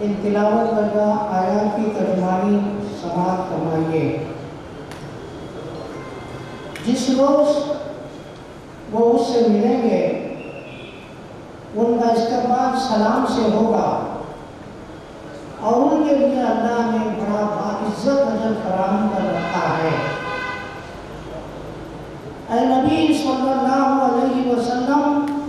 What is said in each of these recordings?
इन तिलावत करदा आयात की तर्जमानी समाप्त फरमाइए जिस रोज वो उससे मिलेंगे उनका इस्तेमाल सलाम से होगा और उनके लिए अल्लाह ने बड़ा बाइज्जत नजर फराहम कर रखा है ऐ नबी सल्लल्लाहु अलैहि वसल्लम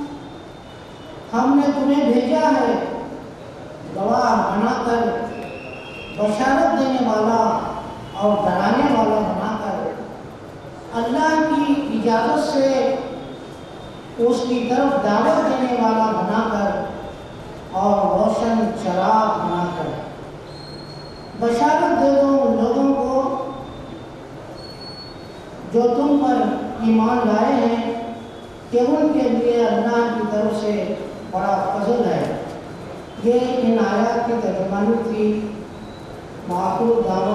हमने तुम्हें भेजा है गवाह बनाकर बशारत देने वाला और डराने वाला बनाकर अल्लाह की इजाज़त से उसकी तरफ दावत देने वाला बनाकर और रोशन चराग बनाकर बशारत दे दो उन लोगों को जो तुम पर ईमान लाए हैं कि उनके लिए अल्लाह की तरफ से बड़ा फजल है ये इन आयात की तर्जमानी थी माकुल दावा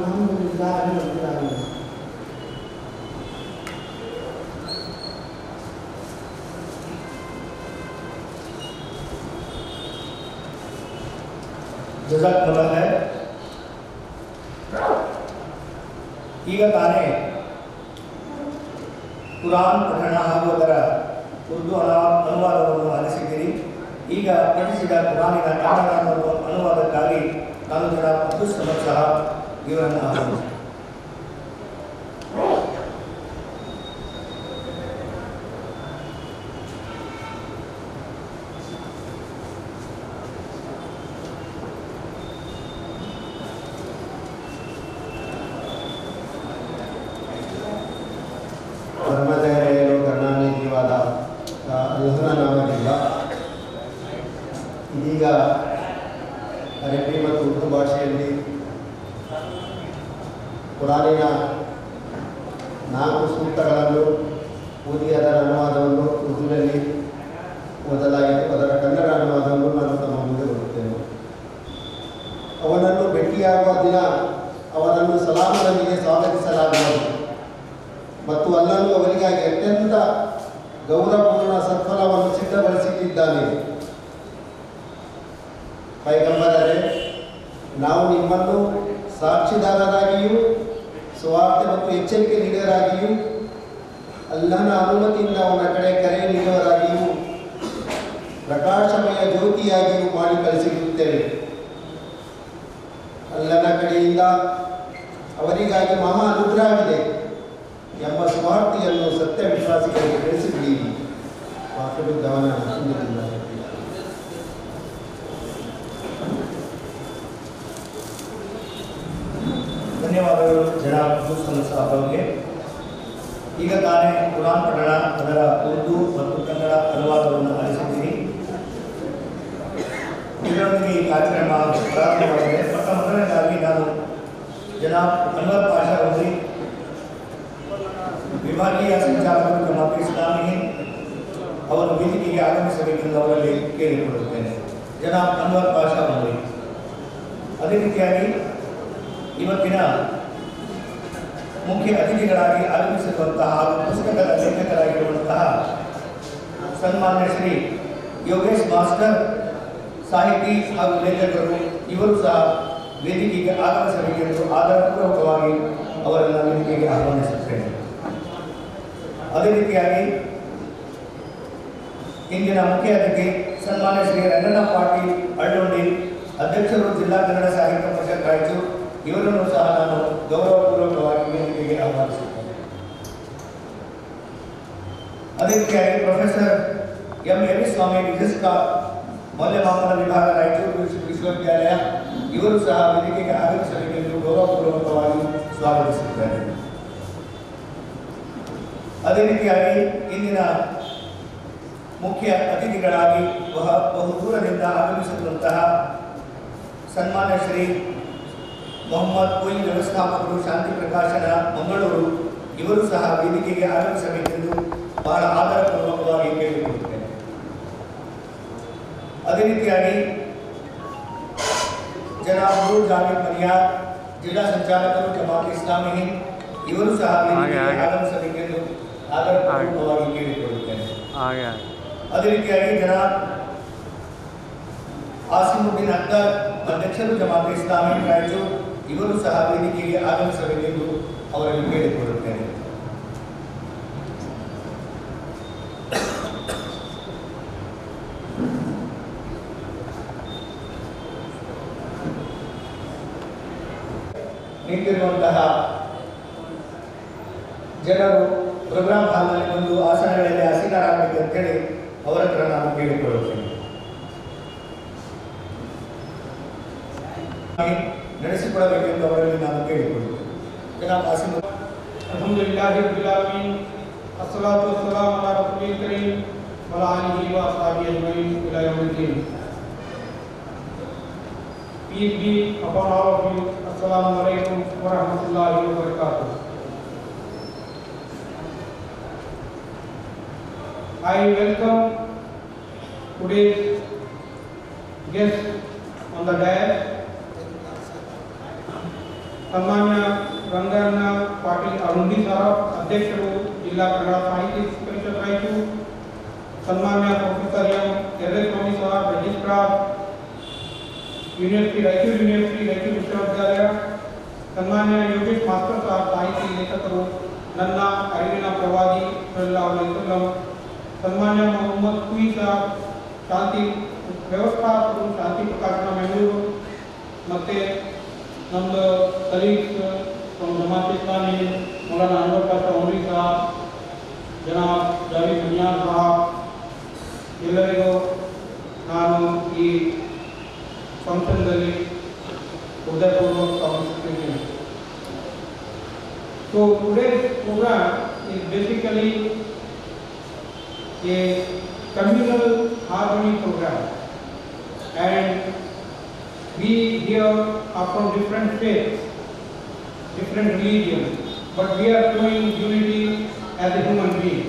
ಜಜಾಕ್ಮುಲ್ಲಾ है ಈಗ ತಾನೇ ಕುರಾನ್ ಪಠಣ ಹಾಗೂ ಅದರ ಉರ್ದು ಅನುವಾ- ಅನುವಾದವನ್ನು ಆಲಿಸಿದ್ದೀರಿ ಈಗ ಪಠಿಸಿದ ಕುರಾನಿನ ಕನ್ನಡ ಅನು- ಅನುವಾದಕ್ಕಾಗಿ ನಾನು ಜನ ಅಬ್ದುಲ್ ಸಮದ್ ಸಹ ಇವರನ್ನು ಆಹ್ವಾನಿಸುತ್ತೇನೆ. ಧರ್ಮದಯರು ಕರುಣಾನಿಧಿವಾದ ಆ, ಅಲ್ಲಾಹನ ನಾಮದಿಂದ ಇದೀಗ ಅರಬ್ಬಿ ಮತ್ತು ಉರ್ದು ಭಾಷೆಯಲ್ಲಿ ಕುರಾನಿನ ನಾಲ್ಕು ಸೂಕ್ತಗಳನ್ನು ಓದಿ ಅದರ ಅನುವಾದವನ್ನು ಉರ್ದುವಿನಲ್ಲಿ ಓದಲಾಗಿತ್ತು ಅದರ ಕನ್ನಡ ಅನುವಾದವನ್ನು ನಾನು ತಮ್ಮ ಮುಂದೆ ಬರುತ್ತೇನೆ ಅವನನ್ನು ಭೇಟಿಯಾಗುವ ದಿನ ಅವನನ್ನು ಸಲಾಮನೊಂದಿಗೆ ಸ್ವಾಗತಿಸಲಾಗುವುದು ಮತ್ತು ಅಲ್ಲನು ಅವರಿಗಾಗಿ ಅತ್ಯಂತ ಗೌರವಪೂರ್ಣ ಸತ್ಫಲವನ್ನು ಸಿದ್ಧಪಡಿಸಿಟ್ಟಿದ್ದಾನೆ ಪೈಗಂಬರರೇ ನಾವು ನಿಮ್ಮನ್ನು ಸಾಕ್ಷಿದಾರರಾಗಿಯೂ ಸ್ವಾರ್ಥ ಮತ್ತು ಎಚ್ಚರಿಕೆ ನೀಡರಾಗಿಯೂ ಅಲ್ಲನ ಅನುಮತಿಯಿಂದ ಅವನ ಕಡೆ ಕರೆ ನೀಡುವರಾಗಿಯೂ ಪ್ರಕಾಶಮಯ ಜ್ಯೋತಿಯಾಗಿಯೂ ಮಾಡಿ ಕಳಿಸಿರುತ್ತೇವೆ ಅಲ್ಲನ ಕಡೆಯಿಂದ ಅವರಿಗಾಗಿ ಮಹಾ ಅನುಗ್ರಹವಿದೆ ಎಂಬ ಸ್ವಾರ್ಥಿಯನ್ನು ಸತ್ಯ ವಿಶ್ವಾಸಿಗಳಿಗೆ ತಿಳಿಸಿಬಿಡಿ ವಾಸುದೇವ ಗಮನ ಹೊಂದಿದ್ದಾರೆ. ಧನ್ಯವಾದಗಳು ಜನ ಅಬ್ದುಲ್ ಸಮದ್ ಸಾಹಬ್ ಅವರಿಗೆ ಈಗ ತಾನೇ ಕುರಾನ್ ಪಠಣ ಅದರ ಉರ್ದು ಮತ್ತು ಕನ್ನಡ ಅನುವಾದವನ್ನು ಆಲಿಸಿದ್ದೀರಿ ಇದರೊಂದಿಗೆ ಈ ಕಾರ್ಯಕ್ರಮ ಪ್ರಾರಂಭವಾಗಿದೆ ಮೊಟ್ಟ ಮೊದಲನೇದಾಗಿ ನಾನು ಜನಾಬ್ ಅನ್ವರ್ ಪಾಷಾ ಅವರಿಗೆ ವಿಭಾಗೀಯ ಸಂಚಾಲಕರು ಜಮಾತ್ ಇಸ್ಲಾಮಿ ಅವರು ವೇದಿಕೆಗೆ ಆಗಮಿಸಬೇಕೆಂದು ಅವರಲ್ಲಿ ಕೇಳಿಕೊಳ್ಳುತ್ತೇನೆ ಜನಾಬ್ ಅನ್ವರ್ ಪಾಷಾ ಅವರಿಗೆ ಅದೇ ರೀತಿಯಾಗಿ ಇವತ್ತಿನ ಮುಖ್ಯ ಅತಿಥಿಗಳಾಗಿ ಆಗಮಿಸಿರುವಂತಹ ಹಾಗೂ ಪುಸ್ತಕದ ಲೇಖಕರಾಗಿರುವಂತಹ ಸನ್ಮಾನ್ಯ ಶ್ರೀ ಯೋಗೇಶ್ ಮಾಸ್ಟರ್ ಸಾಹಿತಿ ಹಾಗೂ ಲೇಖಕರು ಇವರು ಸಹ ವೇದಿಕೆಗೆ ಆಗಮಿಸಬೇಕೆಂದು ಆಧಾರಪೂರ್ವಕವಾಗಿ ಅವರನ್ನು ವೇದಿಕೆಗೆ ಆಹ್ವಾನಿಸುತ್ತೇನೆ ಅದೇ ರೀತಿಯಾಗಿ ಇಂದಿನ ಮುಖ್ಯ ಅತಿಥಿ ಸನ್ಮಾನ್ಯ ಶ್ರೀ ರಂಗಣ್ಣ ಪಾಟೀಲ್ ಅಳ್ಳೊಂಡಿ ಅಧ್ಯಕ್ಷರು ಜಿಲ್ಲಾ ಕನ್ನಡ ಸಾಹಿತ್ಯ ಪರಿಷತ್ ರಾಯಚೂರು ಇವರನ್ನು ಸಹ ನಾನು ಗೌರವಪೂರ್ವಕವಾಗಿ ವೇದಿಕೆಗೆ ಆಹ್ವಾನಿಸುತ್ತೇನೆ ಅದೇ ರೀತಿಯಾಗಿ ಪ್ರೊಫೆಸರ್ ಎಂ ಯಮಿಸ್ವಾಮಿ ರಿಜಿಸ್ಟ್ರಾರ್ ಮೌಲ್ಯಮಾಪನ ವಿಭಾಗ ರಾಯಚೂರು ವಿಶ್ವ- ವಿಶ್ವವಿದ್ಯಾಲಯ ಇವರು ಸಹ ವೇದಿಕೆಗೆ ಆಗಮಿಸಬೇಕೆಂದು ಗೌರವಪೂರ್ವಕವಾಗಿ ಸ್ವಾಗತಿಸುತ್ತೇನೆ ಅದೇ ರೀತಿಯಾಗಿ ಇಂದಿನ ಮುಖ್ಯ ಅತಿಥಿಗಳಾಗಿ ಬಹ ಬಹು ದೂರದಿಂದ ಆಗಮಿಸಿರುವಂತಹ ಸನ್ಮಾನ್ಯ ಶ್ರೀ ಮೊಹಮ್ಮದ್ ಕುಯ್ ವ್ಯವಸ್ಥಾಪಕರು ಶಾಂತಿ ಪ್ರಕಾಶನ ಮಂಗಳೂರು ಇವರು ಸಹ ವೇದಿಕೆಗೆ ಆಗಮಿಸಬೇಕೆಂದು ಬಹಳ ಆಧಾರಪೂರ್ವಕವಾಗಿ ಕೇಳಿಕೊಳ್ಳುತ್ತೇನೆ ಅದೇ ರೀತಿಯಾಗಿ ಜನಾಬ್ ಜಾವೇದ್ ಮರಿಯಾದ್ ಜಿಲ್ಲಾ ಸಂಚಾಲಕರು ಜಮಾತ್ ಇಸ್ಲಾಮಿ ಹಿಂದ್ ಇವರು ಸಹ ವೇದಿಕೆಗೆ ಆಗಮಿಸಬೇಕೆಂದು ಆಧಾರಪೂರ್ವಕವಾಗಿ ಕೇಳಿಕೊಳ್ಳುತ್ತೇನೆ आगे आगे ಅದೇ ರೀತಿಯಾಗಿ ಜನ ಆಸಿಮುದ್ದೀನ್ ಅಖ್ತರ್ ಅಧ್ಯಕ್ಷರು ಜಮಾತ್ ಇಸ್ಲಾಮಿ ರಾಯಚೂರು ಇವರು ಸಹ ವೇದಿಕೆಗೆ ಆಗಮಿಸಬೇಕೆಂದು ಅವರಲ್ಲಿ ಕೇಳಿಕೊಳ್ಳುತ್ತೇನೆ ನಿಂತಿರುವಂತಹ ಜನರು ಪ್ರೋಗ್ರಾಂ ಹಾಲ್ನಲ್ಲಿ ಬಂದು ಆಸನಗಳಲ್ಲಿ ಆಸೀನರಾಗಬೇಕು ಅಂತೇಳಿ ಅವರ ಹತ್ರ ನಾನು ಕೇಳಿಕೊಳ್ಳುತ್ತೇನೆ ಹಾಗೆ ನಡೆಸಿಕೊಡಬೇಕೆಂದು ಅವರಲ್ಲಿ ನಾನು ಕೇಳಿಕೊಳ್ಳುತ್ತೇನೆ ಜನಾಬ್ ಆಸೀನ್ الحمد لله رب العالمين الصلاة والسلام على رسول الكريم وعلى آله وأصحابه أجمعين إلى يوم الدين Peace be upon all of you. Assalamu alaikum wa rahmatullahi wa barakatuh. I welcome today's guest on the dais, ಸನ್ಮಾನ್ಯ ರಂಗಣ್ಣ ಪಾಟೀಲ್ ಅರುಂಡಿ ಸಾಹಬ್ ಅಧ್ಯಕ್ಷರು ಜಿಲ್ಲಾ ಕನ್ನಡ ಸಾಹಿತ್ಯ ಪರಿಷತ್ ರಾಯಚೂರು ಸನ್ಮಾನ್ಯ professor M Erraswamy Sahab registrar university Raichur university Raichur ವಿಶ್ವವಿದ್ಯಾಲಯ ಸನ್ಮಾನ್ಯ ಯೋಗೇಶ್ ಮಾಸ್ಟರ್ ಸಾಹಬ್ ಸಾಹಿತಿ ಲೇಖಕರು ನನ್ನ ಅರಿವಿನ ಪ್ರವಾದಿ ಸಲ್ಲಲ್ಲಾಹು ಅಲೈಹಿ ವಸಲ್ಲಂ ಸನ್ಮಾನ್ಯ ಮೊಹಮ್ಮದ್ ಕುಯಿ ಸಾಹಬ್ ಶಾಂತಿ ವ್ಯವಸ್ಥಾಪಕರು ಶಾಂತಿ ಪ್ರಕಾಶನ ಬೆಂಗಳೂರು ಮತ್ತು ನಮ್ಮದು ಕಲೀಗ್ಸ್ ಫ್ರಮ್ ಜಮಾತ್ ಇಸ್ಲಾಮಿ ಮೌಲಾನ ಅನ್ವರ್ ಪಾಷಾ ಉಮ್ರಿ ಸಾಹಬ್ ಜನಾಬ್ ಜಾವೀದ್ ಬುನಿಯಾದ್ ಸಾಹಬ್ ಎಲ್ಲರಿಗೂ ನಾನು ಈ ಫಂಕ್ಷನ್ದಲ್ಲಿ ಹೃದಯಪೂರ್ವಕ ಸ್ವಾಗತಿಸುತ್ತಿದ್ದೇನೆ so today's program is basically a communal harmony program and we here are from different faiths, different religions, but we are showing unity as a human being.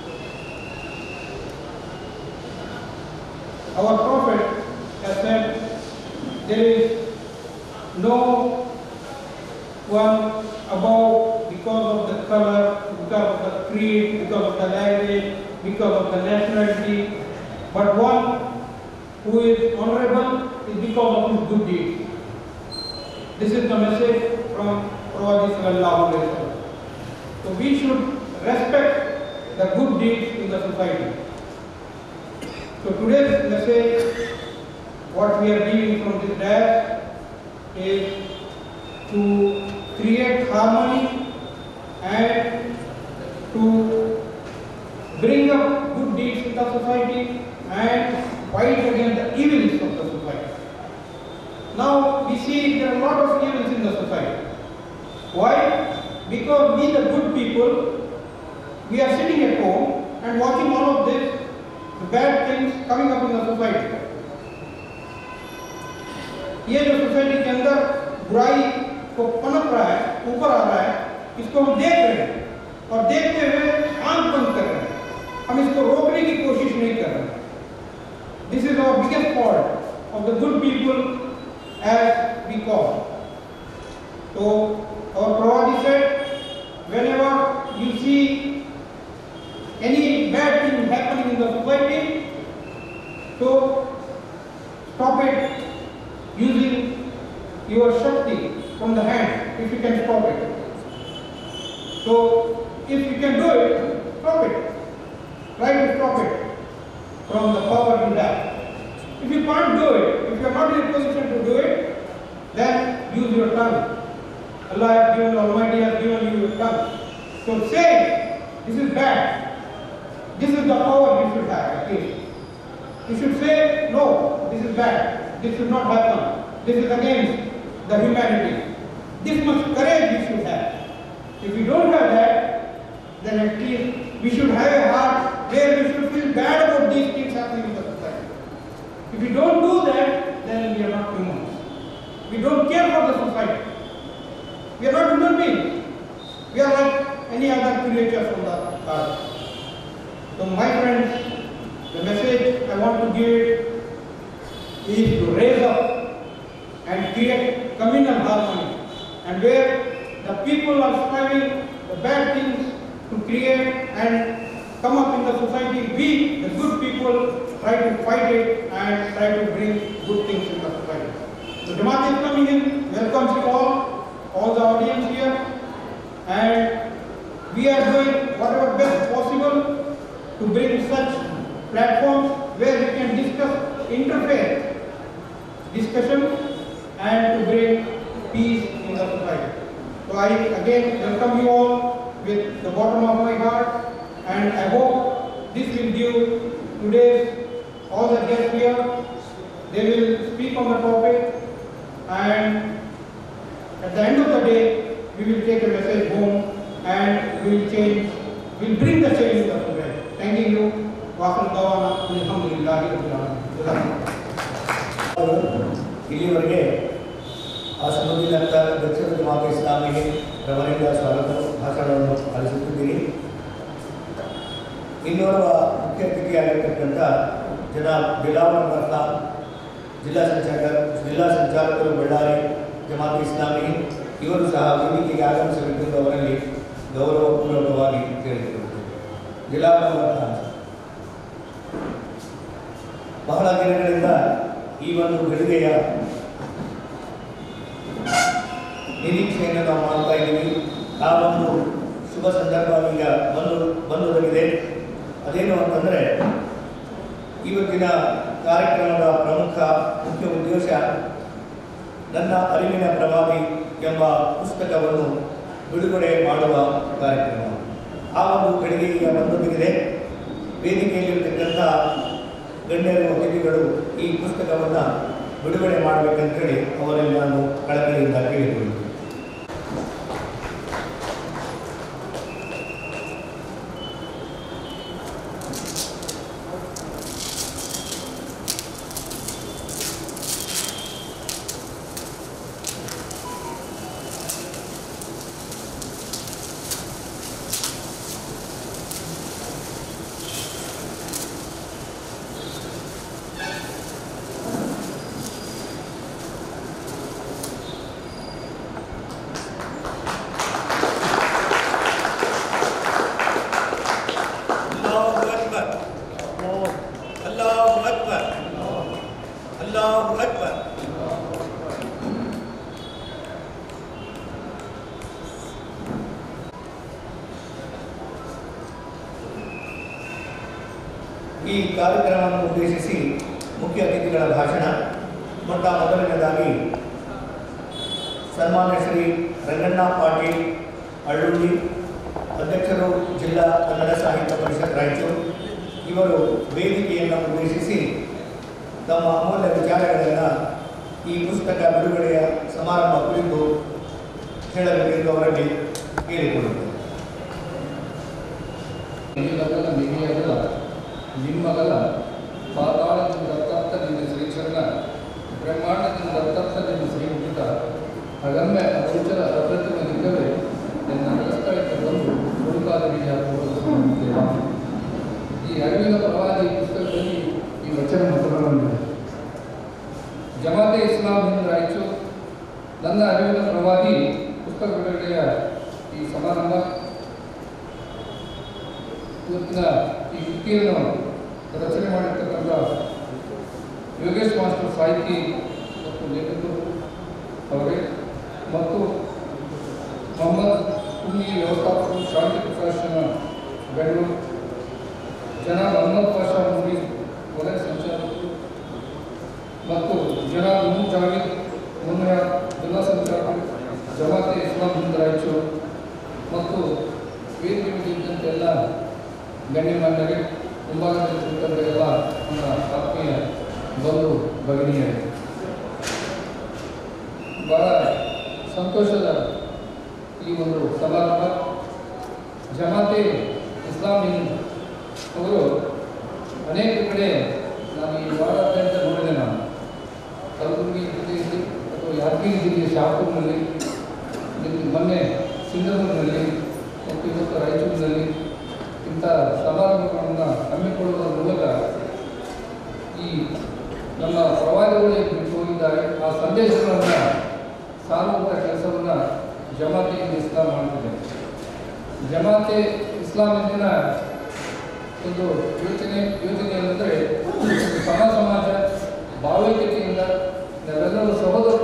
Our Prophet has said there is no one above because of the color, because of the creed, because of the language, because of the nationality, but one who is honorable is because of his good deeds. This is the message from Prophet Sallallahu Alaihi Wasallam. So we should respect the good deeds in the society. So today's message, what we are giving from this dash is to create harmony and to bring up good deeds in the society and fight against the evils of the society. Now we see there are a lot of evils in the society. Why? Because we the good people, we are sitting at home and watching all of this, the bad things coming up in the society. ये जो society के अंदर बुराई को पनप रहा है ऊपर आ रहा है इसको हम देख रहे हैं और देखते हुए आंख बंद कर रहे हैं हम इसको रोकने की कोशिश नहीं कर रहे this is our biggest fault of the good people as we call तो our Prabhupada said whenever you see any bad thing happening in the society so stop it using your shakti from the hand if you can stop it so if you can do it stop it try to stop it from the power you have if you can't do it if you are not in a position to do it then use your tongue Allah has given, Almighty has given you your tongue. So say, this is bad. This is the power you should have at least. You should say, no, this is bad. This should not happen. This is against the humanity. This much courage you should have. If you don't have that, then at least we should have a heart where we should feel bad about these things happening in the society. If we don't do that, then we are not humans. We don't care for the society. We are not human beings. We are like any other creature from the earth. So my friends, the message I want to give is to raise up and create communal harmony. And where the people are striving the bad things to create and come up in the society, we, the good people, try to fight it and try to bring good things in the society. So Jamaat Islami Hind welcomes you all, all the audience here, and we are doing whatever best possible to bring such platforms where we can discuss interfaith discussion and to bring peace in the society. So I again welcome you all with the bottom of my heart and I hope this will give today's all the guests here, they will speak on the topic and at the end of the day, we will take a message home and we will change, we will bring the change in the society. Thanking you. Wa akhiru da'wana alhamdulillahi rabbil alamin. Jazakumullah. ಇಲ್ಲಿವರೆಗೆ ಅಸಮುದ್ದೀನಂತ ದಕ್ಷಿಣ ಜಮಾತ ಇಸ್ಲಾಮಿಗೆ ರವರಿಂದ ಸ್ವಾಗತ ಭಾಷಣವನ್ನು ಆಲಿಸುತ್ತಿದ್ದೀರಿ ಇನ್ನೋರ್ವ ಮುಖ್ಯ ಅತಿಥಿಯಾಗಿರ್ತಕ್ಕಂಥ ಜನ ಬಿಲಾವಲ್ ಮರ್ತಾನ್ ಜಿಲ್ಲಾ ಸಂಚಾಲಕ ಜಿಲ್ಲಾ ಸಂಚಾಲಕರು ಬಳ್ಳಾರಿ ಜಮಾತ ಇಸ್ಲಾಮಿ ಇವರು ಸಹ ವೇದಿಕೆಗೆ ಆಗಮಿಸಬೇಕೆಂದು ಅವರಲ್ಲಿ ಗೌರವಪೂರ್ವಕವಾಗಿ ಕೇಳಿಕೊಳ್ಳುತ್ತೇವೆ ಬಿಲಾವಲ್ ಮರ್ತಾನ್ ಬಹಳ ದಿನಗಳಿಂದ ಈ ಒಂದು ಗಳಿಗೆಯ ನಿರೀಕ್ಷೆಯನ್ನು ನಾವು ಮಾಡ್ತಾ ಇದ್ದೀವಿ ಆ ಒಂದು ಶುಭ ಸಂದರ್ಭ ಈಗ ಬಂದು ಬಂದುದಗಿದೆ ಅದೇನು ಅಂತಂದರೆ ಇವತ್ತಿನ ಕಾರ್ಯಕ್ರಮದ ಪ್ರಮುಖ ಮುಖ್ಯ ಉದ್ದೇಶ ನನ್ನ ಅರಿವಿನ ಪ್ರವಾದಿ ಎಂಬ ಪುಸ್ತಕವನ್ನು ಬಿಡುಗಡೆ ಮಾಡುವ ಕಾರ್ಯಕ್ರಮ ಆ ಒಂದು ಗಳಿಗೆ ಈಗ ಬಂದೊದಗಿದೆ ವೇದಿಕೆಯಲ್ಲಿರ್ತಕ್ಕಂಥ ಗಣ್ಯರು ಅತಿಥಿಗಳು ಈ ಪುಸ್ತಕವನ್ನು ಬಿಡುಗಡೆ ಮಾಡಬೇಕಂತೇಳಿ ಅವರಲ್ಲಿ ನಾನು ಕಳಕಳಿಯಿಂದ ಕೇಳಿಕೊಳ್ಳುತ್ತೇನೆ ಅಲ್ಲಾಹು ಅಕ್ಬರ್ ಅಲ್ಲಾಹು ಅಕ್ಬರ್ ಅಲ್ಲಾಹು ಅಕ್ಬರ್ ಈ ಕಾರ್ಯಕ್ರಮವನ್ನು ಉದ್ದೇಶಿಸಿ ಮುಖ್ಯ ಅತಿಥಿಗಳ ಭಾಷಣ ಮೊಟ್ಟ ಮೊದಲನೇದಾಗಿ ಸನ್ಮಾನ್ಯ ಶ್ರೀ ರಂಗಣ್ಣ ಪಾಟೀಲ್ ಅಳ್ಳುಳ್ಳಿ ಅಧ್ಯಕ್ಷರು ಜಿಲ್ಲಾ ಕನ್ನಡ ಸಾಹಿತ್ಯ ಪರಿಷತ್ ರಾಯಚೂರು ಇವರು ವೇದಿಕೆಯನ್ನು ಉದ್ದೇಶಿಸಿ ತಮ್ಮ ಅಮೂಲ್ಯ ವಿಚಾರಗಳನ್ನು ಈ ಪುಸ್ತಕ ಬಿಡುಗಡೆಯ ಸಮಾರಂಭ ಕುರಿತು ಹೇಳಬೇಕೆಂದು ಅವರಲ್ಲಿ ಕೇಳಿಕೊಳ್ಳುತ್ತೇನೆ ನಿಮಗಲ್ಲ ನಿಮಿಯಗಲ ನಿಮ್ಮಗಲ ಪಾತಾಳದಿಂದ ದತ್ತತ್ತ ನಿನ್ನ ಶ್ರೀಚರಣ ಬ್ರಹ್ಮಾಂಡದಿಂದ ದತ್ತತ್ತ ನಿನ್ನ ಶ್ರೀಮುಖಿತ ಅಗಮ್ಯ ಅಗೋಚರ ಅಪ್ರತಿಮ ಲಿಂಗವೇ ನಿನ್ನ ನಗಸ್ಥಳಕ್ಕೆ ಬಂದು ಹುಡುಕಾದರಿಯ ದೇವ ಈ ಅರಿವಿನ ಪ್ರವಾದಿ ಪುಸ್ತಕದಲ್ಲಿ ಈ ವಚನ ಮೊದಲಗೊಂಡಿದೆ ಜಮಾತೆ ಇಸ್ಲಾಂ ಹಿಂದ್ ರಾಯಚೂರು ನನ್ನ ಅರಿವಿನ ಪ್ರವಾದಿ ಪುಸ್ತಕ ಬಿಡುಗಡೆಯ ಈ ಸಮಾರಂಭ ಇವತ್ತಿನ ಈ ಕೃತಿಯನ್ನು ರಚನೆ ಮಾಡಿರ್ತಕ್ಕಂಥ ಯೋಗೇಶ್ ಮಾಸ್ಟರ್ ಸಾಹಿತಿ ಮತ್ತು ಲೇಖಕರು ಅವರೇ ಮತ್ತು ಮೊಹಮ್ಮದ್ ಕುನ್ನಿ ವ್ಯವಸ್ಥಾಪಕರು ಶಾಂತಿ ಪ್ರಕಾಶನ ಬೆಂಗಳೂರು ಜನ ಮೊಹಮ್ಮದ್ ಪಾಷಾ ಮೂವಿ ವಲಯ ಸಂಚಾಲಕರು ಮತ್ತು ಜನ ನೂರ್ ಜಾವೇದ್ ಮುನ್ನರ ಜಿಲ್ಲಾ ಸಂಚಾಲಕರು ಜಮಾತೆ ಇಸ್ಲಾಂ ಹಿಂದ್ ರಾಯಚೂರು ಮತ್ತು ವೇದಿಕೆ ಇದ್ದಂತೆ ಎಲ್ಲ ಗಣ್ಯಮಾನ್ಯರೇ ಮುಂಭಾಗದಲ್ಲಿ ಕುಳಿತವರೆಲ್ಲ ನಮ್ಮ ಆತ್ಮೀಯ ಬಂಧು ಭಗಿನಿಯರೇ ಬಹಳ ಸಂತೋಷದ ಈ ಒಂದು ಸಮಾರಂಭ ಜಮಾತೆ ಇಸ್ಲಾಮಿ ಅವರು ಅನೇಕ ಕಡೆ ನಾನು ಈ ವಾರಾದ್ಯಂತ ನೋಡಿದೆ ನಾನು ಕಲಬುರಗಿ ಜಿಲ್ಲೆಯಲ್ಲಿ ಅಥವಾ ಯಾದಗಿರಿ ಜಿಲ್ಲೆಯ ಶಾಪುರ್ನಲ್ಲಿ ಇಲ್ಲಿ ಮೊನ್ನೆ ಸಿಂಧನೂರಿನಲ್ಲಿ ಮತ್ತು ಇವತ್ತು ರಾಯಚೂರಿನಲ್ಲಿ ಇಂಥ ಸಮಾರಂಭಗಳನ್ನು ಹಮ್ಮಿಕೊಳ್ಳುವುದರ ಮೂಲಕ ಈ ನಮ್ಮ ಪ್ರವಾದಿಗಳು ಏನು ಬಿಟ್ಟು ಹೋಗಿದ್ದಾರೆ ಆ ಸಂದೇಶಗಳನ್ನು ಸಾರುವಂಥ ಕೆಲಸವನ್ನು ಜಮಾತೆ ಇಸ್ಲಾಂ ಮಾಡ್ತಿದೆ ಜಮಾತೆ ಇಸ್ಲಾಮಿನ ಒಂದು ಯೋಚನೆ ಯೋಜನೆ ಏನಂದರೆ ಸಮ ಸಮಾಜ ಭಾವೈಕ್ಯತೆಯಿಂದ ನಾವೆಲ್ಲರೂ ಸಹೋದರ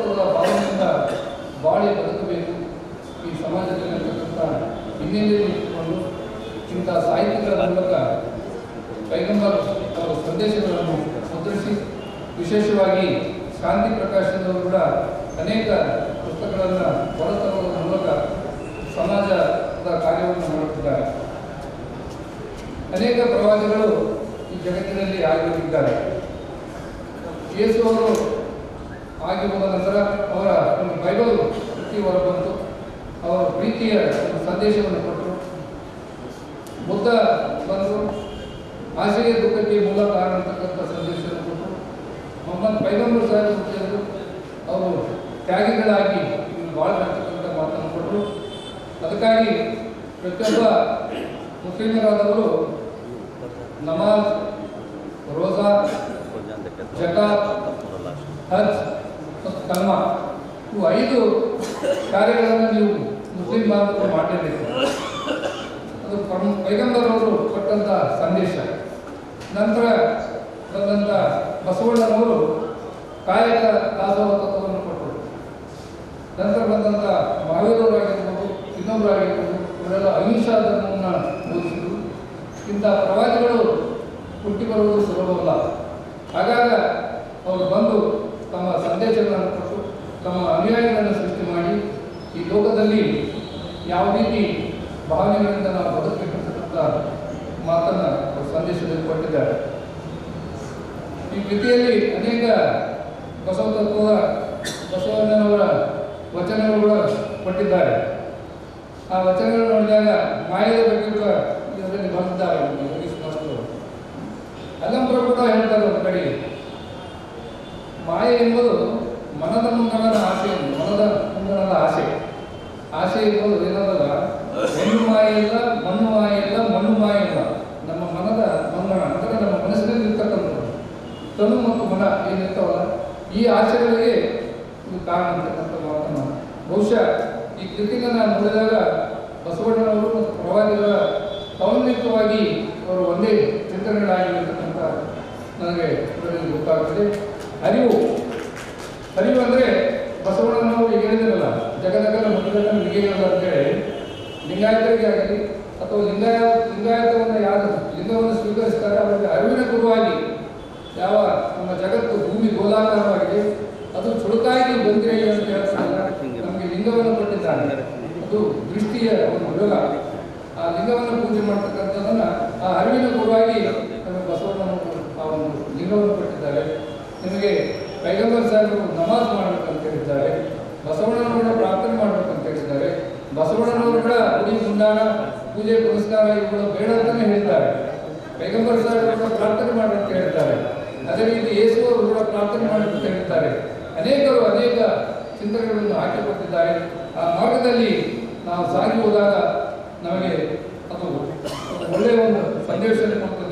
ಸಾಹಿತ್ಯಗಳ ಮೂಲಕ ಪೈಗಂಬರ್ ಅವರ ಸಂದೇಶಗಳನ್ನು ಮುದ್ರಿಸಿ ವಿಶೇಷವಾಗಿ ಶಾಂತಿ ಪ್ರಕಾಶನದವರು ಕೂಡ ಅನೇಕ ಪುಸ್ತಕಗಳನ್ನು ಹೊರತರುವುದರ ಮೂಲಕ ಸಮಾಜದ ಕಾರ್ಯವನ್ನು ಮಾಡುತ್ತಿದ್ದಾರೆ ಅನೇಕ ಪ್ರವಾದಿಗಳು ಈ ಜಗತ್ತಿನಲ್ಲಿ ಆಗಿರುತ್ತಿದ್ದಾರೆ ಯೇಸು ಅವರು ಆಗಿ ಹೋದ ನಂತರ ಅವರ ಒಂದು ಬೈಬಲ್ ಕೃತಿ ಹೊರ ಬಂತು ಅವರ ಪ್ರೀತಿಯ ಒಂದು ಸಂದೇಶವನ್ನು ಕೊಟ್ಟರು ಬುದ್ಧ ಬಂದರು ಆಶೆಯ ದುಃಖಕ್ಕೆ ಮೂಲ ಕಾರಣ ಅಂತಕ್ಕಂಥ ಸಂದೇಶವನ್ನು ಕೊಟ್ಟರು ಮೊಹಮ್ಮದ್ ಪೈಗಂಬರ್ ಸಾಹೇಬ್ ಹುಟ್ಟಿದ್ರು ಅವರು ತ್ಯಾಗಿಗಳಾಗಿ ಇನ್ನು ಬಾಳ್ಬೇಕಂತ ಮಾತನ್ನು ಕೊಟ್ಟರು ಅದಕ್ಕಾಗಿ ಪ್ರತಿಯೊಬ್ಬ ಮುಸ್ಲಿಮರಾದವರು ನಮಾಜ್ ರೋಜಾ ಜಕಾತ್ ಹಜ್ ಮತ್ತು ಕಲ್ಮ ಇವು ಐದು ಕಾರ್ಯಗಳನ್ನು ನೀವು ಮುಸ್ಲಿಂ ಬಾಂಧವರು ಮಾಡಲೇಬೇಕು ಅದು ಪರಮ- ಪೈಗಂಬರ್ ಅವರು ಕೊಟ್ಟಂಥ ಸಂದೇಶ ನಂತರ ಬಂದಂಥ ಬಸವಣ್ಣನವರು ಕಾಯಕ ದಾಸೋಹ ತತ್ವವನ್ನು ಕೊಟ್ಟರು ನಂತರ ಬಂದಂಥ ಮಹಾವೀರರಾಗಿರ್ಬೋದು ಇನ್ನೊಬ್ಬರಾಗಿರ್ಬೋದು ಇವರೆಲ್ಲ ಅಹಿಂಸಾ ಧರ್ಮವನ್ನು ಬೋಧಿಸಿದರು ಇಂಥ ಪ್ರವಾದಿಗಳು ಹುಟ್ಟಿ ಬರುವುದು ಸುಲಭವಲ್ಲ ಆಗಾಗ ಅವರು ಬಂದು ತಮ್ಮ ಸಂದೇಶಗಳನ್ನು ಕೊಟ್ಟು ತಮ್ಮ ಅನುಯಾಯಿಗಳನ್ನು ಸೃಷ್ಟಿ ಮಾಡಿ ಈ ಲೋಕದಲ್ಲಿ ಯಾವ ರೀತಿ ಭಾವನೆಗಳಿಂದ ನಾವು ಬದುಕಬೇಕಂತಕ್ಕಂಥ ಮಾತನ್ನು ಅವರು ಸಂದೇಶದಲ್ಲಿ ಕೊಟ್ಟಿದ್ದಾರೆ ಈ ಕೃತಿಯಲ್ಲಿ ಅನೇಕ ಬಸವ ತತ್ವದ ಬಸವಣ್ಣನವರ ವಚನಗಳು ಕೂಡ ಕೊಟ್ಟಿದ್ದಾರೆ ಆ ವಚನಗಳು ನೋಡಿದಾಗ ಮಾಯದ ಬಗ್ಗೆ ಕೂಡ ಇದರಲ್ಲಿ ಬರೆದಿದ್ದಾರೆ ಯೋಗೀಶ್ ಮಾಸ್ಟರ್ ಅವರು. ಅಲ್ಲಂಪುರ ಕೂಡ ಹೇಳ್ತಾರೆ ಒಂದು ಕಡೆಗೆ ಮಾಯೆ ಎಂಬುದು ಮನದ ಮುಂಗಣದ ಆಸೆ ಎಂದು ಮನದ ಮುಂಗಣದ ಆಸೆ ಆಸೆ ಎಂಬುದು ಏನದಲ್ಲ ಹೆಣ್ಣು ಮಾಯೆ ಇಲ್ಲ ಮಣ್ಣು ಮಾಯೆ ಇಲ್ಲ ಮಣ್ಣು ಮಾಯೆ ಇಲ್ಲ ನಮ್ಮ ಮನದ ಮುಂಗಣ ಅಂದರೆ ನಮ್ಮ ಮನಸ್ಸಿನಲ್ಲಿ ಇರ್ತಕ್ಕಂಥದ್ದು ತನು ಮತ್ತು ಮನ ಏನಿರ್ತಾವಲ್ಲ ಈ ಆಸೆಗಳಿಗೆ ಇದು ಕಾರಣ ಅಂತಕ್ಕಂಥ ಮಾತನ್ನು ಬಹುಶಃ ಈ ಕೃತಿನ ನಾನು ನೋಡಿದಾಗ ಬಸವಣ್ಣನವರು ಮತ್ತು ಪ್ರವಾದಿಗಳ ಸೌಂದರ್ಯವಾಗಿ ಅವರು ಒಂದೇ ಚಿಂತನೆಗಳಾಗಿರ್ತಕ್ಕಂಥ ನನಗೆ ಇದರಲ್ಲಿ ಗೊತ್ತಾಗ್ತದೆ ಅರಿವು ಅರಿವು ಅಂದರೆ ಬಸವಣ್ಣನವರು ಈಗ ಹೇಳಿದ್ರಲ್ಲ ಜಗದಗಲ ಮುಖಗಲ ಮಿಗಿಲಲ್ಲ ಅಂತೇಳಿ ಲಿಂಗಾಯತರಿಗೆ ಆಗಲಿ ಅಥವಾ ಲಿಂಗಾಯ ಲಿಂಗಾಯತವನ್ನು ಯಾರು ಲಿಂಗವನ್ನು ಸ್ವೀಕರಿಸ್ತಾರೆ ಅವರಿಗೆ ಅರಿವಿನ ಗುರುವಾಗಿ ಯಾವ ನಮ್ಮ ಜಗತ್ತು ಭೂಮಿ ಗೋಲಾಕಾರವಾಗಿದೆ ಅದು ಚುರುಕಾಗಿ ಬಂದಿದೆ ಅಂತ ಹೇಳ್ತಾರಲ್ಲ ನಮಗೆ ಲಿಂಗವನ್ನು ಕೊಟ್ಟಿದ್ದಾನೆ ಅದು ದೃಷ್ಟಿಯ ಒಂದು ಯೋಗ ಆ ಲಿಂಗವನ್ನು ಪೂಜೆ ಮಾಡ್ತಕ್ಕಂಥದ್ದನ್ನ ಆ ಅರಿವಿನ ಗುರುವಾಗಿ ನಮಗೆ ಬಸವಣ್ಣನವರು ಆ ಒಂದು ಲಿಂಗವನ್ನು ಕೊಟ್ಟಿದ್ದಾರೆ ನಿಮಗೆ ಪೈಗಂಬರ್ ಸಾಹೇಬರು ನಮಾಜ್ ಮಾಡಬೇಕಂತ ಹೇಳಿದ್ದಾರೆ ಬಸವಣ್ಣನವರ ಪ್ರಾರ್ಥನೆ ಮಾಡಬೇಕಂತ ಹೇಳಿದ್ದಾರೆ ಬಸವಣ್ಣನವರು ಕೂಡ ಗುಡಿ ಮುಂದಾಣ ಪೂಜೆ ಪುರಸ್ಕಾರ ಇವುಗಳು ಬೇಡ ಅಂತಾನೆ ಹೇಳಿದ್ದಾರೆ ಪೈಗಂಬರ್ ಸಾಹೇಬರು ಕೂಡ ಪ್ರಾರ್ಥನೆ ಮಾಡಬೇಕಂತ ಹೇಳಿದ್ದಾರೆ ಅದೇ ರೀತಿ ಯೇಸು ಅವರು ಕೂಡ ಪ್ರಾರ್ಥನೆ ಮಾಡಬೇಕಂತ ಹೇಳಿದ್ದಾರೆ ಅನೇಕರು ಅನೇಕ ಚಿಂತನೆಗಳನ್ನು ಹಾಕಿಕೊಟ್ಟಿದ್ದಾರೆ ಆ ಮಾರ್ಗದಲ್ಲಿ ನಾವು ಸಾಗಿ ಹೋದಾಗ ನಮಗೆ ಅದು ಒಳ್ಳೆಯ ಒಂದು ಸಂದೇಶವನ್ನು ಕೊಡ್ತದೆ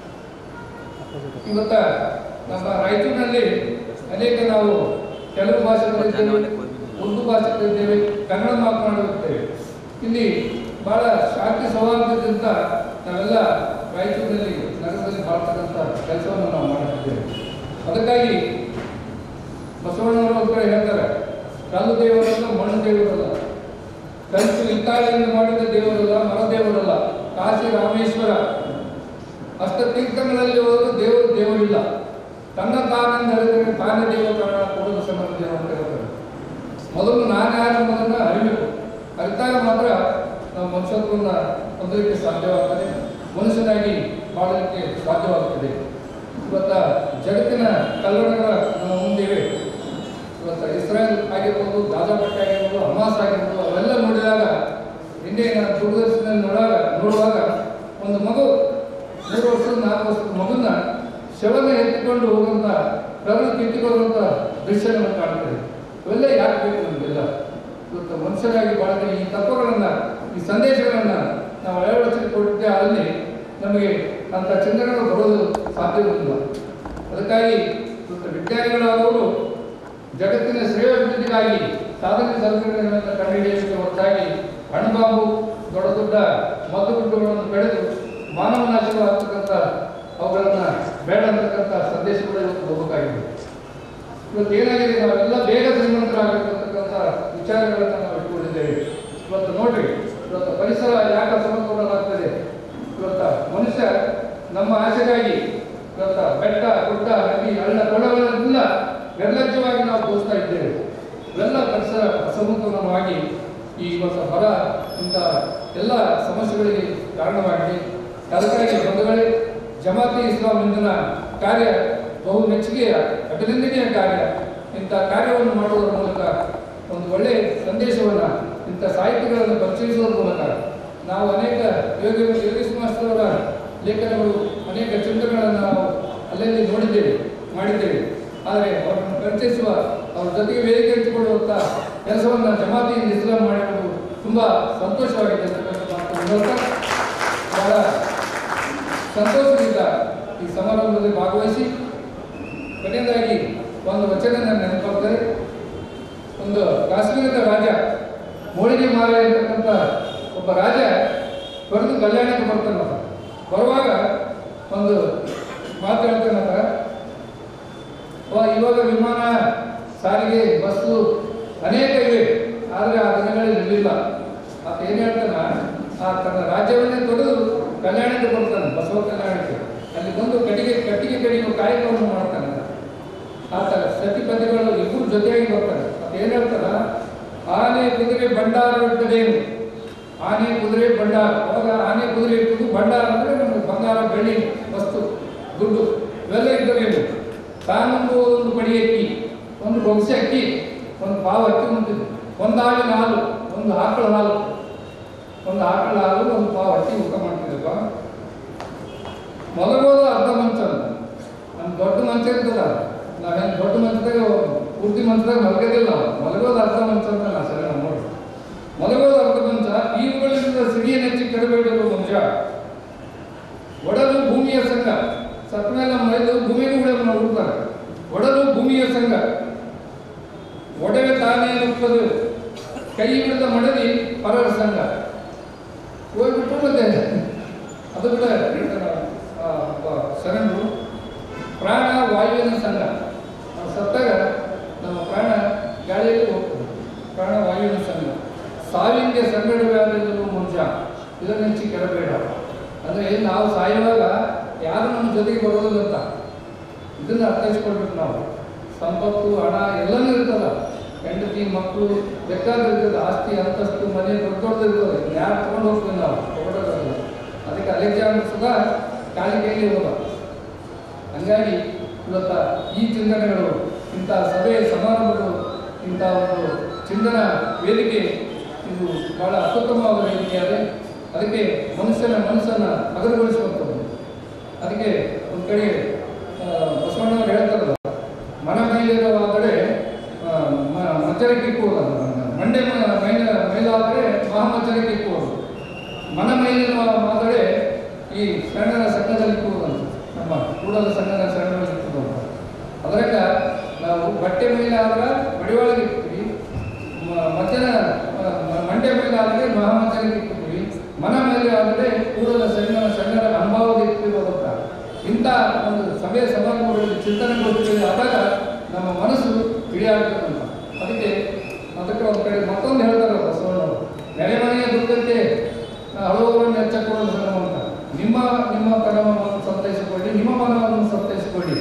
ಇವತ್ತ ನಮ್ಮ ರಾಯಚೂರಿನಲ್ಲಿ ಅನೇಕ ನಾವು ಕೆಲವು ಭಾಷೆಗಳಿದ್ದೇವೆ ಉರ್ದು ಭಾಷೆಗಳಿದ್ದೇವೆ ಕನ್ನಡ ಮಾತನಾಡುತ್ತೇವೆ ಇಲ್ಲಿ ಬಹಳ ಶಾಂತಿ ಸೌಹಾರ್ದದಿಂದ ನಾವೆಲ್ಲ ರಾಯಚೂರಿನಲ್ಲಿ ನಗರದಲ್ಲಿ ಮಾಡ್ತಕ್ಕಂಥ ಕೆಲಸವನ್ನು ನಾವು ಮಾಡುತ್ತಿದ್ದೇವೆ ಅದಕ್ಕಾಗಿ ಬಸವಣ್ಣವರು ಒಂದು ಕಡೆ ಹೇಳ್ತಾರೆ ಕಲ್ಲು ದೇವರಲ್ಲ ಮಣ್ಣು ದೇವರಲ್ಲ ಕಂಚು ಇತ್ತಾಳಿಯಿಂದ ಮಾಡಿದ ದೇವರಲ್ಲ ಮರ ದೇವರಲ್ಲ ಕಾಶಿ ರಾಮೇಶ್ವರ ಅಷ್ಟ ತೀರ್ಥಗಳಲ್ಲಿ ಹೋದರೂ ದೇವರು ದೇವರಿಲ್ಲ ತನ್ನ ತಾನಿಂದ ಅರಿತರೆ ತಾನೇ ದೇವ ಕಾರಣ ಕೊಡುವ ಸಮರ್ಥ ದೇವ ಅಂತ ಹೇಳ್ತಾರೆ ಮೊದಲು ನಾನು ಯಾರು ಎಂಬುದನ್ನು ಅರಿಬೇಕು ಅರಿತಾಗ ಮಾತ್ರ ನಾವು ಮನುಷ್ಯತ್ವವನ್ನು ಹೊಂದಲಿಕ್ಕೆ ಸಾಧ್ಯವಾಗ್ತದೆ ಮನುಷ್ಯನಾಗಿ ಮಾಡಲಿಕ್ಕೆ ಸಾಧ್ಯವಾಗುತ್ತದೆ ಇವತ್ತ ಜಗತ್ತಿನ ಕಲ್ಲಡಗಳ ನಮ್ಮ ಮುಂದಿವೆ ಇವತ್ತು ಇಸ್ರೇಲ್ ಆಗಿರ್ಬೋದು ಗಾಜಾ ಪಟ್ಟೆ ಆಗಿರ್ಬೋದು ಹಮಾಸ್ ಆಗಿರ್ಬೋದು ಅವೆಲ್ಲ ನೋಡಿದಾಗ ಹಿಂದೆ ನಾನು ದೂರದರ್ಶನದಲ್ಲಿ ನೋಡಾಗ ನೋಡುವಾಗ ಒಂದು ಮಗು ಮೂರು ವರ್ಷದ ನಾಲ್ಕು ವರ್ಷದ ಮಗುನ ಶವನ ಎತ್ತಿಕೊಂಡು ಹೋಗುವಂತ ಕರ್ಣ ಕಿತ್ತಿಕೊಳ್ಳುವಂತ ದೃಶ್ಯಗಳನ್ನು ಕಾಣ್ತದೆ ಇವೆಲ್ಲ ಯಾಕೆ ಬೇಕು ನಮಗೆಲ್ಲ ಇವತ್ತು ಮನುಷ್ಯರಾಗಿ ಬಾಳಿದ ಈ ತತ್ವಗಳನ್ನ ಈ ಸಂದೇಶಗಳನ್ನ ನಾವು ಅಳವಡಿಸಿ ಕೊಟ್ಟಿದ್ದೆ ಅಲ್ಲಿ ನಮಗೆ ಅಂತ ಚಿಂತನೆಗಳು ಬರೋದು ಸಾಧ್ಯವಿಲ್ಲ ಅದಕ್ಕಾಗಿ ಇವತ್ತು ವಿಜ್ಞಾನಿಗಳಾದವರು ಜಗತ್ತಿನ ಶ್ರೇಯೋಭಿವೃದ್ಧಿಗಾಗಿ ಸಾಧನೆ ಸೌಕರ್ಯಗಳನ್ನು ಕಂಡುಹಿಡಿಯುವುದಕ್ಕೆ ಹೊರತಾಗಿ ಅಣುಬಾಂಬು ದೊಡ್ಡ ದೊಡ್ಡ ಮದ್ದುಗುಡ್ಡುಗಳನ್ನು ಬೆಳೆದು ಮಾನವ ನಾಶವಾಗ್ತಕ್ಕಂಥ ಅವುಗಳನ್ನು ಬೇಡ ಅಂತಕ್ಕಂಥ ಸಂದೇಶಗಳು ಇವತ್ತು ಹೋಗಬೇಕಾಗಿದೆ ಇವತ್ತು ಏನಾಗಿದೆ ನಾವೆಲ್ಲ ಬೇಗ ಶ್ರೀಮಂತರಾಗಿರ್ತಕ್ಕಂಥ ವಿಚಾರಗಳನ್ನು ನಾವು ಇಟ್ಕೊಂಡಿದ್ದೇವೆ ಇವತ್ತು ನೋಡ್ರಿ ಇವತ್ತು ಪರಿಸರ ಯಾಕೆ ಸಮತೋಲನಾಗ್ತದೆ ಇವತ್ತು ನಮ್ಮ ಆಸೆಗಾಗಿ ಇವತ್ತ ಬೆಟ್ಟ ಗುಡ್ಡ ನದಿ ಹಳ್ಳ ಕೊಳ್ಳಗಳನ್ನೆಲ್ಲ ನಿರ್ಲಜ್ಜವಾಗಿ ನಾವು ತೋರಿಸ್ತಾ ಇದ್ದೇವೆ ಇವೆಲ್ಲ ಪರಿಸರ ಅಸಮತೋಲನವಾಗಿ ಈ ಇವತ್ತು ಹೊರ ಇಂಥ ಎಲ್ಲ ಸಮಸ್ಯೆಗಳಿಗೆ ಕಾರಣವಾಗಿದೆ ಅದಕ್ಕಾಗಿ ಬಂಧುಗಳೇ ಜಮಾತಿ ಇಸ್ಲಾಂ ಇಂದಿನ ಕಾರ್ಯ ಬಹು ಮೆಚ್ಚುಗೆಯ ಅಭಿನಂದನೆಯ ಕಾರ್ಯ ಇಂಥ ಕಾರ್ಯವನ್ನು ಮಾಡುವುದರ ಮೂಲಕ ಒಂದು ಒಳ್ಳೆಯ ಸಂದೇಶವನ್ನು ಇಂಥ ಸಾಹಿತ್ಯಗಳನ್ನು ಪರಿಚಯಿಸುವುದರ ಮೂಲಕ ನಾವು ಅನೇಕ ಯೋಗ ಯೋಗೇಶ್ ಮಾಸ್ಟರ್ ಅವರ ಲೇಖನಗಳು ಅನೇಕ ಚಿಂತನೆಗಳನ್ನು ನಾವು ಅಲ್ಲಲ್ಲಿ ನೋಡಿದ್ದೇವೆ ಮಾಡಿದ್ದೇವೆ ಆದರೆ ಅವರನ್ನು ಪರಿಚಯಿಸುವ ಅವರ ಜೊತೆಗೆ ವೇದಿಕೆ ಹಂಚಿಕೊಳ್ಳುವಂಥ ಕೆಲಸವನ್ನು ಜಮಾತಿಯಿಂದ ಇಸ್ಲಾಂ ಮಾಡಿರುವುದು ತುಂಬ ಸಂತೋಷವಾಗಿದೆ ಅಂತಕ್ಕಂಥ ಮಾತನ್ನು ಹೇಳ್ತಾ ಬಹಳ ಸಂತೋಷದಿಂದ ಈ ಸಮಾರಂಭದಲ್ಲಿ ಭಾಗವಹಿಸಿ ಕೊನೆಯದಾಗಿ ಒಂದು ವಚನ ನನ್ನ ನೆನಪಾಗ್ತದೆ ಒಂದು ಕಾಶ್ಮೀರದ ರಾಜ ಮೋಳಿಗೆ ಮಾರ ಇರ್ತಕ್ಕಂಥ ಒಬ್ಬ ರಾಜ ಬರೆದು ಕಲ್ಯಾಣಕ್ಕೆ ಬರ್ತಾನಲ್ಲ ಬರುವಾಗ ಒಂದು ಮಾತು ಹೇಳ್ತಾನಲ್ಲ ವ ಇವಾಗ ವಿಮಾನ ಸಾರಿಗೆ ಬಸ್ಸು ಅನೇಕ ಇವೆ ಆದರೆ ಆ ದಿನಗಳಲ್ಲಿ ಇರಲಿಲ್ಲ ಆತ ಏನು ಹೇಳ್ತಾನ ಆ ತನ್ನ ರಾಜ್ಯವನ್ನೇ ತೊಡೆದು ಕಲ್ಯಾಣಕ್ಕೆ ಬರ್ತಾನೆ ಬಸವ ಕಲ್ಯಾಣಕ್ಕೆ ಅಲ್ಲಿ ಬಂದು ಕಟ್ಟಿಗೆ ಕಟ್ಟಿಗೆ ಕಡಿಯುವ ಕಾರ್ಯಕ್ರಮ ಮಾಡ್ತಾನೆ ಆತ ಸತಿಪತಿಗಳು ಇಬ್ಬರು ಜೊತೆಯಾಗಿ ಬರ್ತಾರೆ ಅದು ಏನು ಹೇಳ್ತಾರ ಆನೆ ಕುದುರೆ ಭಂಡಾರ ಇರ್ತದೇನು ಆನೆ ಕುದುರೆ ಭಂಡಾರ ಅವಾಗ ಆನೆ ಕುದುರೆ ಇರ್ತದ್ದು ಭಂಡಾರ ಅಂದರೆ ನಮಗೆ ಬಂಗಾರ ಬೆಳ್ಳಿ ವಸ್ತು ದುಡ್ಡು ಇವೆಲ್ಲ ಇದ್ದವೇನು ತಾನೊಂದು ಒಂದು ಪಡಿ ಅಕ್ಕಿ ಒಂದು ಬೊಗಸೆ ಅಕ್ಕಿ ಒಂದು ಪಾವು ಅಕ್ಕಿ ಉಂಟಿದ್ದು ಒಂದು ಹಾಲಿನ ಹಾಲು ಒಂದು ಆಕಳ ಹಾಲು ಒಂದು ಆಕಳ ಹಾಲು ಒಂದು ಪಾವು ಅಕ್ಕಿ ಊಟ ಮಾಡ್ತಿದ್ದಪ್ಪ ಮಲಗೋದು ಅರ್ಧ ಮಂಚ ನಮ್ಮ ದೊಡ್ಡ ಮಂಚ ಇರ್ತದ ನಾವೇನು ದೊಡ್ಡ ಮಂಚದಾಗ ಪೂರ್ತಿ ಮಂಚದಾಗ ಮಲಗೋದಿಲ್ಲ ನಾವು ಮಲಗೋದು ಅರ್ಧ ಮಂಚ ಅಂತ ನಾ ಸರಿ ನಾವು ನೋಡಿ ಮಲಗೋದು ಅರ್ಧ ಮಂಚ ಇವುಗಳಿಂದ ಸಿಡಿಯ ನೆಚ್ಚಿ ಕೆಡಬೇಡಿರುವ ಮನುಷ್ಯ ಒಡಲು ಭೂಮಿಯ ಸಂಘ ಸತ್ತ ಮೇಲೆ ನಮ್ಮ ಮೈದು ಭೂಮಿಗೂ ಕೂಡ ನಾವು ಹುಡ್ತಾರೆ ಒಡಲು ಭೂಮಿಯ ಸಂಘ ಒಡವೆ ತಾನೇ ನುಪ್ಪದು ಕೈ ಹಿಡಿದ ಮಡದಿ ಪರರ ಸಂಘ ಹೋಗ್ಬಿಟ್ಟು ಮತ್ತೆ ಅದು ಕೂಡ ಹೇಳ್ತಾರ ಆ, ಒಬ್ಬ ಶರಣರು ಪ್ರಾಣ ವಾಯುವಿನ ಸಂಘ ನಾವು ಸತ್ತಾಗ ನಮ್ಮ ಪ್ರಾಣ ಗಾಳಿಯಲ್ಲಿ ಹೋಗ್ತದೆ ಪ್ರಾಣ ವಾಯುವಿನ ಸಂಘ ಸಾವಿಗೆ ಸಂಗಡವಾಗಲು ಮನುಷ್ಯ ಇದನ್ನ ಹೆಚ್ಚಿ ಕೆಡಬೇಡ ಅಂದರೆ ನಾವು ಸಾಯುವಾಗ ಯಾರು ನಮ್ಮ ಜೊತೆಗೆ ಬರೋದಿಲ್ಲ ಅಂತ ಇದನ್ನ ಅರ್ಥೈಸ್ಕೊಳ್ಬೇಕು ನಾವು ಸಂಪತ್ತು ಹಣ ಎಲ್ಲನೂ ಇರ್ತದ ಹೆಂಡತಿ ಮಕ್ಕಳು ಬೇಕಾದಿರ್ತದೆ ಆಸ್ತಿ ಅಂತಸ್ತು ಮನೆ ದೊಡ್ಡ ದೊಡ್ಡದು ಇರ್ತದೆ ಯಾರು ತಗೊಂಡು ಹೋಗ್ತೀವಿ ನಾವು ತಗೊಳ್ಳೋದಲ್ಲ ಅದಕ್ಕೆ ಅಲೆಕ್ಸಾಂಡರ್ ಸುಧಾ ಖಾಲಿ ಕೈಲಿ ಹೋದ ಹಂಗಾಗಿ ಇವತ್ತ ಈ ಚಿಂತನೆಗಳು ಇಂಥ ಸಭೆ ಸಮಾರಂಭಗಳು ಇಂಥ ಒಂದು ಚಿಂತನ ವೇದಿಕೆ ಇದು ಬಹಳ ಅತ್ಯುತ್ತಮವಾದ ವೇದಿಕೆಯಾದೆ ಅದಕ್ಕೆ ಮನುಷ್ಯನ ಮನಸ್ಸನ್ನು ಹಗರುಗೊಳಿಸುವಂಥದ್ದು ಅದಕ್ಕೆ ಒಂದು ಕಡೆ ಆ, ಬಸವಣ್ಣವರು ಹೇಳ್ತಾರಲ್ಲ ಮನ ಮೈಲಿರವಾದರೆ ಆ, ಮ- ಮಜ್ಜರಕ್ಕೆ ಇಕ್ಕುವುದು ಮಂಡೆ ಮ- ಮೈಲ ಮೈಲಾದರೆ ಮಹಾಮಜ್ಜರಕ್ಕೆ ಇಕ್ಕುವುದು ಮನ ಮೈಲಿರುವಾದರೆ ಈ ಶರಣರ ಸಂಘದಲ್ಲಿ ಇಕ್ಕುವುದಂತ ನಮ್ಮ ಕೂಡಲ ಸಂಘದ ಶರಣರಲ್ಲಿ ಇಕ್ಕುವುದು ಅದರಿಂದ ನಾವು ಬಟ್ಟೆ ಮೇಲೆ ಆದ್ರೆ ಮಡಿವಾಳಗೆ ಇಕ್ತೀವಿ ಮ- ಮಜ್ಜನ ಆ, ಮ- ಮಂಡ್ಯ ಮೇಲೆ ಆದರೆ ಮಹಾಮಜ್ಜನಿಗೆ ಇಕ್ತೀವಿ ಮನ ಮೇಲೆ ಆದರೆ ಕೂಡಲ ಸಣ್ಣ ಸಣ್ಣರ ಅನುಭವದ ಇಟ್ಟಿರೋದಂತ ಇಂಥ ಒಂದು ಸಭೆ ಸಮಾರಂಭಗಳಲ್ಲಿ ಚಿಂತನೆಗಳು ಆದಾಗ ನಮ್ಮ ಮನಸ್ಸು ತಿಳಿಯಾಗ್ತದಂತ ಅದಕ್ಕೆ ಅದಕ್ಕೆ ಒಂದು ಕಡೆ ಮತ್ತೊಂದು ಹೇಳ್ತಾರೆ ಬಸವಣ್ಣವರು ನೆರೆ ಮನೆಯ ದುಃಖಕ್ಕೆ ಹಲವರನ್ನು ಎಚ್ಚಕೊಳ್ಳಲು ಅಂತ ನಿಮ್ಮ ನಿಮ್ಮ ಕರ್ಮವನ್ನು ಸಂತೈಸಿಕೊಳ್ಳಿ ನಿಮ್ಮ ಮನವನ್ನು ಸಂತೈಸಿಕೊಳ್ಳಿ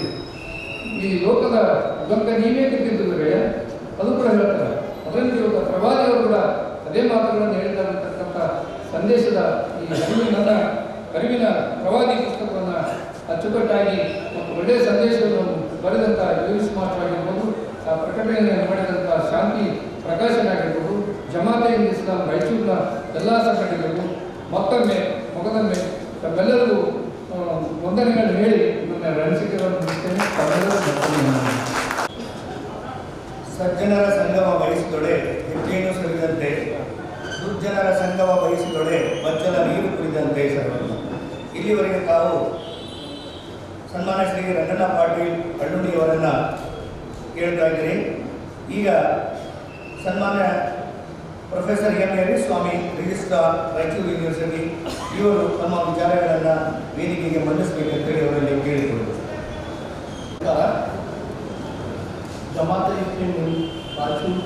ಈ ಲೋಕದ ದುಃಖ ನೀವೇ ತಿದ್ದಿದ್ದರೆ ಅದು ಕೂಡ ಹೇಳ್ತಾರೆ ಅದರಿಂದ ಇವತ್ತು ಪ್ರವಾದಿಯವರು ಕೂಡ ಅದೇ ಮಾತುಗಳನ್ನು ಹೇಳಿದ್ದಾರೆ ಅಂತಕ್ಕಂಥ ಸಂದೇಶದ ಈ ಅರಿವಿನ ಅರಿವಿನ ಪ್ರವಾದಿ ಪುಸ್ತಕವನ್ನು ಅಚ್ಚುಕಟ್ಟಾಗಿ ಮತ್ತು ಒಳ್ಳೆಯ ಸಂದೇಶವನ್ನು ಬರೆದಂಥ ಯೂನಿಸ್ ಮಾಸ್ಟರ್ ಆಗಿರ್ಬೋದು ಆ ಪ್ರಕಟಣೆಯನ್ನು ಮಾಡಿದಂಥ ಶಾಂತಿ ಪ್ರಕಾಶನ ಆಗಿರ್ಬೋದು ಜಮಾತೆ ಇನ್ ಇಸ್ಲಾಂ ರಾಯಚೂರಿನ ಎಲ್ಲ ಸಂಘಟನೆಗಳಿಗೂ ಮತ್ತೊಮ್ಮೆ ಮೊಗದೊಮ್ಮೆ ತಮ್ಮೆಲ್ಲರಿಗೂ ಆ, ವಂದನೆಗಳನ್ನು ಹೇಳಿ ನನ್ನ ಅನಿಸಿಕೆಗಳನ್ನು ಮುಗಿಸ್ತೇನೆ ತಮ್ಮೆಲ್ಲರಿಗೂ ಮತ್ತೊಮ್ಮೆ ವಂದನೆ. ಸಜ್ಜನರ ಸಂಗಮ ಬಯಸಿದೊಡೆ ಹೆಜ್ಜೆಯನ್ನು ಸರಿದಂತೆ ದುರ್ಜನರ ಸಂಗಮ ಬಯಸಿದೊಡೆ ಬಚ್ಚಲ ನೀರು ಕುಡಿದಂತೆ ಸರ್ವಜ್ಞ ಇಲ್ಲಿವರೆಗೆ ತಾವು ಸನ್ಮಾನ ಶ್ರೀ ರಂಗಣ್ಣ ಪಾಟೀಲ್ ಕಣ್ಣುಣಿಯವರನ್ನು ಕೇಳ್ತಾ ಇದ್ದೀರಿ ಈಗ ಸನ್ಮಾನ್ಯ professor M Erraswamy registrar Raichur university ಇವರು ತಮ್ಮ ವಿಚಾರಗಳನ್ನು ವೇದಿಕೆಗೆ ಮಂಡಿಸಬೇಕಂತೇಳಿ ಅವರಲ್ಲಿ ಕೇಳಿಕೊಳ್ಳುವುದು ನಮಸ್ಕಾರ ಜಮಾತ ಇಸ್ಲಾಮಿ ರಾಯಚೂರು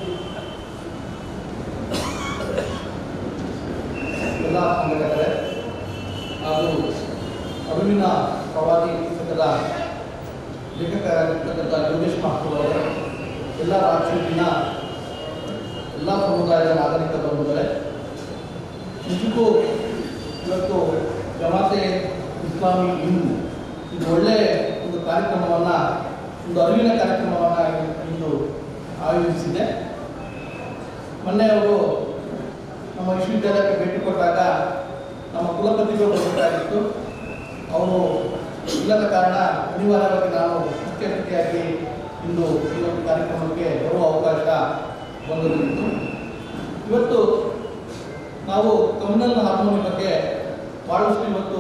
ಎಲ್ಲ ಸಂಘಟಕರೇ ಹಾಗೂ ಅರಿವಿನ ಪ್ರವಾದಿ ಪುಸ್ತಕದ ಲೇಖಕರಾಗಿರ್ತಕ್ಕಂಥ ಯೋಗೇಶ್ ಮಾಥೂರ್ ಅವರು ಎಲ್ಲ ರಾಜ್ಯದಲ್ಲಿನ ಎಲ್ಲ ಸಮುದಾಯದ ನಾಗರಿಕ ಬಂಧುಗಳೇ ನಿಜಕ್ಕೂ ಇವತ್ತು ಜಮಾತೆ ಇಸ್ಲಾಮಿ ಹಿಂದೂ ಇದು ಒಳ್ಳೆ ಒಂದು ಕಾರ್ಯಕ್ರಮವನ್ನು ಒಂದು ಅರಿವಿನ ಕಾರ್ಯಕ್ರಮವನ್ನು ಇಂದು ಆಯೋಜಿಸಿದೆ ಮೊನ್ನೆ ಅವರು ನಮ್ಮ ವಿಶ್ವವಿದ್ಯಾಲಯಕ್ಕೆ ಭೇಟಿ ಕೊಟ್ಟಾಗ ನಮ್ಮ ಕುಲಪತಿಗಳು ಬರಬೇಕಾಗಿತ್ತು ಅವರು ಇಲ್ಲದ ಕಾರಣ ಅನಿವಾರ್ಯವಾಗಿ ನಾನು ಮುಖ್ಯ ಅತಿಥಿಯಾಗಿ ಇಂದು ಈ ಒಂದು ಕಾರ್ಯಕ್ರಮಕ್ಕೆ ಬರುವ ಅವಕಾಶ ಬಂದಿದ್ದು ಇವತ್ತು ನಾವು ಕಮ್ಯುನಲ್ ಹಾರ್ಮೋನಿ ಬಗ್ಗೆ ಭಾಳಷ್ಟು ಇವತ್ತು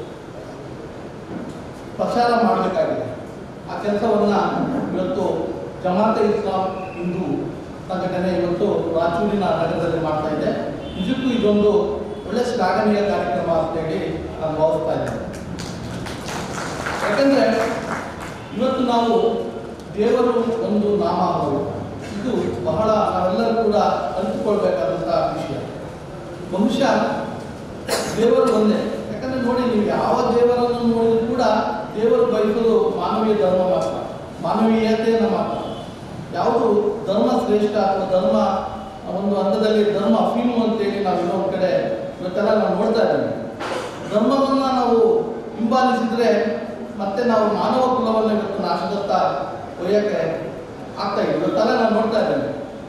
ಪ್ರಚಾರ ಮಾಡಬೇಕಾಗಿದೆ ಆ ಕೆಲಸವನ್ನು ಇವತ್ತು ಜಮಾತೆ ಇಸ್ಲಾಂ ಹಿಂದೂ ಸಂಘಟನೆ ಇವತ್ತು ರಾಯಚೂರಿನ ನಗರದಲ್ಲಿ ಮಾಡ್ತಾ ಇದೆ ನಿಜಕ್ಕೂ ಇದೊಂದು ಒಳ್ಳೆ ಶ್ಲಾಘನೀಯ ಕಾರ್ಯಕ್ರಮ ಅಂತೇಳಿ ನಾನು ಭಾವಿಸ್ತಾ ಇದ್ದೇನೆ ಯಾಕಂದ್ರೆ ಇವತ್ತು ನಾವು ದೇವರು ಒಂದು ನಾಮ ಅವರು ಇದು ಬಹಳ ನಾವೆಲ್ಲರೂ ಕೂಡ ಅರಿತುಕೊಳ್ಬೇಕಾದಂಥ ವಿಷಯ ಬಹುಶಃ ದೇವರು ಒಂದೇ ಯಾಕಂದ್ರೆ ನೋಡಿ ನೀವು ಯಾವ ದೇವರನ್ನು ನೋಡಿದ್ರು ಕೂಡ ದೇವರು ಬಯಸೋದು ಮಾನವೀಯ ಧರ್ಮ ಮಾತ್ರ ಮಾನವೀಯತೆಯನ್ನು ಮಾತ್ರ ಯಾವುದು ಧರ್ಮ ಶ್ರೇಷ್ಠ ಅಥವಾ ಧರ್ಮ ಒಂದು ಹಂತದಲ್ಲಿ ಧರ್ಮ ಅಫೀಮು ಅಂತೇಳಿ ನಾವು ಇನ್ನೊಂದು ಕಡೆ ಇವತ್ತೆಲ್ಲ ನಾವು ನೋಡ್ತಾ ಇದ್ದೇವೆ ಧರ್ಮವನ್ನು ನಾವು ಹಿಂಬಾಲಿಸಿದ್ರೆ ಮತ್ತೆ ನಾವು ಮಾನವ ಕುಲವನ್ನು ಇವತ್ತು ನಾಶದತ್ತ ಒಯ್ಯಕ್ಕೆ ಆಗ್ತಾ ಇದೆ ಇವತ್ತೆಲ್ಲ ನಾವು ನೋಡ್ತಾ ಇದ್ದೇವೆ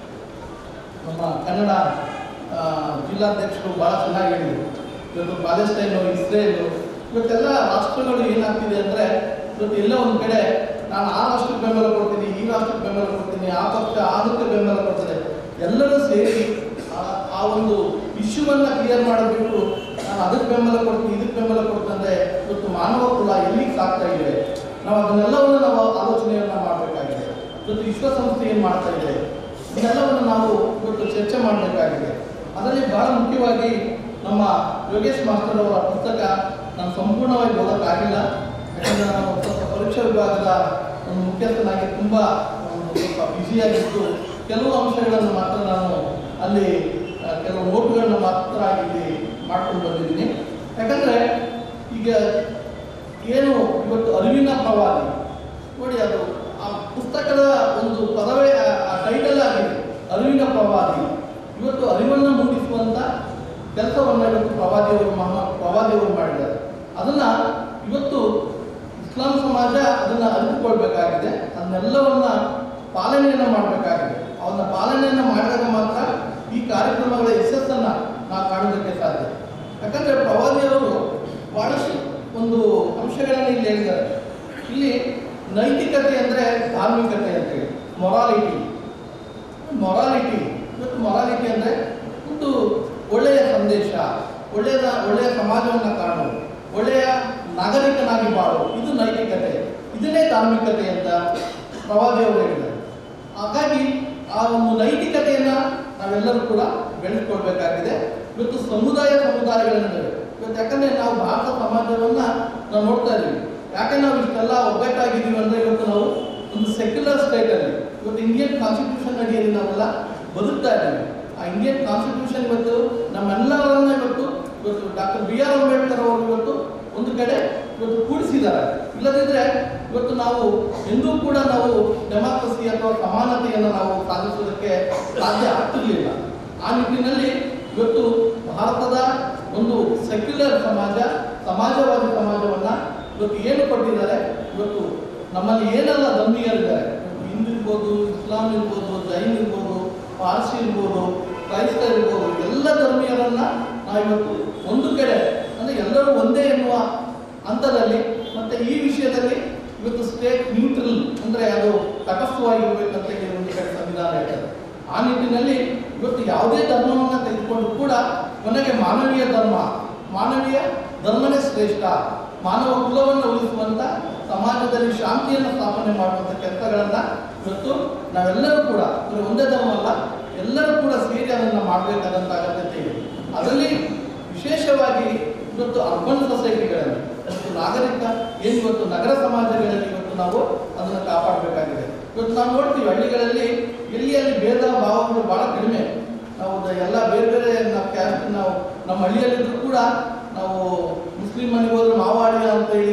ನಮ್ಮ ಕನ್ನಡ ಆ, ಜಿಲ್ಲಾಧ್ಯಕ್ಷರು ಭಾಳ ಚೆನ್ನಾಗಿ ಹೇಳಿದರು ಇವತ್ತು ಪ್ಯಾಲೆಸ್ಟೈನು ಇಸ್ರೇಲು ಇವತ್ತೆಲ್ಲ ರಾಷ್ಟ್ರಗಳು ಏನಾಗ್ತಿದೆ ಅಂದರೆ ಇವತ್ತು ಎಲ್ಲೋ ಒಂದು ಕಡೆ ನಾನು ಆ ರಾಷ್ಟ್ರಕ್ಕೆ ಬೆಂಬಲ ಕೊಡ್ತೀನಿ ಈ ರಾಷ್ಟ್ರಕ್ಕೆ ಬೆಂಬಲ ಕೊಡ್ತೀನಿ ಆ ಪಕ್ಷ ಅದಕ್ಕೆ ಬೆಂಬಲ ಕೊಡ್ತದೆ ಎಲ್ಲರೂ ಸೇರಿ ಆ- ಆ ಒಂದು ಇಶ್ಯೂವನ್ನು ಕ್ಲಿಯರ್ ಮಾಡಬೇಕು ನಾನು ಅದಕ್ಕೆ ಬೆಂಬಲ ಕೊಡ್ತೀನಿ ಇದಕ್ಕೆ ಬೆಂಬಲ ಕೊಡ್ತೀನಿ ಅಂದರೆ ಇವತ್ತು ಮಾನವ ಕುಲ ಎಲ್ಲಿಗೆ ಸಾಗ್ತಾ ಇದೆ ನಾವು ಅದನ್ನೆಲ್ಲವನ್ನು ನಾವು ಆಲೋಚನೆಯನ್ನು ಮಾಡಬೇಕಾಗಿದೆ ಇವತ್ತು ವಿಶ್ವಸಂಸ್ಥೆ ಏನು ಮಾಡ್ತಾ ಇದೆ ಇದೆಲ್ಲವನ್ನು ನಾವು ಇವತ್ತು ಚರ್ಚೆ ಮಾಡಬೇಕಾಗಿದೆ ಅದರಲ್ಲಿ ಬಹಳ ಮುಖ್ಯವಾಗಿ ನಮ್ಮ ಯೋಗೇಶ್ ಮಾಸ್ಟರ್ ಅವರ ಪುಸ್ತಕ ನಾನು ಸಂಪೂರ್ಣವಾಗಿ ಓದೋಕ್ಕಾಗಿಲ್ಲ ಯಾಕಂದರೆ ನಾನು ಸ್ವಲ್ಪ ಪರೀಕ್ಷಾ ವಿಭಾಗದ ಒಂದು ಮುಖ್ಯಸ್ಥನಾಗಿ ತುಂಬ ಒಂದು ಸ್ವಲ್ಪ ಬ್ಯುಸಿಯಾಗಿದ್ದು ಕೆಲವು ಅಂಶಗಳನ್ನು ಮಾತ್ರ ನಾನು ಅಲ್ಲಿ ಆ, ಕೆಲವು ನೋಟುಗಳನ್ನ ಮಾತ್ರ ಇಲ್ಲಿ ಮಾಡ್ಕೊಂಡು ಬಂದಿದ್ದೀನಿ ಯಾಕಂದರೆ ಈಗ ಏನು ಇವತ್ತು ಅರಿವಿನ ಪ್ರವಾದಿ ನೋಡಿ ಅದು ಆ ಪುಸ್ತಕದ ಒಂದು ಪದವೇ ಆ- ಆ ಟೈಟಲ್ ಆಗಿದೆ ಅರಿವಿನ ಪ್ರವಾದಿ ಇವತ್ತು ಅರಿವನ್ನು ಮೂಡಿಸುವಂತ ಕೆಲಸವನ್ನು ಇವತ್ತು ಪ್ರವಾದಿಯವರು ಮಹಾ ಪ್ರವಾದಿಯವರು ಮಾಡಿದ್ದಾರೆ ಅದನ್ನ ಇವತ್ತು ಇಸ್ಲಾಂ ಸಮಾಜ ಅದನ್ನ ಅರಿತುಕೊಳ್ಬೇಕಾಗಿದೆ ಅದನ್ನೆಲ್ಲವನ್ನ ಪಾಲನೆಯನ್ನ ಮಾಡಬೇಕಾಗಿದೆ ಅವನ್ನ ಪಾಲನೆಯನ್ನ ಮಾಡಿದಾಗ ಮಾತ್ರ ಈ ಕಾರ್ಯಕ್ರಮಗಳ ಯಶಸ್ಸನ್ನ ನಾವು ಕಾಣೋದಕ್ಕೆ ಸಾಧ್ಯ ಯಾಕಂದ್ರೆ ಪ್ರವಾದಿಯವರು ಬಹಳಷ್ಟು ಒಂದು ಅಂಶಗಳನ್ನು ಇಲ್ಲಿ ಹೇಳಿದ್ದಾರೆ ಇಲ್ಲಿ ನೈತಿಕತೆ ಅಂದರೆ ಧಾರ್ಮಿಕತೆ ಅಂತೇಳಿ ಮೊರಾಲಿಟಿ ಮೊರಾಲಿಟಿ ಇವತ್ತು ಮೊರಾಲಿಟಿ ಅಂದರೆ ಒಂದು ಒಳ್ಳೆಯ ಸಂದೇಶ ಒಳ್ಳೆಯದ ಒಳ್ಳೆಯ ಸಮಾಜವನ್ನು ಕಾಣೋದು ಒಳ್ಳೆಯ ನಾಗರಿಕನಾಗಿ ಬಾಳೋದು ಇದು ನೈತಿಕತೆ ಇದನ್ನೇ ಧಾರ್ಮಿಕತೆ ಅಂತ ಪ್ರವಾದಿಯವರು ಹೇಳಿದ್ದಾರೆ ಹಾಗಾಗಿ ಆ ಒಂದು ನೈತಿಕತೆಯನ್ನು ನಾವೆಲ್ಲರೂ ಕೂಡ ಬೆಳೆಸ್ಕೊಳ್ಬೇಕಾಗಿದೆ ಇವತ್ತು ಸಮುದಾಯ ಸಮುದಾಯಗಳಿದ್ದಾವೆ ಇವತ್ತು ಯಾಕಂದ್ರೆ ನಾವು ಭಾರತ ಸಮಾಜವನ್ನ ನಾವು ನೋಡ್ತಾ ಇದ್ದೀವಿ ಯಾಕೆ ನಾವು ಇಷ್ಟೆಲ್ಲ ಒಗ್ಗಟ್ಟಾಗಿದ್ದೀವಿ ಅಂದ್ರೆ ಇವತ್ತು ನಾವು ಒಂದು ಸೆಕ್ಯುಲರ್ ಸ್ಟೇಟ್ ಅಲ್ಲಿ ಇವತ್ತು ಇಂಡಿಯನ್ ಕಾನ್ಸ್ಟಿಟ್ಯೂಷನ್ ಅಡಿಯಲ್ಲಿ ನಾವೆಲ್ಲ ಬದುಕ್ತಾ ಇದ್ದೀವಿ ಆ ಇಂಡಿಯನ್ ಕಾನ್ಸ್ಟಿಟ್ಯೂಷನ್ ಇವತ್ತು ನಮ್ಮೆಲ್ಲರನ್ನ ಇವತ್ತು ಇವತ್ತು ಡಾಕ್ಟರ್ ಬಿ ಆರ್ ಅಂಬೇಡ್ಕರ್ ಅವರು ಇವತ್ತು ಒಂದು ಕಡೆ ಇವತ್ತು ಕೂಡಿಸಿದ್ದಾರೆ ಇಲ್ಲದಿದ್ರೆ ಇವತ್ತು ನಾವು ಎಂದೂ ಕೂಡ ನಾವು ಡೆಮಾಕ್ರಸಿ ಅಥವಾ ಸಮಾನತೆಯನ್ನು ನಾವು ಸಾಧಿಸೋದಕ್ಕೆ ಸಾಧ್ಯ ಆಗ್ತಿರ್ಲಿಲ್ಲ ಆ ನಿಟ್ಟಿನಲ್ಲಿ ಇವತ್ತು ಭಾರತದ ಒಂದು ಸೆಕ್ಯುಲರ್ ಸಮಾಜ ಸಮಾಜವಾದಿ ಸಮಾಜವನ್ನ ಇವತ್ತು ಏನು ಕೊಟ್ಟಿದ್ದಾರೆ ಇವತ್ತು ನಮ್ಮಲ್ಲಿ ಏನೆಲ್ಲ ಧರ್ಮೀಯರಿದ್ದಾರೆ ಇವತ್ತು ಹಿಂದೂ ಇರ್ಬೋದು ಇಸ್ಲಾಂ ಇರ್ಬೋದು ಜೈನ್ ಇರ್ಬೋದು ಪಾರ್ಸಿ ಇರ್ಬೋದು ಕ್ರೈಸ್ತ ಇರ್ಬೋದು ಎಲ್ಲ ಧರ್ಮೀಯರನ್ನ ನಾವಿವತ್ತು ಒಂದು ಕಡೆ ಅಂದ್ರೆ ಎಲ್ಲರೂ ಒಂದೇ ಎನ್ನುವ ಹಂತದಲ್ಲಿ ಮತ್ತೆ ಈ ವಿಷಯದಲ್ಲಿ ಇವತ್ತು ಸ್ಟೇಟ್ ನ್ಯೂಟ್ರಲ್ ಅಂದ್ರೆ ಅದು ತಟಸ್ಥವಾಗಿರ್ಬೇಕಂತ ಹೇಳಿ ಒಂದು ಕಡೆ ಸಂವಿಧಾನ ಹೇಳ್ತದೆ ಆ ನಿಟ್ಟಿನಲ್ಲಿ ಇವತ್ತು ಯಾವುದೇ ಧರ್ಮವನ್ನು ತೆಗೆದುಕೊಂಡು ಕೂಡ ಕೊನೆಗೆ ಮಾನವೀಯ ಧರ್ಮ ಮಾನವೀಯ ಧರ್ಮನೇ ಶ್ರೇಷ್ಠ ಮಾನವ ಕುಲವನ್ನು ಉಳಿಸುವಂತ ಸಮಾಜದಲ್ಲಿ ಶಾಂತಿಯನ್ನು ಸ್ಥಾಪನೆ ಮಾಡುವಂತ ಕೆಲಸಗಳನ್ನ ಇವತ್ತು ನಾವೆಲ್ಲರೂ ಕೂಡ ಇದು ಒಂದೇ ಧರ್ಮ ಅಲ್ಲ ಎಲ್ಲರೂ ಕೂಡ ಸೇರಿ ಅದನ್ನು ಮಾಡಬೇಕಾದಂತ ಅಗತ್ಯತೆ ಇದೆ ಅದರಲ್ಲಿ ವಿಶೇಷವಾಗಿ ಇವತ್ತು ಅರ್ಬನ್ ಸೊಸೈಟಿಗಳಲ್ಲಿ ಮತ್ತು ನಾಗರಿಕ ಏನು ಇವತ್ತು ನಗರ ಸಮಾಜಗಳಲ್ಲಿ ಇವತ್ತು ನಾವು ಅದನ್ನು ಕಾಪಾಡಬೇಕಾಗಿದೆ ಇವತ್ತು ನಾವು ನೋಡ್ತೀವಿ ಹಳ್ಳಿಗಳಲ್ಲಿ ಎಲ್ಲಿ ಅಲ್ಲಿ ಭೇದ ಭಾವಗಳು ಬಹಳ ಕಡಿಮೆ ನಾವು ದ- ಎಲ್ಲ ಬೇರೆ ಬೇರೆ ನಾವು ಕ್ಯಾಸ್ಟ್ ನಾವು ನಮ್ಮ ಹಳ್ಳಿಯಲ್ಲಿದ್ರು ಕೂಡ ನಾವು ಮುಸ್ಲಿಂ ಮನೆಗೆ ಹೋದ್ರೆ ಮಾವಾಡಿ ಅಂತ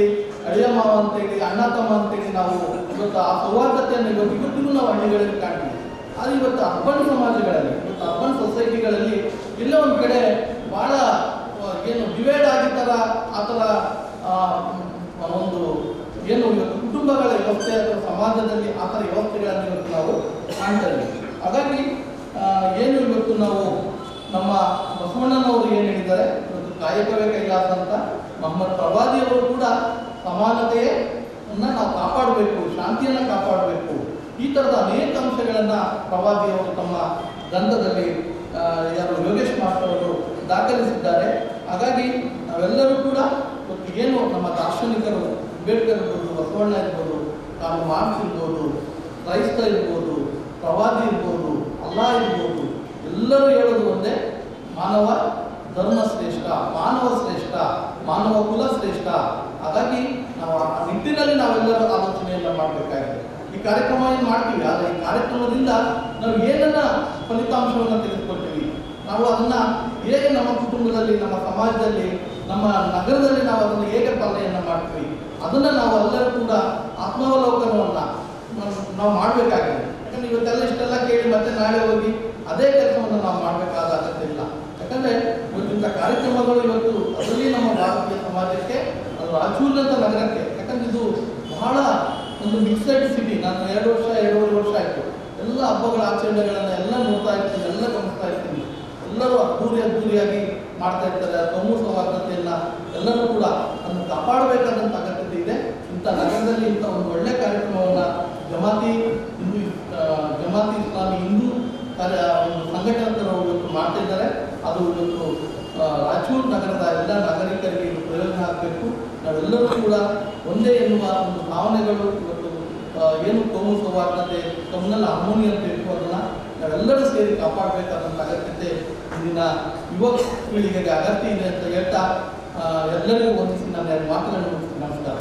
ಅಂತೇಳಿ ನಾವು ಇವತ್ತು ಆ ಸೌಹಾರ್ದತೆಯನ್ನು ಇವತ್ತು ಇವತ್ತಿಗೂ ನಾವು ಹಳ್ಳಿಗಳಲ್ಲಿ ಕಾಣ್ತೀವಿ ಆದರೆ ಇವತ್ತು ಅರ್ಬನ್ ಸಮಾಜಗಳಲ್ಲಿ ಇವತ್ತು ಅರ್ಬನ್ ಸೊಸೈಟಿಗಳಲ್ಲಿ ಎಲ್ಲೋ ಒಂದು ಕಡೆ ಭಾಳ ಆ, ಏನು ಡಿವೈಡ್ ಆಗಿರ್ತಾರ ಆ ಥರ ಆ, ಮ್, ಒಂದು ಏನು ಇವತ್ತು ಕುಟುಂಬಗಳ ವ್ಯವಸ್ಥೆ ಅಥವಾ ಸಮಾಜದಲ್ಲಿ ಆ ಥರ ವ್ಯವಸ್ಥೆಗಳನ್ನು ಇವತ್ತು ನಾವು ಕಾಣ್ತಾ ಇದ್ದೀವಿ ಹಾಗಾಗಿ ಆ, ಏನು ಇವತ್ತು ನಾವು ನಮ್ಮ ಬಸವಣ್ಣನವರು ಏನು ಹೇಳಿದ್ದಾರೆ ಇವತ್ತು ಕಾಯಕವೇ ಕೈಲಾಸ ಅಂತ ಮೊಹಮ್ಮದ್ ಪ್ರವಾದಿಯವರು ಕೂಡ ಸಮಾನತೆಯನ್ನ ನಾವು ಕಾಪಾಡಬೇಕು ಶಾಂತಿಯನ್ನು ಕಾಪಾಡಬೇಕು ಈ ಥರದ ಅನೇಕ ಅಂಶಗಳನ್ನು ಪ್ರವಾದಿಯವರು ತಮ್ಮ ಗ್ರಂಥದಲ್ಲಿ ಆ, ಯಾರು ಯೋಗೇಶ್ ಮಾಸ್ಟರ್ ಅವರು ದಾಖಲಿಸಿದ್ದಾರೆ ಹಾಗಾಗಿ ನಾವೆಲ್ಲರೂ ಕೂಡ ಇವತ್ತು ಏನು ನಮ್ಮ ದಾರ್ಶನಿಕರು ಅಂಬೇಡ್ಕರ್ ಇರ್ಬೋದು ಬಸವಣ್ಣ ಇರ್ಬೋದು ಕಾರ್ಲ್ ಮಾರ್ಕ್ಸ್ ಇರ್ಬೋದು ಕ್ರೈಸ್ತ ಇರ್ಬೋದು ಪ್ರವಾದಿ ಇರ್ಬೋದು ಅಲ್ಲಾ ಇರ್ಬೋದು ಎಲ್ಲರೂ ಹೇಳೋದು ಒಂದೇ ಮಾನವ ಧರ್ಮ ಶ್ರೇಷ್ಠ ಮಾನವ ಶ್ರೇಷ್ಠ ಮಾನವ ಕುಲ ಶ್ರೇಷ್ಠ ಹಾಗಾಗಿ ನಾವು ಆ ನಿಟ್ಟಿನಲ್ಲಿ ನಾವೆಲ್ಲರೂ ಆಲೋಚನೆಯನ್ನು ಮಾಡಬೇಕಾಗಿದೆ ಈ ಕಾರ್ಯಕ್ರಮ ಏನು ಮಾಡ್ತೀವಿ ಆದರೆ ಈ ಕಾರ್ಯಕ್ರಮದಿಂದ ನಾವು ಏನನ್ನ ಫಲಿತಾಂಶವನ್ನು ತೆಗೆದುಕೊಳ್ತೀವಿ ನಾವು ಅದನ್ನ ಹೇಗೆ ನಮ್ಮ ಕುಟುಂಬದಲ್ಲಿ ನಮ್ಮ ಸಮಾಜದಲ್ಲಿ ನಮ್ಮ ನಗರದಲ್ಲಿ ನಾವು ಅದನ್ನು ಹೇಗೆ ಪಾಲನೆಯನ್ನು ಮಾಡ್ತೀವಿ ಅದನ್ನ ನಾವು ಎಲ್ಲರೂ ಕೂಡ ಆತ್ಮಾವಲೋಕನವನ್ನ ನಾವು- ನಾವು ಮಾಡಬೇಕಾಗಿದೆ ಯಾಕಂದ್ರೆ ಇವತ್ತೆಲ್ಲ ಇಷ್ಟೆಲ್ಲ ಕೇಳಿ ಮತ್ತೆ ನಾಳೆ ಹೋಗಿ ಅದೇ ಕೆಲಸವನ್ನು ನಾವು ಮಾಡಬೇಕಾದ ಅಗತ್ಯ ಇಲ್ಲ ಯಾಕಂದ್ರೆ ಇವತ್ತಿಂಥ ಕಾರ್ಯಕ್ರಮಗಳು ಇವತ್ತು ಅದರಲ್ಲಿ ನಮ್ಮ ಭಾರತೀಯ ಸಮಾಜಕ್ಕೆ ಅದು ರಾಜೂರ್ನಂತ ನಗರಕ್ಕೆ ಯಾಕಂದ್ರೆ ಇದು ಬಹಳ ಒಂದು ಮಿಕ್ಸೆಡ್ ಸಿಟಿ ನಾನು ಎರಡು ವರ್ಷ ಎರಡೂವರೆ ವರ್ಷ ಆಯಿತು ಎಲ್ಲ ಹಬ್ಬಗಳ ಆಚರಣೆಗಳನ್ನ ಎಲ್ಲ ನೋಡ್ತಾ ಇರ್ತೀನಿ ಎಲ್ಲ ಗಮನಿಸ್ತಾ ಇರ್ತೀನಿ ಎಲ್ಲರೂ ಅದ್ದೂರಿ ಅದ್ದೂರಿಯಾಗಿ ಮಾಡ್ತಾ ಇರ್ತಾರೆ ಆ ಕೋಮು ಸೌಹಾರ್ದತೆಯನ್ನ ಎಲ್ಲರೂ ಕೂಡ ಅದನ್ನು ಕಾಪಾಡಬೇಕಾದಂಥ ಅಗತ್ಯತೆ ಇದೆ ಇಂಥ ನಗರದಲ್ಲಿ ಇಂಥ ಒಂದು ಒಳ್ಳೆ ಕಾರ್ಯಕ್ರಮವನ್ನ ಜಮಾತಿ ಹಿಂದೂ ಆ, ಜಮಾತಿ ಇಸ್ಲಾಮಿ ಹಿಂದೂ ಕಾರ್ಯ ಒಂದು ಸಂಘಟನೆಗಳು ಇವತ್ತು ಮಾಡ್ತಾ ಇದ್ದಾರೆ ಅದು ಇವತ್ತು ಆ, ರಾಯಚೂರು ನಗರದ ಎಲ್ಲ ನಾಗರಿಕರಿಗೆ ಇದು ಪ್ರಯೋಜನ ಆಗಬೇಕು ನಾವೆಲ್ಲರೂ ಕೂಡ ಒಂದೇ ಎನ್ನುವ ಒಂದು ಭಾವನೆಗಳು ಇವತ್ತು ಆ, ಏನು ಕೋಮು ಸೌಹಾರ್ದತೆ ಕಮ್ಯುನಲ್ ಹಾರ್ಮೋನಿ ಅಂತ ಬೇಕು ಅದನ್ನ ನಾವೆಲ್ಲರೂ ಸೇರಿ ಕಾಪಾಡಬೇಕಾದಂಥ ಅಗತ್ಯತೆ ಇಂದಿನ ಯುವ ಪೀಳಿಗೆಗೆ ಅಗತ್ಯ ಇದೆ ಅಂತ ಹೇಳ್ತಾ ಆ, ಎಲ್ಲರಿಗೂ ವಂದಿಸಿ ನಾನು ಎರಡು ಮಾತುಗಳನ್ನು ಮುಗಿಸ್ತೀನಿ ನಮಸ್ಕಾರ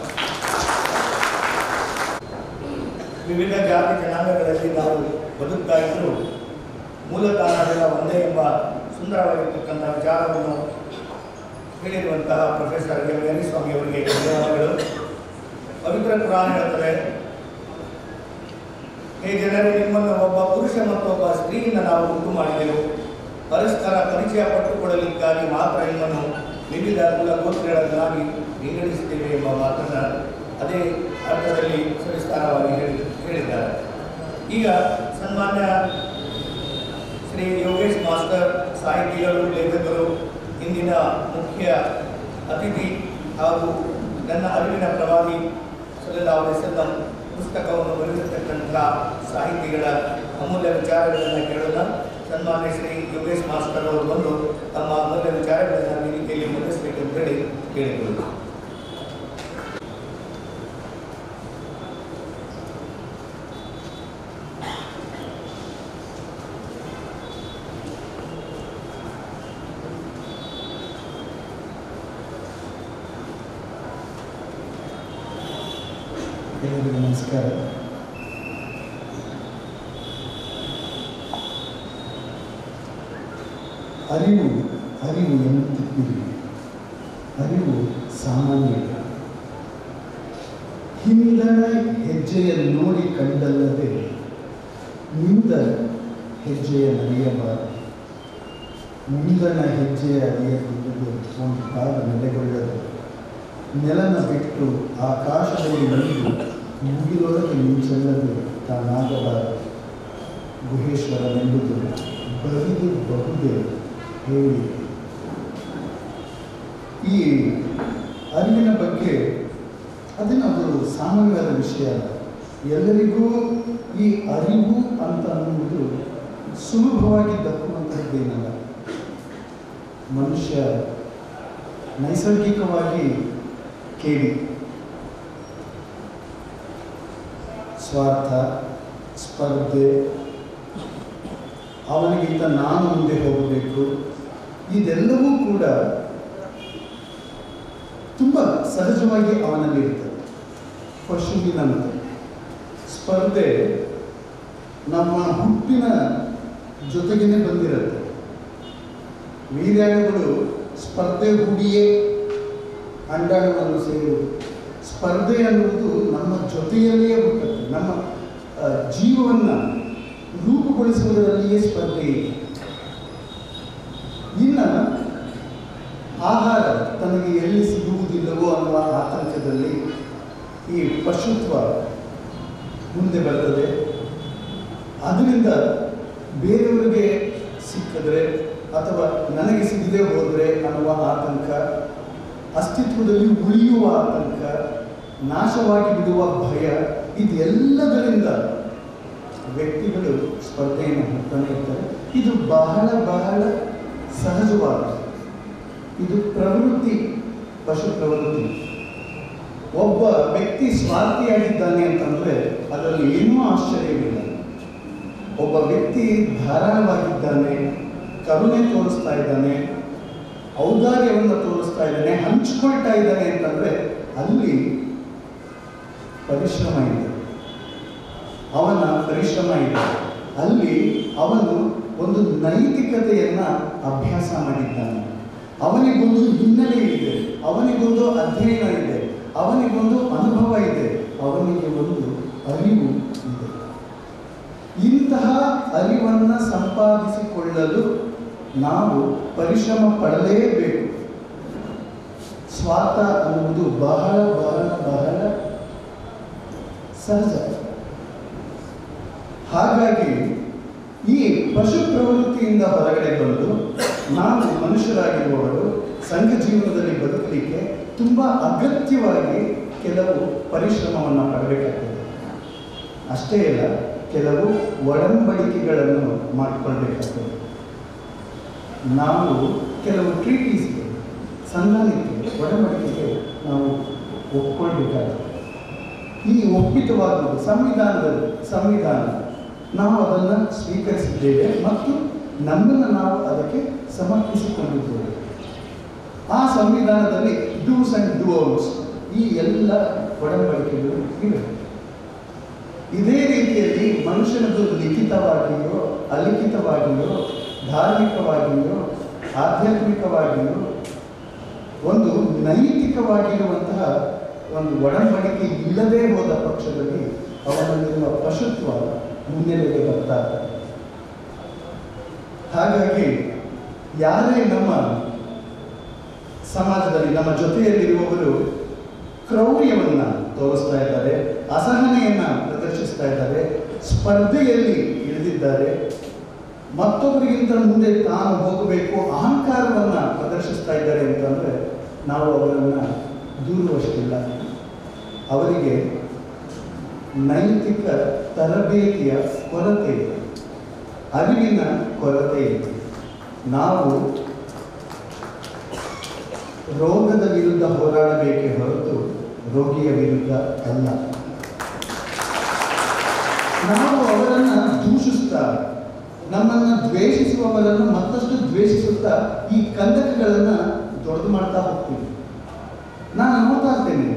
ವಿವಿಧ ಜಾತಿ ಜನಾಂಗಗಳಲ್ಲಿ ನಾವು ಬದುಕ್ತಾ ಇದ್ದರೂ ಮೂಲತಃ ನಾವೆಲ್ಲ ಒಂದೇ ಎಂಬ ಸುಂದರವಾಗಿರ್ತಕ್ಕಂಥ ವಿಚಾರವನ್ನು ಹೇಳಿರುವಂತಹ ಪ್ರೊಫೆಸರ್ ಎಂ ಯರಿಸ್ವಾಮಿ ಅವರಿಗೆ ಧನ್ಯವಾದಗಳು ಪವಿತ್ರ ಪುರಾಣ ಹೇಳ್ತದೆ ಹೇ ಜನರೇ ನಿಮ್ಮನ್ನು ಒಬ್ಬ ಪುರುಷ ಮತ್ತು ಒಬ್ಬ ಸ್ತ್ರೀಯಿಂದ ನಾವು ಉಂಟು ಮಾಡಿದೆವು ಪರಸ್ಪರ ಪರಿಚಯ ಪಟ್ಟುಕೊಳ್ಳಲಿಕ್ಕಾಗಿ ಮಾತ್ರ ನಿಮ್ಮನ್ನು ವಿವಿಧ ಕುಲ ಗೋತ್ರಗಳನ್ನಾಗಿ ವಿಂಗಡಿಸುತ್ತೇವೆ ಎಂಬ ಮಾತನ್ನು ಅದೇ ಅರ್ಥದಲ್ಲಿ ಸವಿಸ್ತಾರವಾಗಿ ಹೇಳಿ ಹೇಳಿದ್ದಾರೆ ಈಗ ಸನ್ಮಾನ್ಯ ಶ್ರೀ ಯೋಗೇಶ್ ಮಾಸ್ಟರ್ ಸಾಹಿತಿಗಳು ಲೇಖಕರು ಇಂದಿನ ಮುಖ್ಯ ಅತಿಥಿ ಹಾಗೂ ನನ್ನ ಅರಿವಿನ ಪ್ರವಾದಿ ಸಲ್ಲಲ್ಲಾಹು ಅಲೈಹಿ ವಸಲ್ಲಂ ಪುಸ್ತಕವನ್ನು ಬರೆದಿರ್ತಕ್ಕಂಥ ಸಾಹಿತಿಗಳ ಅಮೂಲ್ಯ ವಿಚಾರಗಳನ್ನು ಕೇಳೋಣ ಸನ್ಮಾನ್ಯ ಶ್ರೀ ಯೋಗೇಶ್ ಮಾಸ್ಟರ್ ಅವರು ಬಂದು ತಮ್ಮ ಅಮೂಲ್ಯ ವಿಚಾರಗಳನ್ನು ವೇದಿಕೆಯಲ್ಲಿ ಮಂಡಿಸಬೇಕು ಅಂತ ಹೇಳಿ ಕೇಳಿಕೊಳ್ಳುವುದು ಎಲ್ಲರಿಗೂ ನಮಸ್ಕಾರ ಅರಿವು ಅರಿವು ಎನ್ನುತ್ತಿದ್ದೀರಿ ಅರಿವು ಸಾಮಾನ್ಯ ಹಿಂದಣ ಹೆಜ್ಜೆಯ ನೋಡಿ ಕಂಡಲ್ಲದೆ ಮುಂದ ಹೆಜ್ಜೆಯ ನಡೆಯಬಾರದು ಮುಂದಣ ಹೆಜ್ಜೆಯ ಅರಿಯದಿರುವುದು ಒಂದು ಕಾಲ ನೆಲೆಗೊಳ್ಳದು ನೆಲನ ಬಿಟ್ಟು ಆಕಾಶದಲ್ಲಿ ನಿಂತು ಮುಗಿಲೊಳಗೆ ಮಿಂಚಲ್ಲದೆ ತಾನಾಗಬಾರದು ಗುಹೇಶ್ವರನೆಂಬುದು ಬರಿದು ಬಹುದೇ ಹೇಳಿ ಈ ಅರಿವಿನ ಬಗ್ಗೆ ಅದೇನದು ಸಾಮಾನ್ಯವಾದ ವಿಷಯ ಅಲ್ಲ ಎಲ್ಲರಿಗೂ ಈ ಅರಿವು ಅಂತ ಅನ್ನುವುದು ಸುಲಭವಾಗಿ ದಕ್ಕುವಂಥದ್ದೇನಲ್ಲ ಮನುಷ್ಯ ನೈಸರ್ಗಿಕವಾಗಿ ಕೇಳಿ ಸ್ವಾರ್ಥ ಸ್ಪರ್ಧೆ ಅವನಿಗಿಂತ ನಾನು ಮುಂದೆ ಹೋಗಬೇಕು ಇದೆಲ್ಲವೂ ಕೂಡ ತುಂಬ ಸಹಜವಾಗಿ ಅವನಲ್ಲಿ ಇರ್ತದೆ ಪಶುವಿನಂತೆ ಸ್ಪರ್ಧೆ ನಮ್ಮ ಹುಟ್ಟಿನ ಜೊತೆಗೇನೆ ಬಂದಿರುತ್ತೆ ವೀರ್ಯಾಣುಗಳು ಸ್ಪರ್ಧೆ ಹೂಡಿಯೇ ಅಂಡಾಣುವನ್ನು ಸೇರುವುದು ಸ್ಪರ್ಧೆ ಅನ್ನುವುದು ನಮ್ಮ ಜೊತೆಯಲ್ಲಿಯೇ ಹುಟ್ಟುತ್ತೆ ನಮ್ಮ ಆ, ಜೀವವನ್ನು ರೂಪುಗೊಳಿಸುವುದರಲ್ಲಿಯೇ ಸ್ಪರ್ಧೆ ಇದೆ ಇನ್ನು ಆಹಾರ ತನಗೆ ಎಲ್ಲಿ ಸಿಗುವುದಿಲ್ಲವೋ ಅನ್ನುವ ಆತಂಕದಲ್ಲಿ ಈ ಪಶುತ್ವ ಮುಂದೆ ಬರ್ತದೆ ಅದರಿಂದ ಬೇರೆಯವರಿಗೆ ಸಿಕ್ಕಿದ್ರೆ ಅಥವಾ ನನಗೆ ಸಿಗದೆ ಹೋದರೆ ಅನ್ನುವ ಆತಂಕ ಅಸ್ತಿತ್ವದಲ್ಲಿ ಉಳಿಯುವ ಆತಂಕ ನಾಶವಾಗಿ ಬಿಡುವ ಭಯ ಇದೆಲ್ಲದರಿಂದ ವ್ಯಕ್ತಿಗಳು ಸ್ಪರ್ಧೆಯನ್ನು ಹುಡ್ತಾನೆ ಇರ್ತಾರೆ ಇದು ಬಹಳ ಬಹಳ ಸಹಜವಾದ ಇದು ಪ್ರವೃತ್ತಿ ಪಶು ಪ್ರವೃತ್ತಿ ಒಬ್ಬ ವ್ಯಕ್ತಿ ಸ್ವಾರ್ಥಿಯಾಗಿದ್ದಾನೆ ಅಂತಂದ್ರೆ ಅದರಲ್ಲಿ ಏನೂ ಆಶ್ಚರ್ಯವಿಲ್ಲ ಒಬ್ಬ ವ್ಯಕ್ತಿ ಧಾರಾಳವಾಗಿದ್ದಾನೆ ಕರುಣೆ ತೋರಿಸ್ತಾ ಇದ್ದಾನೆ ಔದಾರ್ಯವನ್ನು ತೋರಿಸ್ತಾ ಇದ್ದಾನೆ ಹಂಚ್ಕೊಳ್ತಾ ಇದ್ದಾನೆ ಅಂತಂದ್ರೆ ಅಲ್ಲಿ ಪರಿಶ್ರಮ ಇದೆ ಅವನ ಪರಿಶ್ರಮ ಇದೆ ಅಲ್ಲಿ ಅವನು ಒಂದು ನೈತಿಕತೆಯನ್ನ ಅಭ್ಯಾಸ ಮಾಡಿದ್ದಾನೆ ಅವನಿಗೊಂದು ಹಿನ್ನೆಲೆ ಇದೆ ಅವನಿಗೊಂದು ಅಧ್ಯಯನ ಇದೆ ಅವನಿಗೊಂದು ಅನುಭವ ಇದೆ ಅವನಿಗೆ ಒಂದು ಅರಿವು ಇದೆ ಇಂತಹ ಅರಿವನ್ನು ಸಂಪಾದಿಸಿಕೊಳ್ಳಲು ನಾವು ಪರಿಶ್ರಮ ಪಡಲೇಬೇಕು ಸ್ವಾರ್ಥ ಅನ್ನುವುದು ಬಹಳ ಬಹಳ ಬಹಳ ಸಹಜ ಹಾಗಾಗಿ ಈ ಪಶು ಪ್ರವೃತ್ತಿಯಿಂದ ಹೊರಗಡೆ ಬಂದು ನಾವು ಮನುಷ್ಯರಾಗಿರುವವರು ಸಂಘ ಜೀವನದಲ್ಲಿ ಬದುಕಲಿಕ್ಕೆ ತುಂಬ ಅಗತ್ಯವಾಗಿ ಕೆಲವು ಪರಿಶ್ರಮವನ್ನು ಪಡಬೇಕಾಗ್ತದೆ ಅಷ್ಟೇ ಅಲ್ಲ ಕೆಲವು ಒಡಂಬಡಿಕೆಗಳನ್ನು ಮಾಡಿಕೊಳ್ಬೇಕಾಗ್ತದೆ ನಾವು ಕೆಲವು ಟ್ರೀಟೀಸ್ಗೆ ಸಂಧಾನಕ್ಕೆ ಒಡಂಬಡಿಕೆಗೆ ನಾವು ಒಪ್ಕೊಳ್ಬೇಕಾಗುತ್ತೆ ಈ ಒಪ್ಪಿತವಾಗುವುದು ಸಂವಿಧಾನದಲ್ಲಿ ಸಂವಿಧಾನ ನಾವು ಅದನ್ನು ಸ್ವೀಕರಿಸಿದ್ದೇವೆ ಮತ್ತು ನಮ್ಮನ್ನು ನಾವು ಅದಕ್ಕೆ ಸಮರ್ಪಿಸಿಕೊಂಡಿದ್ದೇವೆ ಆ ಸಂವಿಧಾನದಲ್ಲಿ ಡೂಸ್ ಅಂಡ್ ಡೂಔಟ್ಸ್ ಈ ಎಲ್ಲ ಒಡಂಬಡಿಕೆಗಳು ಇವೆ ಇದೇ ರೀತಿಯಲ್ಲಿ ಮನುಷ್ಯನದು ಲಿಖಿತವಾಗಿಯೋ ಅಲಿಖಿತವಾಗಿಯೋ ಧಾರ್ಮಿಕವಾಗಿಯೋ ಆಧ್ಯಾತ್ಮಿಕವಾಗಿಯೋ ಒಂದು ನೈತಿಕವಾಗಿರುವಂತಹ ಒಂದು ಒಡಂಬಡಿಕೆ ಇಲ್ಲದೇ ಹೋದ ಪಕ್ಷದಲ್ಲಿ ಅವನಲ್ಲಿರುವ ಪಶುತ್ವ ಮುನ್ನೆಲೆಗೆ ಬರ್ತಾ ಇದೆ ಹಾಗಾಗಿ ಯಾರೇ ನಮ್ಮ ಸಮಾಜದಲ್ಲಿ ನಮ್ಮ ಜೊತೆಯಲ್ಲಿರುವವರು ಕ್ರೌರ್ಯವನ್ನ ತೋರಿಸ್ತಾ ಇದ್ದಾರೆ ಅಸಹನೆಯನ್ನ ಪ್ರದರ್ಶಿಸ್ತಾ ಇದ್ದಾರೆ ಸ್ಪರ್ಧೆಯಲ್ಲಿ ಇಳಿದಿದ್ದಾರೆ ಮತ್ತೊಬ್ಬರಿಗಿಂತ ಮುಂದೆ ತಾನು ಹೋಗಬೇಕು ಅಹಂಕಾರವನ್ನ ಪ್ರದರ್ಶಿಸ್ತಾ ಇದ್ದಾರೆ ಅಂತಂದ್ರೆ ನಾವು ಅವರನ್ನ ದೂರುವಷ್ಟಿಲ್ಲ ಅವರಿಗೆ ನೈತಿಕ ತರಬೇತಿಯ ಕೊರತೆ ಇದೆ ಅರಿವಿನ ಕೊರತೆ ಇದೆ ನಾವು ರೋಗದ ವಿರುದ್ಧ ಹೋರಾಡಬೇಕೇ ಹೊರತು ರೋಗಿಯ ವಿರುದ್ಧ ಅಲ್ಲ ನಾವು ಅವರನ್ನ ದೂಷಿಸ್ತಾ ನಮ್ಮನ್ನ ದ್ವೇಷಿಸುವವರನ್ನು ಮತ್ತಷ್ಟು ದ್ವೇಷಿಸುತ್ತಾ ಈ ಕಂದಕಗಳನ್ನ ದೊಡ್ಡದು ಮಾಡ್ತಾ ಹೋಗ್ತೀವಿ ನಾನು ನೋಡ್ತಾ ಇರ್ತೇನೆ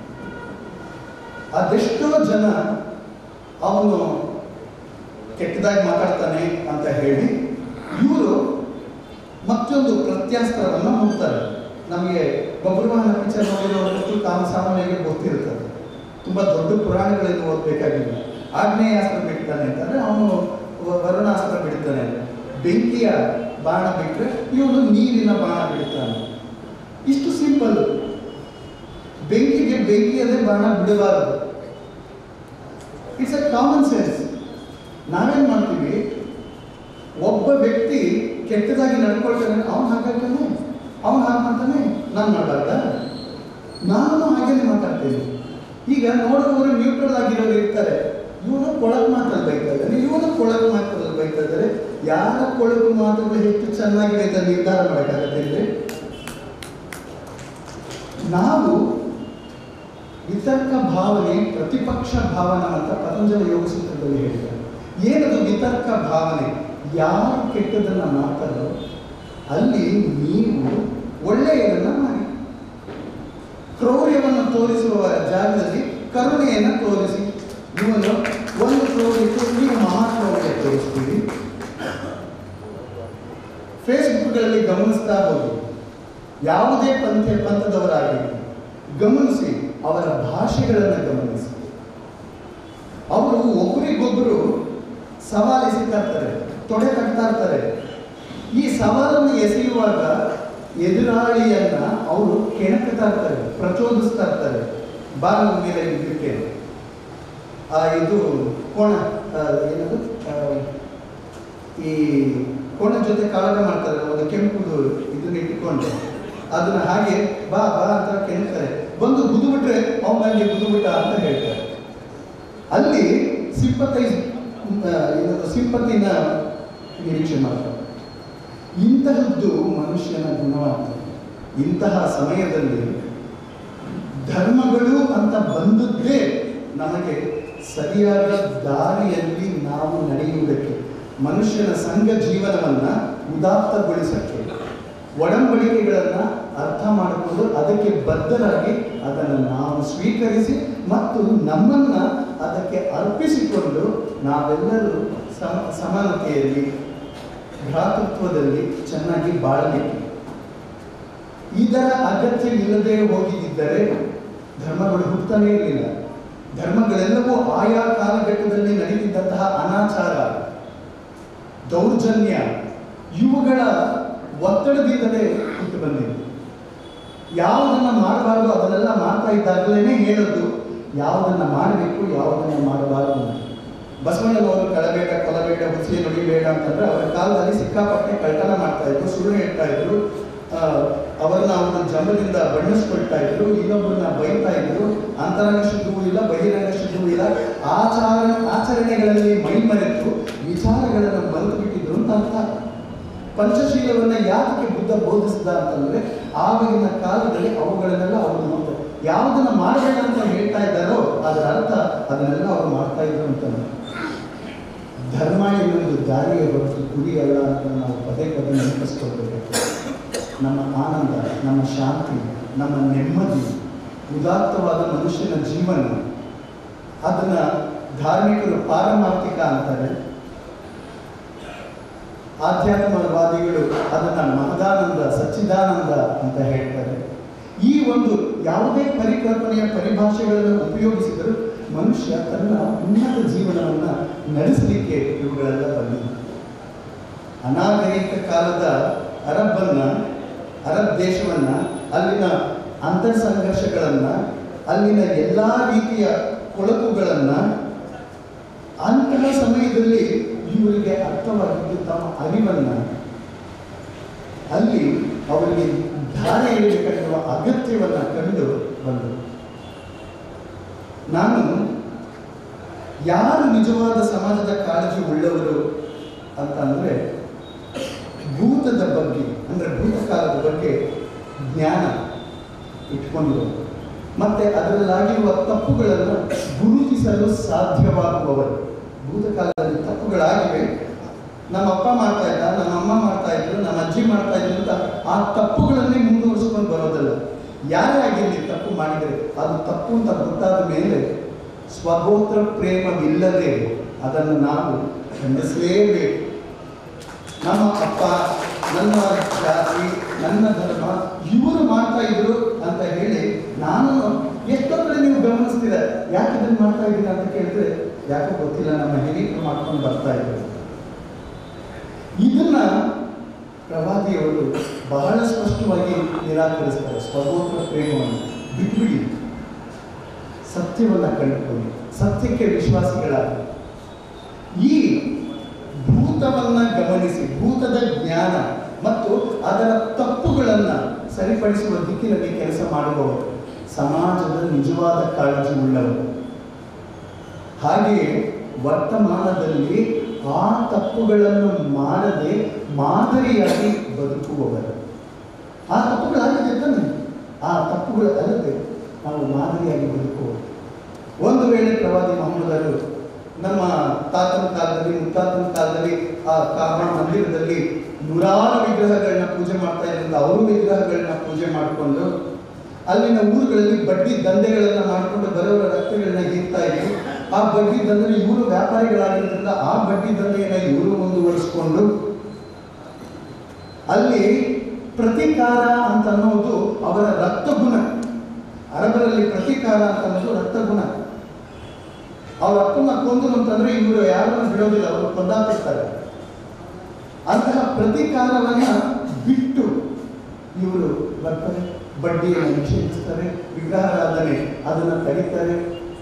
ಅದೆಷ್ಟೋ ಜನ ಅವನು ಕೆಟ್ಟದಾಗಿ ಮಾತಾಡ್ತಾನೆ ಅಂತ ಹೇಳಿ ಇವರು ಮತ್ತೊಂದು ಪ್ರತ್ಯಾಸ್ತ್ರವನ್ನು ಹೋಗ್ತಾರೆ ನಮಗೆ ಬಬ್ರುವಾಹನ ಪಿಕ್ಚರ್ ನೋಡಿರೋಷ್ಟು ಕಾಮ ಸಾಮಾನ್ಯವಾಗಿ ಗೊತ್ತಿರುತ್ತದೆ ತುಂಬ ದೊಡ್ಡ ಪುರಾಣಗಳನ್ನು ಓದಬೇಕಾಗಿಲ್ಲ ಆಗ್ನೇಯಾಸ್ತ್ರ ಬಿಡ್ತಾನೆ ಅಂತಂದ್ರೆ ಅವನು ವ- ವರುಣಾಸ್ತ್ರ ಬಿಡ್ತಾನೆ ಬೆಂಕಿಯ ಬಾಣ ಬಿಟ್ಟರೆ ಇವನು ನೀರಿನ ಬಾಣ ಬಿಡ್ತಾನೆ ಇಷ್ಟು ಸಿಂಪಲ್ ಬೆಂಕಿಗೆ ಬೆಂಕಿಯದೇ ಬಾಣ ಬಿಡಬಾರದು ಇಟ್ಸ್ ಅ ಕಾಮನ್ ಸೆನ್ಸ್ ನಾವೇನ್ ಮಾಡ್ತೀವಿ ಒಬ್ಬ ವ್ಯಕ್ತಿ ಕೆಟ್ಟದಾಗಿ ನಡ್ಕೊಳ್ತಾನೆ ಅವನು ಹಾಗಾಗ್ತಾನೆ ಅವನು ಹಾಗೆ ಮಾಡ್ತಾನೆ ನಾನು ಮಾಡಬಾರ್ದ ನಾನು ಹಾಗೇನೆ ಮಾತಾಡ್ತೇನೆ ಈಗ ನೋಡುವವರು ನ್ಯೂಟ್ರಲ್ ಆಗಿರೋರು ಇರ್ತಾರೆ ಇವನು ಕೊಳಕು ಮಾತಲ್ಲಿ ಬೈತಾ ಇದ್ದಾನೆ ಇವನು ಕೊಳಕು ಮಾತಲ್ಲಿ ಬೈತಾ ಇದ್ದಾರೆ ಯಾರ ಕೊಳಕು ಮಾತುಗಳು ಹೆಚ್ಚು ಚೆನ್ನಾಗಿದೆ ಅಂತ ನಿರ್ಧಾರ ಮಾಡೋಕ್ಕಾಗತ್ತೆ ಅಂದ್ರೆ ನಾವು ವಿತರ್ಕ ಭಾವನೆ ಪ್ರತಿಪಕ್ಷ ಭಾವನೆ ಅಂತ ಪತಂಜಲ ಯೋಗ ಸೂತ್ರದಲ್ಲಿ ಹೇಳಿದ್ದಾರೆ ಏನದು ವಿತರ್ಕ ಭಾವನೆ ಯಾರು ಕೆಟ್ಟದನ್ನ ಮಾಡ್ತಾರೋ ಅಲ್ಲಿ ನೀವು ಒಳ್ಳೆಯದನ್ನ ಮಾಡಿ ಕ್ರೌರ್ಯವನ್ನು ತೋರಿಸುವ ಜಾಗದಲ್ಲಿ ಕರುಣೆಯನ್ನು ತೋರಿಸಿ ಇವನು ಒಂದು ಕ್ರೌರ್ಯಕ್ಕೆ ನೀವು ಮಹಾಕ್ರೌರ್ಯ ತೋರಿಸ್ತೀರಿ ಫೇಸ್ಬುಕ್ಗಳಲ್ಲಿ ಗಮನಿಸ್ತಾ ಹೋಗಿ ಯಾವುದೇ ಪಂಥ ಪಂಥದವರಾಗಿ ಗಮನಿಸಿ ಅವರ ಭಾಷೆಗಳನ್ನು ಗಮನಿಸಿ ಅವರು ಒಬ್ಬರಿಗೊಬ್ಬರು ಸವಾಲಿಸ್ತಾ ಇರ್ತಾರೆ ತೊಡೆ ತಟ್ತಾ ಇರ್ತಾರೆ ಈ ಸವಾಲನ್ನು ಎಸೆಯುವಾಗ ಎದುರಾಳಿಯನ್ನ ಅವರು ಕೆಣಕ್ತಾ ಇರ್ತಾರೆ ಪ್ರಚೋದಿಸ್ತಾ ಇರ್ತಾರೆ ಬಾಗಿಲ ಮೇಲೆ ಇದಕ್ಕೆ ಆ ಇದು ಕೋಣ ಆ, ಏನದು ಆ, ಈ ಕೋಣ ಜೊತೆ ಕಾಳಗ ಮಾಡ್ತಾರೆ ಒಂದು ಕೆಂಪುದು ಇದನ್ನ ಇಟ್ಕೊಂಡು ಅದನ್ನ ಹಾಗೆ ಬಾ ಬಾ ಅಂತ ಕೆಣಕ್ತಾರೆ ಬಂದು ಗುದ್ದು ಬಿಟ್ರೆ ಅವನಲ್ಲಿ ಗುದ್ದು ಬಿಟ್ಟ ಅಂತ ಹೇಳ್ತಾರೆ ಅಲ್ಲಿ ಸಿಂಪತೈಸ್ ಏನದು ಸಿಂಪತಿನ ನಿರೀಕ್ಷೆ ಮಾಡ್ತಾರೆ ಇಂತಹದ್ದು ಮನುಷ್ಯನ ಗುಣವಾಗ್ತದೆ ಇಂತಹ ಸಮಯದಲ್ಲಿ ಧರ್ಮಗಳು ಅಂತ ಬಂದದ್ದೇ ನಮಗೆ ಸರಿಯಾದ ದಾರಿಯಲ್ಲಿ ನಾವು ನಡೆಯುವುದಕ್ಕೆ ಮನುಷ್ಯನ ಸಂಘ ಜೀವನವನ್ನ ಉದಾತ್ತಗೊಳಿಸಕ್ಕೆ ಒಡಂಬಡಿಕೆಗಳನ್ನು ಅರ್ಥ ಮಾಡಿಕೊಂಡು ಅದಕ್ಕೆ ಬದ್ಧರಾಗಿ ಅದನ್ನು ನಾವು ಸ್ವೀಕರಿಸಿ ಮತ್ತು ನಮ್ಮನ್ನ ಅದಕ್ಕೆ ಅರ್ಪಿಸಿಕೊಂಡು ನಾವೆಲ್ಲರೂ ಸಮ ಸಮಾನತೆಯಲ್ಲಿ ಭ್ರಾತೃತ್ವದಲ್ಲಿ ಚೆನ್ನಾಗಿ ಬಾಳಲಿಕ್ಕೆ ಇದರ ಅಗತ್ಯವಿಲ್ಲದೆ ಹೋಗಿದ್ದರೆ ಧರ್ಮಗಳು ಹುಟ್ಟತಾನೇ ಇರಲಿಲ್ಲ ಧರ್ಮಗಳೆಲ್ಲವೂ ಆಯಾ ಕಾಲಘಟ್ಟದಲ್ಲಿ ನಡೀತಿದ್ದಂತಹ ಅನಾಚಾರ ದೌರ್ಜನ್ಯ ಇವುಗಳ ಒತ್ತಡದಿಂದಲೇ ಹುಟ್ಟು ಬಂದಿದೆ ಯಾವುದನ್ನ ಮಾಡಬಾರ್ದು ಅದನ್ನೆಲ್ಲ ಮಾಡ್ತಾ ಇದ್ದಾಗಲೇ ಹೇಳೋದು ಯಾವುದನ್ನ ಮಾಡಬೇಕು ಯಾವುದನ್ನ ಮಾಡಬಾರದು ಅಂತ. ಬಸವಣ್ಣನವರು ಕಳಬೇಡ ಕೊಲಬೇಡ ಹುಸಿ ನುಡಿಬೇಡ ಅಂತಂದ್ರೆ ಅವರ ಕಾಲದಲ್ಲಿ ಸಿಕ್ಕಾಪಟ್ಟೆ ಕಳ್ತನ ಮಾಡ್ತಾ ಇದ್ರು ಸುಳ್ಳು ಹೇಳ್ತಾ ಇದ್ರು ಆ, ಅವರನ್ನ ಅವರು ಜಂಬದಿಂದ ಬಣ್ಣಿಸ್ಕೊಳ್ತಾ ಇದ್ರು ಇನ್ನೊಬ್ಬರನ್ನ ಬೈತಾ ಇದ್ರು ಅಂತರಂಗ ಶುದ್ಧವೂ ಇಲ್ಲ ಬಹಿರಂಗ ಶುದ್ಧವೂ ಇಲ್ಲ ಆಚಾರ ಆಚರಣೆಗಳಲ್ಲಿ ಮೈ ಮರೆತು ವಿಚಾರಗಳನ್ನು ಮರೆತು ಬಿಟ್ಟಿದ್ರು ಅಂತ ಅರ್ಥ ಪಂಚಶೀಲವನ್ನ ಯಾಕೆ ಬುದ್ಧ ಬೋಧಿಸಿದ ಅಂತಂದ್ರೆ ಆವಾಗಿನ ಕಾಲದಲ್ಲಿ ಅವುಗಳನ್ನೆಲ್ಲ ಅವರು ನೋಡ್ತಾರೆ ಯಾವುದನ್ನ ಮಾಡಬೇಡ ಅಂತ ಹೇಳ್ತಾ ಇದ್ದಾರೋ ಅದರ ಅರ್ಥ ಅದನ್ನೆಲ್ಲ ಅವರು ಮಾಡ್ತಾ ಇದ್ರು ಅಂತ ಧರ್ಮ ಎನ್ನುವುದು ದಾರಿಯ ಹೊರತು ಗುರಿ ಅಲ್ಲ ಅಂತ ನಾವು ಪದೇ ಪದೇ ನೆನಪಿಸ್ಕೊಳ್ಬೇಕು ನಮ್ಮ ಆನಂದ ನಮ್ಮ ಶಾಂತಿ ನಮ್ಮ ನೆಮ್ಮದಿ ಉದಾತ್ತವಾದ ಮನುಷ್ಯನ ಜೀವನ ಅದನ್ನ ಧಾರ್ಮಿಕರು ಪಾರಮಾರ್ಥಿಕ ಅಂತಾರೆ ಆಧ್ಯಾತ್ಮವಾದಿಗಳು ಅದನ್ನ ಮಹದಾನಂದ ಸಚ್ಚಿದಾನಂದ ಅಂತ ಹೇಳ್ತಾರೆ ಈ ಒಂದು ಯಾವುದೇ ಪರಿಕಲ್ಪನೆಯ ಪರಿಭಾಷೆಗಳನ್ನು ಉಪಯೋಗಿಸಿದರೂ ಮನುಷ್ಯ ತನ್ನ ಉನ್ನತ ಜೀವನವನ್ನು ನಡೆಸಲಿಕ್ಕೆ ಇವುಗಳೆಲ್ಲ ಬಂದಿದೆ ಅನಾಗರಿಕ ಕಾಲದ ಅರಬ್ಬನ್ನ ಅರಬ್ ದೇಶವನ್ನ ಅಲ್ಲಿನ ಅಂತರ್ ಸಂಘರ್ಷಗಳನ್ನ ಅಲ್ಲಿನ ಎಲ್ಲಾ ರೀತಿಯ ಕೊಳಕುಗಳನ್ನ ಅಂತಹ ಸಮಯದಲ್ಲಿ ಇವರಿಗೆ ಅರ್ಥವಾಗಿದ್ದು ತಮ್ಮ ಅರಿವನ್ನ ಅಲ್ಲಿ ಅವರಿಗೆ ಧಾರೆ ಎಳೆಯಬೇಕಾಗಿರುವ ಅಗತ್ಯವನ್ನ ಕಂಡು ಬಂದರು ನಾನು ಯಾರು ನಿಜವಾದ ಸಮಾಜದ ಕಾಳಜಿ ಉಳ್ಳವರು ಅಂತ ಅಂದ್ರೆ ಭೂತದ ಬಗ್ಗೆ ಅಂದ್ರೆ ಭೂತಕಾಲದ ಬಗ್ಗೆ ಜ್ಞಾನ ಇಟ್ಕೊಂಡಿರುವರು ಮತ್ತೆ ಅದರಲ್ಲಾಗಿರುವ ತಪ್ಪುಗಳನ್ನು ಗುರುತಿಸಲು ಸಾಧ್ಯವಾಗುವವರು ಭೂತಕಾಲದಲ್ಲಿ ತಪ್ಪುಗಳಾಗಿವೆ ನಮ್ಮ ಅಪ್ಪ ಮಾಡ್ತಾ ಇದ್ದ ನಮ್ಮ ಅಮ್ಮ ಮಾಡ್ತಾ ಇದ್ರು ನಮ್ಮ ಅಜ್ಜಿ ಮಾಡ್ತಾ ಇದ್ರು ಅಂತ ಆ ತಪ್ಪುಗಳನ್ನೇ ಮುಂದುವರಿಸ್ಕೊಂಡು ಬರೋದಲ್ಲ ಯಾರೇ ಆಗಿರಲಿ ತಪ್ಪು ಮಾಡಿದರೆ ಅದು ತಪ್ಪು ಅಂತ ಗೊತ್ತಾದ ಮೇಲೆ ಸ್ವಗೋತ್ರ ಪ್ರೇಮವಿಲ್ಲದೆ ಅದನ್ನು ನಾವು ಖಂಡಿಸಲೇಬೇಕು ನಮ್ಮ ಅಪ್ಪ ನನ್ನ ಜಾತಿ ನನ್ನ ಧರ್ಮ ಇವರು ಮಾಡ್ತಾ ಇದ್ರು ಅಂತ ಹೇಳಿ ನಾನು ಎಷ್ಟೋ ಕಡೆ ನೀವು ಗಮನಿಸ್ತೀರ ಯಾಕೆ ಇದನ್ನು ಮಾಡ್ತಾ ಇದ್ದೀರಾ ಅಂತ ಕೇಳಿದ್ರೆ ಯಾಕೋ ಗೊತ್ತಿಲ್ಲ ನಮ್ಮ ಹಿರಿಯರು ಮಾಡ್ಕೊಂಡು ಬರ್ತಾ ಇದ್ರು ಇದನ್ನ ಪ್ರವಾದಿಯವರು ಬಹಳ ಸ್ಪಷ್ಟವಾಗಿ ನಿರಾಕರಿಸ್ತಾರೆ ಸ್ವಗೋತ್ರ ಪ್ರೇಮವನ್ನು ಬಿಟ್ಬಿಡಿ ಸತ್ಯವನ್ನ ಕಂಡುಕೊಳ್ಳಿ ಸತ್ಯಕ್ಕೆ ವಿಶ್ವಾಸಿಗಳಾಗಿ ಈ ಭೂತವನ್ನ ಗಮನಿಸಿ ಭೂತದ ಜ್ಞಾನ ಮತ್ತು ಅದರ ತಪ್ಪುಗಳನ್ನ ಸರಿಪಡಿಸುವ ದಿಕ್ಕಿನಲ್ಲಿ ಕೆಲಸ ಮಾಡುವವರು ಸಮಾಜದ ನಿಜವಾದ ಕಾಳಜಿ ಉಳ್ಳವರು ಹಾಗೆಯೇ ವರ್ತಮಾನದಲ್ಲಿ ಆ ತಪ್ಪುಗಳನ್ನು ಮಾಡದೆ ಮಾದರಿಯಾಗಿ ಬದುಕುವವರು ಆ ತಪ್ಪುಗಳಾಗಿದೆ ತಾನೆ ಆ ತಪ್ಪುಗಳು ಅಲ್ಲದೆ ನಾವು ಮಾದರಿಯಾಗಿ ಬದುಕುವವರು ಒಂದು ವೇಳೆ ಪ್ರವಾದಿ ಮೊಹಮ್ಮದರು ನಮ್ಮ ತಾತನ ಕಾಲದಲ್ಲಿ ಮುತ್ತಾತನ ಕಾಲದಲ್ಲಿ ಆ ಕಾಮ ಮಂದಿರದಲ್ಲಿ ನೂರಾರು ವಿಗ್ರಹಗಳನ್ನ ಪೂಜೆ ಮಾಡ್ತಾ ಇದ್ರಿಂದ ಅವರು ವಿಗ್ರಹಗಳನ್ನ ಪೂಜೆ ಮಾಡಿಕೊಂಡು ಅಲ್ಲಿನ ಊರುಗಳಲ್ಲಿ ಬಡ್ಡಿ ದಂಧೆಗಳನ್ನ ಮಾಡಿಕೊಂಡು ಬರೋರ ರಕ್ತಗಳನ್ನ ಹೀರ್ತಾ ಇದ್ರು ಆ ಬಡ್ಡಿ ದಂಧೆ ಇವರು ವ್ಯಾಪಾರಿಗಳಾಗಿರೋದ್ರಿಂದ ಆ ಬಡ್ಡಿ ದಂಧೆಯನ್ನ ಇವರು ಮುಂದುವರಿಸಿಕೊಂಡು ಅಲ್ಲಿ ಪ್ರತಿಕಾರ ಅಂತ ಅನ್ನೋದು ಅವರ ರಕ್ತಗುಣ ಅರಬರಲ್ಲಿ ಪ್ರತೀಕಾರ ಅಂತಂದ್ರೆ ರಕ್ತಗುಣ ಅವ್ರ ಅಪ್ಪನ ಕೊಂದು ಅಂತಂದ್ರೆ ಇವರು ಯಾರನ್ನು ಬಿಡೋದಿಲ್ಲ ಅವರು ಕೊಂದಾಕ್ತಿರ್ತಾರೆ ಅಂತಹ ಪ್ರತೀಕಾರವನ್ನ ಬಿಟ್ಟು ಇವರು ಬರ್ತಾರೆ ಬಡ್ಡಿಯನ್ನು ನಿಷೇಧಿಸ್ತಾರೆ ವಿಗ್ರಹಾರಾಧನೆ ಅದನ್ನು ತಡೀತಾರೆ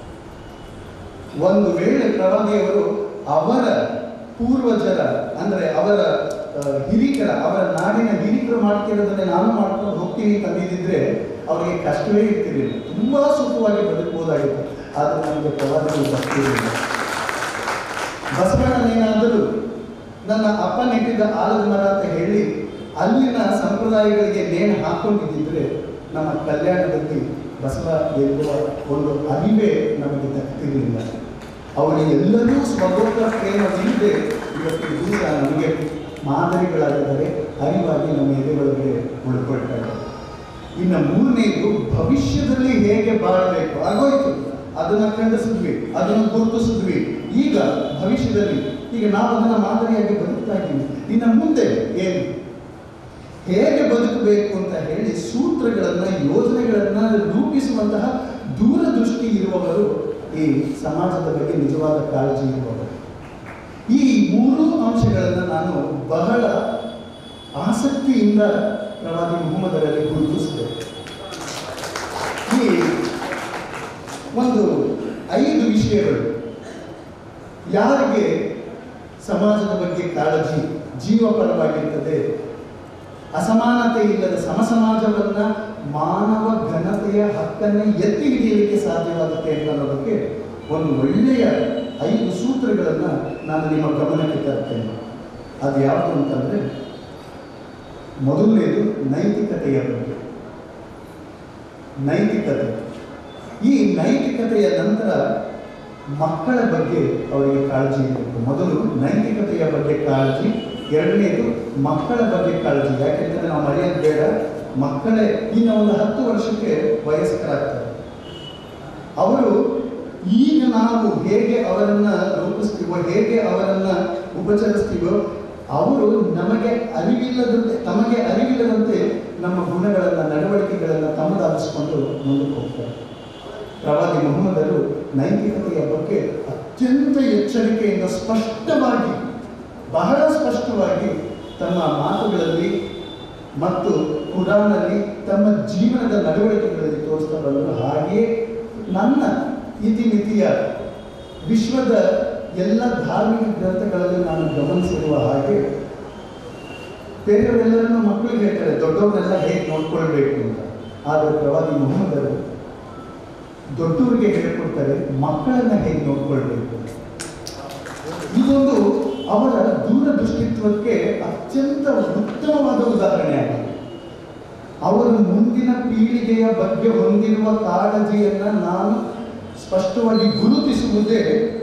ಒಂದು ವೇಳೆ ಪ್ರವಾದಿಯವರು ಅವರ ಪೂರ್ವಜರ ಅಂದ್ರೆ ಅವರ ಆ, ಹಿರಿಕರ ಅವರ ನಾಡಿನ ಹಿರಿಕರು ಮಾಡ್ತಿರೋದನ್ನೇ ನಾನು ಮಾಡ್ಕೊಂಡು ಹೋಗ್ತೀನಿ ಅಂತ ಅಂದಿದ್ದಿದ್ರೆ ಅವರಿಗೆ ಕಷ್ಟವೇ ಇರ್ತಿರಲಿಲ್ಲ ತುಂಬಾ ಸುಖವಾಗಿ ಬದುಕಬಹುದಾಗಿತ್ತು ಆದರೆ ನಮಗೆ ಪ್ರವಾದಿಗಳು ಬರ್ತಿರಲಿಲ್ಲ ಬಸವಣ್ಣನೇನಾದರೂ ನನ್ನ ಅಪ್ಪ ನೆಟ್ಟಿದ್ದ ಆಲದ ಮರ ಅಂತ ಹೇಳಿ ಅಲ್ಲಿನ ಸಂಪ್ರದಾಯಗಳಿಗೆ ನೇಣು ಹಾಕೊಂಡಿದ್ದಿದ್ರೆ ನಮ್ಮ ಕಲ್ಯಾಣದಲ್ಲಿ ಬಸವ ಎನ್ನುವ ಒಂದು ಅರಿವೇ ನಮಗೆ ದಕ್ತಿರಲಿಲ್ಲ ಅವರು ಎಲ್ಲರೂ ಸ್ವಗೋತ್ರ ಪ್ರೇಮವಿಲ್ಲದೆ ಇವತ್ತು ದೂರ ನಮಗೆ ಮಾದರಿಗಳಾಗಿದ್ದಾರೆ ಅರಿವಾಗಿ ನಮ್ಮ ಎದೆಯೊಳಗೆ ಉಳ್ಕೊಳ್ತಾರೆ ಇನ್ನು ಮೂರನೇದು ಭವಿಷ್ಯದಲ್ಲಿ ಹೇಗೆ ಬಾಳಬೇಕು ಆಗೋಯ್ತು ಅದನ್ನ ಖಂಡಿಸಿದ್ವಿ ಅದನ್ನು ಗುರುತಿಸಿದ್ವಿ ಈಗ ಭವಿಷ್ಯದಲ್ಲಿ ಈಗ ನಾವು ಅದನ್ನ ಮಾದರಿಯಾಗಿ ಬದುಕ್ತಾ ಇದ್ದೀವಿ ಇನ್ನು ಮುಂದೆ ಏನು ಹೇಗೆ ಬದುಕಬೇಕು ಅಂತ ಹೇಳಿ ಸೂತ್ರಗಳನ್ನ ಯೋಜನೆಗಳನ್ನ ರೂಪಿಸುವಂತಹ ದೂರದೃಷ್ಟಿ ಇರುವವರು ಈ ಸಮಾಜದ ಬಗ್ಗೆ ನಿಜವಾದ ಕಾಳಜಿ ಇರುವವರು ಈ ಮೂರು ಅಂಶಗಳನ್ನು ನಾನು ಬಹಳ ಆಸಕ್ತಿಯಿಂದ ಪ್ರವಾದಿ ಮುಹಮ್ಮದರಲ್ಲಿ ಗುರುತಿಸಿದೆ ಈ ಒಂದು ಐದು ವಿಷಯಗಳು ಯಾರಿಗೆ ಸಮಾಜದ ಬಗ್ಗೆ ಕಾಳಜಿ ಜೀವಪರವಾಗಿರ್ತದೆ ಅಸಮಾನತೆ ಇಲ್ಲದ ಸಮಸಮಾಜವನ್ನ ಮಾನವ ಘನತೆಯ ಹಕ್ಕನ್ನ ಎತ್ತಿ ಹಿಡಿಯಲಿಕ್ಕೆ ಸಾಧ್ಯವಾಗುತ್ತೆ ಅಂತ ಅನ್ನೋದಕ್ಕೆ ಒಂದು ಒಳ್ಳೆಯ ಐದು ಸೂತ್ರಗಳನ್ನ ನಾನು ನಿಮ್ಮ ಗಮನಕ್ಕೆ ತರ್ತೇನೆ ಅದು ಯಾವುದು ಅಂತಂದ್ರೆ ಮೊದಲನೇದು ನೈತಿಕತೆಯ ಬಗ್ಗೆ ನೈತಿಕತೆ ಈ ನೈತಿಕತೆಯ ನಂತರ ಮಕ್ಕಳ ಬಗ್ಗೆ ಅವರಿಗೆ ಕಾಳಜಿ ಇರಬೇಕು ಮೊದಲು ನೈತಿಕತೆಯ ಬಗ್ಗೆ ಕಾಳಜಿ ಎರಡನೇದು ಮಕ್ಕಳ ಬಗ್ಗೆ ಕಾಳಜಿ ಯಾಕೆಂದ್ರೆ ನಾವು ಮರೆಯೋದು ಬೇಡ ಮಕ್ಕಳೇ ಇನ್ನು ಒಂದು ಹತ್ತು ವರ್ಷಕ್ಕೆ ವಯಸ್ಕರಾಗ್ತಾರೆ ಅವರು ಈಗ ನಾವು ಹೇಗೆ ಅವರನ್ನ ರೂಪಿಸ್ತೀವೋ ಹೇಗೆ ಅವರನ್ನ ಉಪಚರಿಸ್ತೀವೋ ಅವರು ನಮಗೆ ಅರಿವಿಲ್ಲದಂತೆ ತಮಗೆ ಅರಿವಿಲ್ಲದಂತೆ ನಮ್ಮ ಗುಣಗಳನ್ನ ನಡವಳಿಕೆಗಳನ್ನ ತಮ್ಮದಾಗಿಸ್ಕೊಂಡು ಮುಂದಕ್ಕೆ ಹೋಗ್ತಾರೆ ಪ್ರವಾದಿ ಮೊಹಮ್ಮದರು ನೈತಿಕತೆಯ ಬಗ್ಗೆ ಅತ್ಯಂತ ಎಚ್ಚರಿಕೆಯಿಂದ ಸ್ಪಷ್ಟವಾಗಿ ಬಹಳ ಸ್ಪಷ್ಟವಾಗಿ ತಮ್ಮ ಮಾತುಗಳಲ್ಲಿ ಮತ್ತು ಕುರಾನಲ್ಲಿ ತಮ್ಮ ಜೀವನದ ನಡವಳಿಕೆಗಳಲ್ಲಿ ತೋರಿಸ್ತಾ ಬಂದರು ಹಾಗೆಯೇ ನನ್ನ ಇತಿಮಿತಿಯ ವಿಶ್ವದ ಎಲ್ಲ ಧಾರ್ಮಿಕ ಗ್ರಂಥಗಳಲ್ಲಿ ನಾನು ಗಮನಿಸಿರುವ ಹಾಗೆ ಬೇರೆಯವರೆಲ್ಲರನ್ನು ಮಕ್ಕಳಿಗೆ ಹೇಳ್ತಾರೆ ದೊಡ್ಡವ್ರನ್ನೆಲ್ಲ ಹೇಗೆ ನೋಡ್ಕೊಳ್ಬೇಕು ಅಂತ ಆದರೆ ಪ್ರವಾದಿ ಮೊಹಮ್ಮದರು ದೊಡ್ಡವರಿಗೆ ಹೇಳ್ಕೊಡ್ತಾರೆ ಮಕ್ಕಳನ್ನ ಹೇಗೆ ನೋಡ್ಕೊಳ್ಬೇಕು ಇದೊಂದು ಅವರ ದೂರದೃಷ್ಟಿತ್ವಕ್ಕೆ ಅತ್ಯಂತ ಉತ್ತಮವಾದ ಉದಾಹರಣೆ ಆಗಿದೆ ಅವರು ಮುಂದಿನ ಪೀಳಿಗೆಯ ಬಗ್ಗೆ ಹೊಂದಿರುವ ಕಾಳಜಿಯನ್ನ ನಾನು ಸ್ಪಷ್ಟವಾಗಿ ಗುರುತಿಸುವುದೇ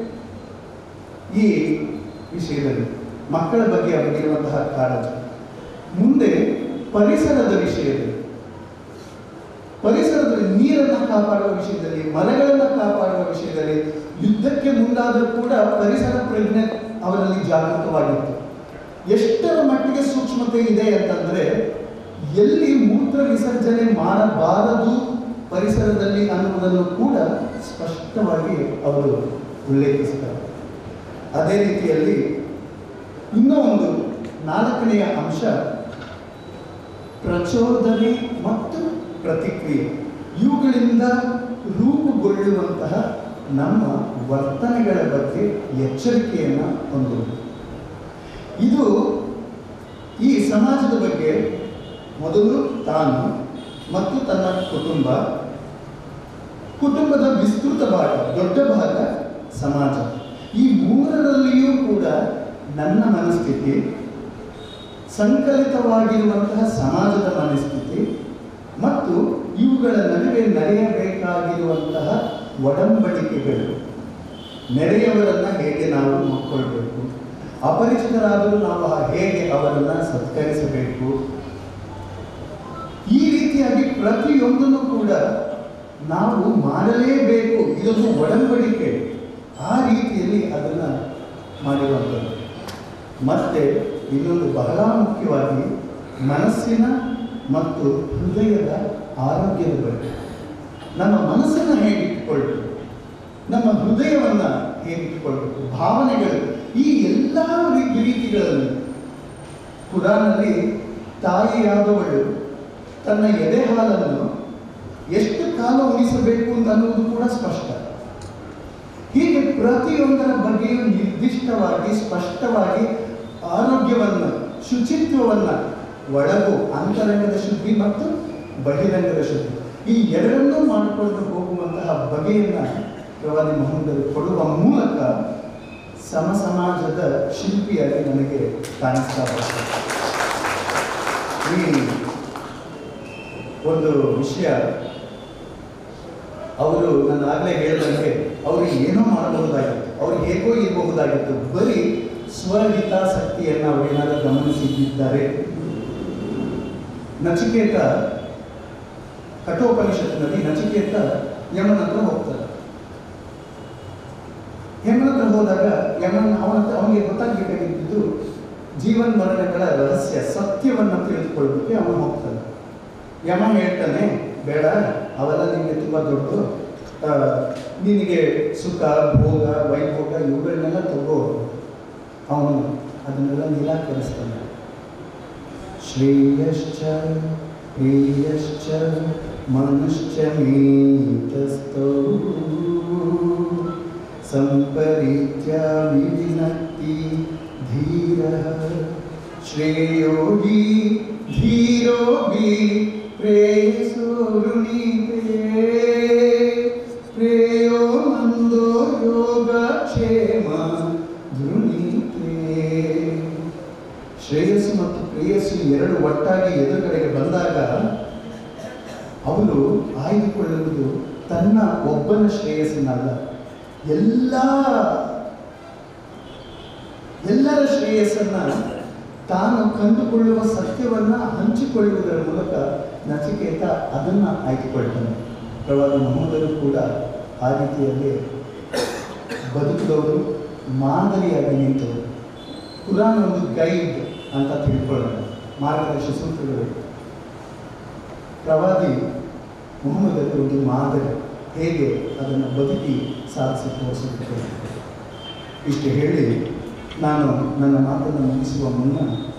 ಈ ವಿಷಯದಲ್ಲಿ ಮಕ್ಕಳ ಬಗ್ಗೆ ಅವರಿಗಿರುವಂತಹ ಕಾಳಜಿ ಮುಂದೆ ಪರಿಸರದ ವಿಷಯದಲ್ಲಿ ಪರಿಸರದಲ್ಲಿ ನೀರನ್ನು ಕಾಪಾಡುವ ವಿಷಯದಲ್ಲಿ ಮರಗಳನ್ನು ಕಾಪಾಡುವ ವಿಷಯದಲ್ಲಿ ಯುದ್ಧಕ್ಕೆ ಮುಂದಾದರೂ ಕೂಡ ಪರಿಸರ ಪ್ರಜ್ಞೆ ಅವರಲ್ಲಿ ಜಾಗೃತವಾಗಿತ್ತು ಎಷ್ಟರ ಮಟ್ಟಿಗೆ ಸೂಕ್ಷ್ಮತೆ ಇದೆ ಅಂತಂದ್ರೆ ಎಲ್ಲಿ ಮೂತ್ರ ವಿಸರ್ಜನೆ ಮಾಡಬಾರದು ಪರಿಸರದಲ್ಲಿ ಅನ್ನುವುದನ್ನು ಕೂಡ ಸ್ಪಷ್ಟವಾಗಿ ಅವರು ಉಲ್ಲೇಖಿಸ್ತಾರೆ ಅದೇ ರೀತಿಯಲ್ಲಿ ಇನ್ನೂ ಒಂದು ನಾಲ್ಕನೆಯ ಅಂಶ ಪ್ರಚೋದನೆ ಮತ್ತು ಪ್ರತಿಕ್ರಿಯೆ ಇವುಗಳಿಂದ ರೂಪುಗೊಳ್ಳುವಂತಹ ನಮ್ಮ ವರ್ತನೆಗಳ ಬಗ್ಗೆ ಎಚ್ಚರಿಕೆಯನ್ನು ಹೊಂದುವುದು ಇದು ಈ ಸಮಾಜದ ಬಗ್ಗೆ ಮೊದಲು ತಾನು ಮತ್ತು ತನ್ನ ಕುಟುಂಬ ಕುಟುಂಬದ ವಿಸ್ತೃತ ಭಾಗ ದೊಡ್ಡ ಭಾಗ ಸಮಾಜ ಈ ಮೂರರಲ್ಲಿಯೂ ಕೂಡ ನನ್ನ ಮನಸ್ಥಿತಿ ಸಂಕಲಿತವಾಗಿರುವಂತಹ ಸಮಾಜದ ಮನಸ್ಥಿತಿ ಮತ್ತು ಇವುಗಳ ನಡುವೆ ನಡೆಯಬೇಕಾಗಿರುವಂತಹ ಒಡಂಬಡಿಕೆಗಳು ನೆರೆಯವರನ್ನ ಹೇಗೆ ನಾವು ನೋಡ್ಕೊಳ್ಬೇಕು ಅಪರಿಚಿತರಾದರೂ ನಾವು ಆ ಹೇಗೆ ಅವರನ್ನ ಸತ್ಕರಿಸಬೇಕು ಈ ರೀತಿಯಾಗಿ ಪ್ರತಿಯೊಂದನ್ನು ಕೂಡ ನಾವು ಮಾಡಲೇಬೇಕು ಇದೊಂದು ಒಡಂಬಡಿಕೆ ಆ ರೀತಿಯಲ್ಲಿ ಅದನ್ನು ಮಾಡಿರುವಂಥದ್ದು ಮತ್ತೆ ಇನ್ನೊಂದು ಬಹಳ ಮುಖ್ಯವಾಗಿ ಮನಸ್ಸಿನ ಮತ್ತು ಹೃದಯದ ಆರೋಗ್ಯದ ಬಗ್ಗೆ ನಮ್ಮ ಮನಸ್ಸನ್ನು ಹೇಗಿಟ್ಟುಕೊಳ್ಬೇಕು ನಮ್ಮ ಹೃದಯವನ್ನು ಹೇಗಿಟ್ಟುಕೊಳ್ಬೇಕು ಭಾವನೆಗಳು ಈ ಎಲ್ಲ ರೀ- ರೀತಿಗಳಲ್ಲಿ ಕುರಾನಲ್ಲಿ ತಾಯಿಯಾದವಳು ತನ್ನ ಎದೆ ಹಾಲನ್ನು ಎಷ್ಟು ಕಾಲ ಉಳಿಸಬೇಕು ಅಂತ ಅನ್ನುವುದು ಕೂಡ ಸ್ಪಷ್ಟ ಹೀಗೆ ಪ್ರತಿಯೊಂದರ ಬಗ್ಗೆಯೂ ನಿರ್ದಿಷ್ಟವಾಗಿ ಸ್ಪಷ್ಟವಾಗಿ ಆರೋಗ್ಯವನ್ನು ಶುಚಿತ್ವವನ್ನು ಒಳಗು ಅಂತರಂಗದ ಶುದ್ಧಿ ಮತ್ತು ಬಹಿರಂಗದ ಶುದ್ಧಿ ಈ ಎರಡನ್ನೂ ಮಾಡಿಕೊಂಡು ಹೋಗುವಂತಹ ಬಗೆಯನ್ನು ಪ್ರವಾದಿ ಮೊಹಮ್ಮದರು ಕೊಡುವ ಮೂಲಕ ಸಮ ಸಮಾಜದ ಶಿಲ್ಪಿಯಾಗಿ ನನಗೆ ಕಾಣಿಸ್ತಾ ಬರ್ತಾರೆ ಈ ಒಂದು ವಿಷಯ ಅವರು ನಾನು ಆಗಲೇ ಹೇಳಿದಂಗೆ ಅವರು ಏನೋ ಮಾಡಬಹುದಾಗಿತ್ತು ಅವ್ರು ಹೇಗೋ ಇರಬಹುದಾಗಿತ್ತು ಬರೀ ಸ್ವಹಿತಾಸಕ್ತಿಯನ್ನು ಅವರೇನಾದರೂ ಗಮನಿಸಿದ್ದಾರೆ ನಚಿಕೇತ ಕಠೋಪನಿಷತ್ತಿನಲ್ಲಿ ನಚಿಕೇತ ಯಮನ ಹತ್ರ ಹೋಗ್ತಾರೆ ಯಮನ ಹತ್ರ ಹೋದಾಗ ಯಮನ್ ಅವನ ಹತ್ರ ಅವನಿಗೆ ಗೊತ್ತಾಗಬೇಕಾಗಿದ್ದು ಜೀವನ್ ಮರಣಗಳ ರಹಸ್ಯ ಸತ್ಯವನ್ನು ತಿಳಿದುಕೊಳ್ಳೋದಕ್ಕೆ ಅವನು ಹೋಗ್ತಾನೆ ಯಮ ಹೇಳ್ತಾನೆ ಬೇಡ ಅವೆಲ್ಲ ನಿನಗೆ ತುಂಬ ದೊಡ್ಡದು ಆ, ನಿನಗೆ ಸುಖ ಭೋಗ ವೈಭೋಗ ಇವುಗಳನ್ನೆಲ್ಲ ತಗೋ ಅವನು ಅದನ್ನೆಲ್ಲ ನಿರಾಕರಿಸ್ತಾನೆ ಶ್ರೇಯಶ್ಚ ಪ್ರಿಯಶ್ಚ ಮನುಶ್ಚ ಮೇತಸ್ಥೌ ಸಂಪರೀತ್ಯ ವಿವಿನಕ್ತಿ ಧೀರಃ ಶ್ರೇಯೋ ಹಿ ಧೀರೋ ಹಿ ಪ್ರೇಯಸೋ ವೃಣೀತೆ ಪ್ರೇಯೋ ಮಂದೋ ಯೋಗ ಕ್ಷೇಮ ಧೃಣೀತೆ ಶ್ರೇಯಸ್ಸು ಮತ್ತು ಪ್ರೇಯಸ್ಸು ಎರಡು ಒಟ್ಟಾಗಿ ಎದುರುಗಡೆಗೆ ಬಂದಾಗ ಅವನು ಆಯ್ದುಕೊಳ್ಳುವುದು ತನ್ನ ಒಬ್ಬನ ಶ್ರೇಯಸ್ಸನ್ನಲ್ಲ ಎಲ್ಲ ಎಲ್ಲರ ಶ್ರೇಯಸ್ಸನ್ನ ತಾನು ಕಂಡುಕೊಳ್ಳುವ ಸತ್ಯವನ್ನ ಹಂಚಿಕೊಳ್ಳುವುದರ ಮೂಲಕ ನಚಿಕೇತ ಅದನ್ನ ಆಯ್ದುಕೊಳ್ತಾನೆ ಪ್ರವಾದಿ ಮೊಹಮ್ಮದರು ಕೂಡ ಆ ರೀತಿಯಲ್ಲಿ ಬದುಕಿದವರು ಮಾದರಿಯಾಗಿ ನಿಂತವರು ಕುರಾನ್ ಒಂದು ಗೈಡ್ ಅಂತ ತಿಳ್ಕೊಳ್ಳೋಣ ಮಾರ್ಗದರ್ಶಿ ಸೂತ್ರಗಳು ಪ್ರವಾದಿ ಮೊಹಮ್ಮದರ ಒಂದು ಮಾದರಿ ಹೇಗೆ ಅದನ್ನು ಬದುಕಿ ಸಾಧಿಸಿ ತೋರಿಸುತ್ತದೆ ಇಷ್ಟು ಹೇಳಿ ನಾನು ನನ್ನ ಮಾತನ್ನು ಮುಗಿಸುವ ಮುನ್ನ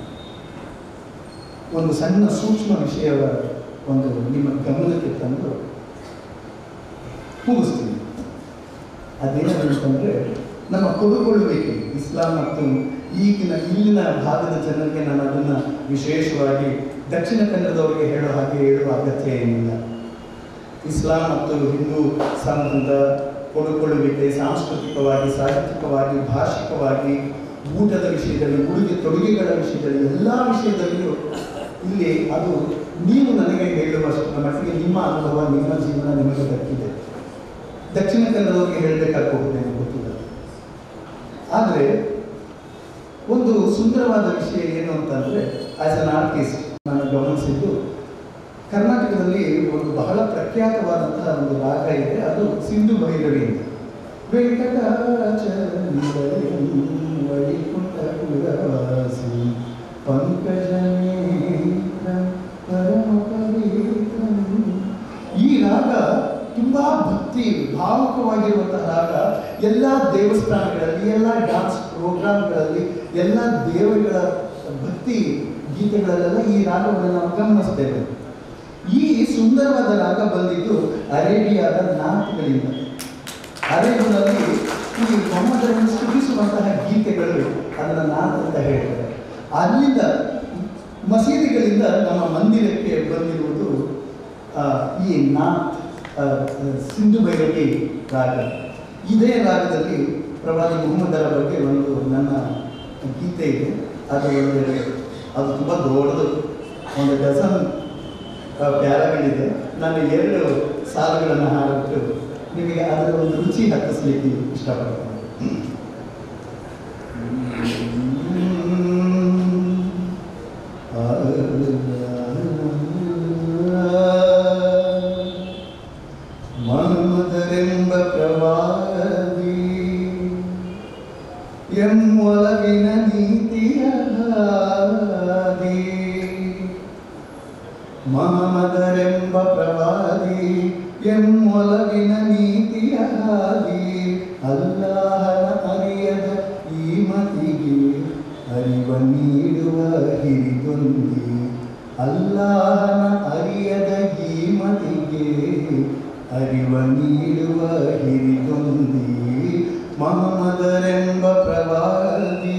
ಒಂದು ಸಣ್ಣ ಸೂಕ್ಷ್ಮ ವಿಷಯವ ಒಂದು ನಿಮ್ಮ ಗಮನಕ್ಕೆ ತಂದು ಮುಗಿಸ್ತೀನಿ ಅದೇನಂತಂದರೆ ನಮ್ಮ ಕೊಡುಕೊಳ್ಳುವಿಕೆ ಇಸ್ಲಾಂ ಮತ್ತು ಈಗಿನ ಇಲ್ಲಿನ ಭಾಗದ ಜನರಿಗೆ ನಾನು ಅದನ್ನು ವಿಶೇಷವಾಗಿ ದಕ್ಷಿಣ ಕನ್ನಡದವರಿಗೆ ಹೇಳೋ ಹಾಗೆ ಹೇಳುವ ಅಗತ್ಯ ಏನಿಲ್ಲ ಇಸ್ಲಾಂ ಮತ್ತು ಹಿಂದೂ ಸಂಬಂಧ ಕೊಡುಕೊಳ್ಳುವಿಕೆ ಸಾಂಸ್ಕೃತಿಕವಾಗಿ ಸಾಹಿತ್ಯಿಕವಾಗಿ ಭಾಷಿಕವಾಗಿ ಊಟದ ವಿಷಯದಲ್ಲಿ ಉಡುಗೆ ತೊಡುಗೆಗಳ ವಿಷಯದಲ್ಲಿ ಎಲ್ಲ ವಿಷಯದಲ್ಲಿಯೂ ಇಲ್ಲಿ ಅದು ನೀವು ನನಗೆ ಹೇಳುವಷ್ಟರ ಮಟ್ಟಿಗೆ ನಿಮ್ಮ ಅನುಭವ ನಿಮ್ಮ ಜೀವನ ನಿಮಗೆ ದಕ್ಕಿದೆ ದಕ್ಷಿಣ ಕನ್ನಡದವರಿಗೆ ಹೇಳಬೇಕಾಗಬಹುದು ನನಗೆ ಗೊತ್ತಿಲ್ಲ ಆದರೆ ಒಂದು ಸುಂದರವಾದ ವಿಷಯ ಏನು ಅಂತಂದರೆ ಆಸ್ ಅನ್ ಆರ್ಟಿಸ್ಟ್ ನಾನು ಗಮನಿಸಿದ್ದು ಕರ್ನಾಟಕದಲ್ಲಿ ಒಂದು ಬಹಳ ಪ್ರಖ್ಯಾತವಾದಂತಹ ಒಂದು ರಾಗ ಇದೆ ಅದು ಸಿಂಧು ಭೈರವಿ ಅಂತ ವೆಂಕಟಾಚಲಂ ವೈಕುಂಠಪುರವಾಸಿ ಪಂಕಜನೇತ್ರಂ ಪರಮ ಪವಿತ್ರಂ. ಈ ರಾಗ ತುಂಬಾ ಭಕ್ತಿ ಭಾವುಕವಾಗಿರುವಂತಹ ರಾಗ ಎಲ್ಲ ದೇವಸ್ಥಾನಗಳಲ್ಲಿ ಎಲ್ಲ ಡಾನ್ಸ್ ಪ್ರೋಗ್ರಾಮ್ಗಳಲ್ಲಿ ಎಲ್ಲ ದೇವರುಗಳ ಭಕ್ತಿ ಗೀತೆಗಳಲ್ಲೆಲ್ಲ ಈ ರಾಗವನ್ನು ನಾವು ಗಮನಿಸ್ತೇವೆ ಈ ಸುಂದರವಾದ ರಾಗ ಬಂದಿದ್ದು ಅರೇಬಿಯಾದ ನಾಟ್ಗಳಿಂದ ಅರೇಬಿಯಾದಲ್ಲಿ ಈ ಮೊಹಮ್ಮದರನ್ನು ಸ್ತುತಿಸುವಂತಹ ಗೀತೆಗಳು ಅದನ್ನು ನಾತ್ ಅಂತ ಹೇಳ್ತಾರೆ ಅಲ್ಲಿಂದ ಮಸೀದಿಗಳಿಂದ ನಮ್ಮ ಮಂದಿರಕ್ಕೆ ಬಂದಿರುವುದು ಆ, ಈ ನಾತ್ ಆ, ಸಿಂಧು ಭೈರವಿ ರಾಗ ಇದೇ ರಾಗದಲ್ಲಿ ಪ್ರವಾದಿ ಮುಹಮ್ಮದರ ಬಗ್ಗೆ ಒಂದು ನನ್ನ ಗೀತೆ ಇದೆ ಅದು ಒಂದು ಅದು ತುಂಬ ದೊಡ್ಡದು ಒಂದು ಡಜನ್ ಆ, ಪ್ಯಾರಾಗಳಿದೆ ನಾನು ಎರಡು ಸಾಲುಗಳನ್ನು ಹಾಡಿಬಿಟ್ಟು ನಿಮಗೆ ಅದರ ಒಂದು ರುಚಿ ಹತ್ತಿಸ್ಲಿಕ್ಕೆ ಇಷ್ಟಪಡ್ತೇನೆ ಮನ್ಮದರೆಂಬ ಪ್ರವಾದಿ ಎಮ್ಮೊಲವಿನ ನೀತಿಯ ಹಾದಿ ಮಹಮದರೆಂಬ ಪ್ರವಾದಿ ಎಮ್ಮೊಲವಿನ ನೀತಿಯ ಹಾದಿ ಅಲ್ಲಾಹನ ಅರಿಯದ ಈ ಮತಿಗೆ ಅರಿವ ನೀಡುವ ಹಿರಿದೊಂದಿ ಅಲ್ಲಾಹನ ಅರಿಯದ ಈ ಮತಿಗೆ ಅರಿವ ನೀಡುವ ಹಿರಿದೊಂದಿ ಮಹಮ್ಮದರೆಂಬ ಪ್ರವಾದಿ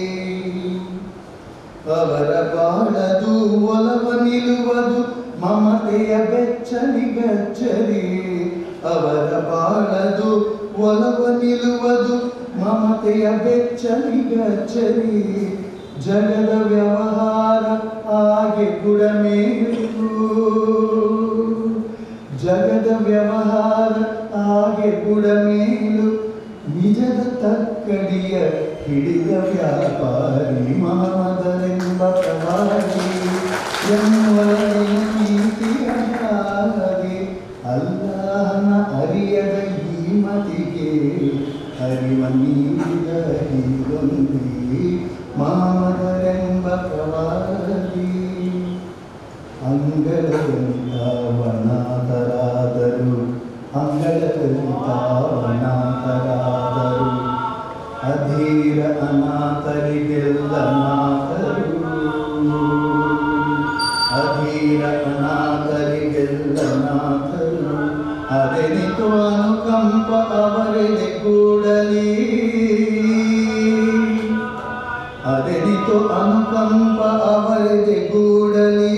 ಅವರ ಬಾಳದು ಒಲವ ನಿಲ್ಲುವುದು ಮಮತೆಯ ಬೆಚ್ಚಲಿಗಚ್ಚರಿ ಅವರ ಬಾಳದು ಒಲವ ನಿಲ್ಲುವುದು ಮಮತೆಯ ಬೆಚ್ಚಲಿಗಚ್ಚರಿ ಜಗದ ವ್ಯವಹಾರ ಹಾಗೆ ಗುಡಮೇಲು ಜಗದ ವ್ಯವಹಾರ ಹಾಗೆ ಗುಡಮೇಲು ನಿಜದ ತಕ್ಕಡಿಯ ಹಿಡಿದ ವ್ಯಾಪಾರಿ ಮಹಮದರೆಂಬ ಪ್ರವಾದಿ ಎನ್ನುವರೆಯ ನೀತಿಯ ಹಾದಿ ಅಲ್ಲಾಹನ ಅರಿಯದ ಈ ಮತಿಗೆ ಅರಿವ ನೀಡಿದ ಹೀರೊಂದಿ ಮಹಮದರೆಂಬ ಪ್ರವಾದಿ ಅಂಗಳದಲ್ಲಿ ತಾವನಾಥರಾದರು ಅಂಗಳದಲ್ಲಿ ತಾವನಾಥರಾದರು ಅಧೀರ ಅನಾಥರಿಗೆಲ್ಲ ನಾಥರು ಅಧೀರ ಅನಾಥರಿಗೆಲ್ಲ ನಾಥರು ಅದೆನಿತು ಅನುಕಂಪ ಅವರಿಗೆ ಕೂಡಲಿ ಅದೆನಿತು ಅನುಕಂಪ ಅವರಿಗೆ ಗೂಡಲಿ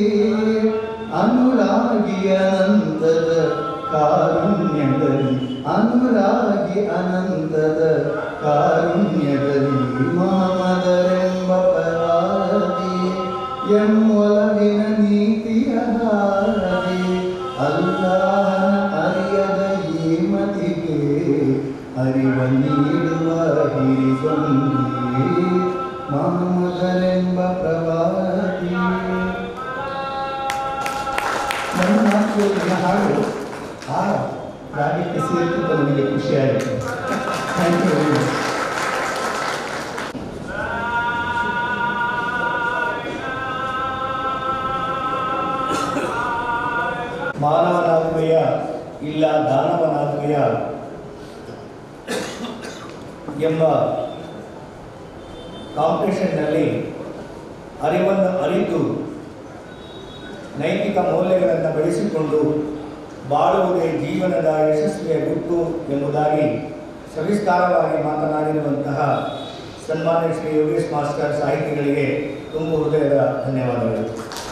ಅನುರಾಗಿ ಅನಂತದ ಕಾರುಣ್ಯದಲ್ಲಿ ಅನುರಾಗಿ ಅನಂತದ ಕಾರುಣ್ಯದಲ್ಲಿ ಮಾಮದರೆಂಬ ಪರಾದಿ ಎಮ್ಮೊಲವಿನ ನೀತಿಯ ಹಾದಿ ಅಲ್ಲಾಹನ ಅರಿಯದ ಈ ಮತಿಗೆ ಅರಿವ ನೀಡುವ ಹಿರಿಗೊಂದಿ ಮಹಮ್ಮದರೆಂಬ ಪ್ರವಾದಿ ನನ್ನ ಮಾತುಗಳ ಹಾಡು ಆ ರಾಗಕ್ಕೆ ಸೇರ್ತಿದ್ದ ನನಗೆ ಖುಷಿಯಾಯಿತು ಥ್ಯಾಂಕ್ ಯು ವೆರಿ ಮಚ್ ಮಾನವನಾಗುವೆಯ ಇಲ್ಲ ದಾನವನಾಗುವೆಯ ಎಂಬ ಕಾಂಪಿಟೇಷನ್ನಲ್ಲಿ ಅರಿವನ್ನು ಅರಿತು ನೈತಿಕ ಮೌಲ್ಯಗಳನ್ನು ಬೆಳೆಸಿಕೊಂಡು ಬಾಳುವುದೇ ಜೀವನದ ಯಶಸ್ವಿಯ ಗುಟ್ಟು ಎಂಬುದಾಗಿ ಸವಿಸ್ತಾರವಾಗಿ ಮಾತನಾಡಿರುವಂತಹ ಸನ್ಮಾನ್ಯ ಶ್ರೀ ಯೋಗೇಶ್ ಮಾಸ್ಟರ್ ಸಾಹಿತಿಗಳಿಗೆ ತುಂಬ ಹೃದಯದ ಧನ್ಯವಾದಗಳು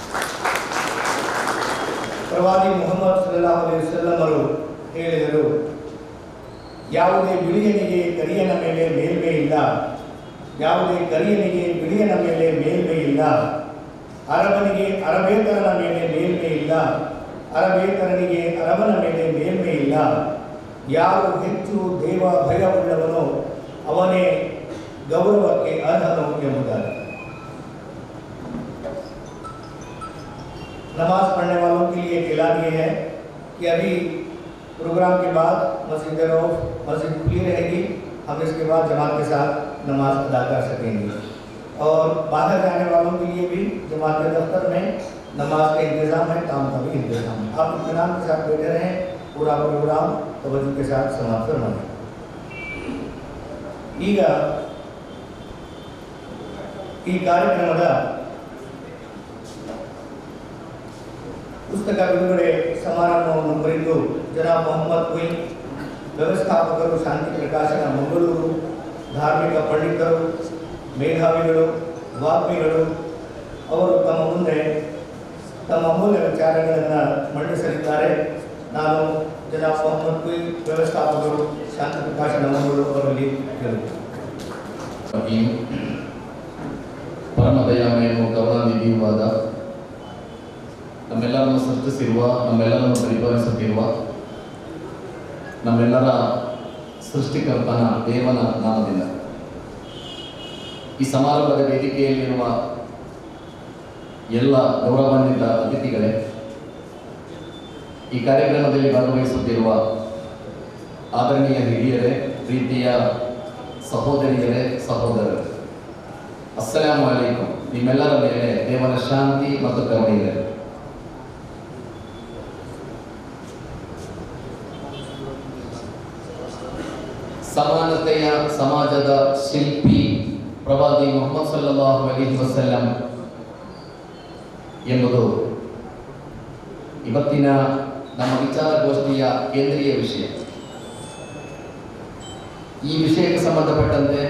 ಪ್ರವಾದಿ ಮುಹಮ್ಮದ್ ಸಲ್ಲಾಹ್ ಅಲೈಹಿ ವಸಲ್ಲಮರು ಹೇಳಿದರು ಯಾವುದೇ ಬಿಳಿಯನಿಗೆ ಕರಿಯನ ಮೇಲೆ ಮೇಲ್ಮೆ ಇಲ್ಲ ಯಾವುದೇ ಕರಿಯನಿಗೆ ಬಿಳಿಯನ ಮೇಲೆ ಮೇಲ್ಮೆ ಇಲ್ಲ ಅರಬನಿಗೆ ಅರಬೇತರನ ಮೇಲೆ ಮೇಲ್ಮೆ ಇಲ್ಲ ಅರಬೇತರನಿಗೆ ಅರಬನ ಮೇಲೆ ಮೇಲ್ಮೆ ಇಲ್ಲ ಯಾರು ಹೆಚ್ಚು ದೇವ ಭಯವುಳ್ಳವನೋ ಅವನೇ ಗೌರವಕ್ಕೆ ಅರ್ಹನು ಎಂಬುದಾಗಿ नमाज पढ़ने वालों के लिए एक ऐलान ये है कि अभी प्रोग्राम के बाद मस्जिद रौफ मस्जिद खुली रहेगी हम इसके बाद जमात के साथ नमाज अदा कर सकेंगे और बाहर जाने वालों के लिए भी जमात के दफ्तर में नमाज का इंतज़ाम है काम का भी इंतज़ाम है आप इतमान के साथ बैठे रहें पूरा प्रोग्राम तवज्जो के साथ समाप्त फरमाएं ಈಗ ಈ ಕಾರ್ಯಕ್ರಮದ ಪುಸ್ತಕ ಬಿಡುಗಡೆ ಸಮಾರಂಭವನ್ನು ಕುರಿತು ಜನಾಬ್ ಮೊಹಮ್ಮದ್ ಕುಯ್ ವ್ಯವಸ್ಥಾಪಕರು ಶಾಂತಿ ಪ್ರಕಾಶನ ಮಂಗಳೂರು ಧಾರ್ಮಿಕ ಪಂಡಿತರು ಮೇಧಾವಿಗಳು ವಾಗ್ಮಿಗಳು ಅವರು ತಮ್ಮ ಮುಂದೆ ತಮ್ಮ ಅಮೂಲ್ಯ ವಿಚಾರಗಳನ್ನು ಮಂಡಿಸಲಿದ್ದಾರೆ ನಾನು ಜನಾಬ್ ಮೊಹಮ್ಮದ್ ಕುಯ್ ವ್ಯವಸ್ಥಾಪಕರು ಶಾಂತಿ ಪ್ರಕಾಶನ ಮಂಗಳೂರು ಅವರಲ್ಲಿ ಕೇಳುತ್ತೇನೆ ರಹೀಂ ಪರಮ ದಯಾಮಯನು ಕರುಣಾನಿಧಿಯುವಾದ ನಮ್ಮೆಲ್ಲರನ್ನು ಸೃಷ್ಟಿಸಿರುವ ನಮ್ಮೆಲ್ಲರನ್ನು ಪರಿಪಾಲಿಸುತ್ತಿರುವ ನಮ್ಮೆಲ್ಲರ ಸೃಷ್ಟಿಕರ್ತನ ದೇವನ ನಾಮದಿಂದ ಈ ಸಮಾರಂಭದ ವೇದಿಕೆಯಲ್ಲಿರುವ ಎಲ್ಲ ಗೌರವಾನ್ವಿತ ಅತಿಥಿಗಳೇ ಈ ಕಾರ್ಯಕ್ರಮದಲ್ಲಿ ಭಾಗವಹಿಸುತ್ತಿರುವ ಆದರಣೀಯ ಹಿರಿಯರೇ ಪ್ರೀತಿಯ ಸಹೋದರಿಯರೇ ಸಹೋದರರೇ ಅಸ್ಸಲಾಂ ಅಲೈಕುಂ ನಿಮ್ಮೆಲ್ಲರ ಮೇಲೆ ದೇವರ ಶಾಂತಿ ಮತ್ತು ಕರುಣೆ ಇದೆ ಸಮಾನತೆಯ ಸಮಾಜದ ಶಿಲ್ಪಿ ಪ್ರವಾದಿ ಮೊಹಮ್ಮದ್ ಸಲ್ಲಲ್ಲಾಹು ಅಲೈಹಿ ವಸಲ್ಲಂ ಎಂಬುದು ಇವತ್ತಿನ ನಮ್ಮ ವಿಚಾರಗೋಷ್ಠಿಯ ಕೇಂದ್ರೀಯ ವಿಷಯ ಈ ವಿಷಯಕ್ಕೆ ಸಂಬಂಧಪಟ್ಟಂತೆ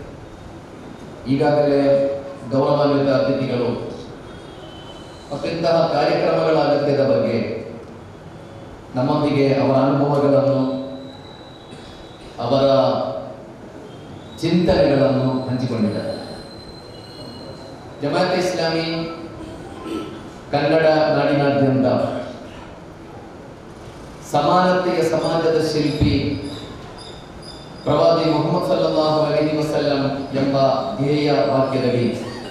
ಈಗಾಗಲೇ ಗೌರವಾನ್ವಿತ ಅತಿಥಿಗಳು ಮತ್ತು ಇಂತಹ ಕಾರ್ಯಕ್ರಮಗಳ ಅಗತ್ಯದ ಬಗ್ಗೆ ನಮ್ಮೊಂದಿಗೆ ಅವರ ಅನುಭವಗಳನ್ನು ಅವರ ಚಿಂತನೆಗಳನ್ನು ಹಂಚಿಕೊಂಡಿದ್ದಾರೆ ಜಮಾತ್ ಇಸ್ಲಾಮಿ ಕನ್ನಡ ನಾಡಿನಾದ್ಯಂತ ಸಮಾನತೆಯ ಸಮಾಜದ ಶಿಲ್ಪಿ ಪ್ರವಾದಿ ಮೊಹಮ್ಮದ್ ಸಲ್ಲಲ್ಲಾಹು ಅಲೈಹಿ ವಸಲ್ಲಂ ಎಂಬ ಧ್ಯೇಯ ವಾಕ್ಯದಡಿ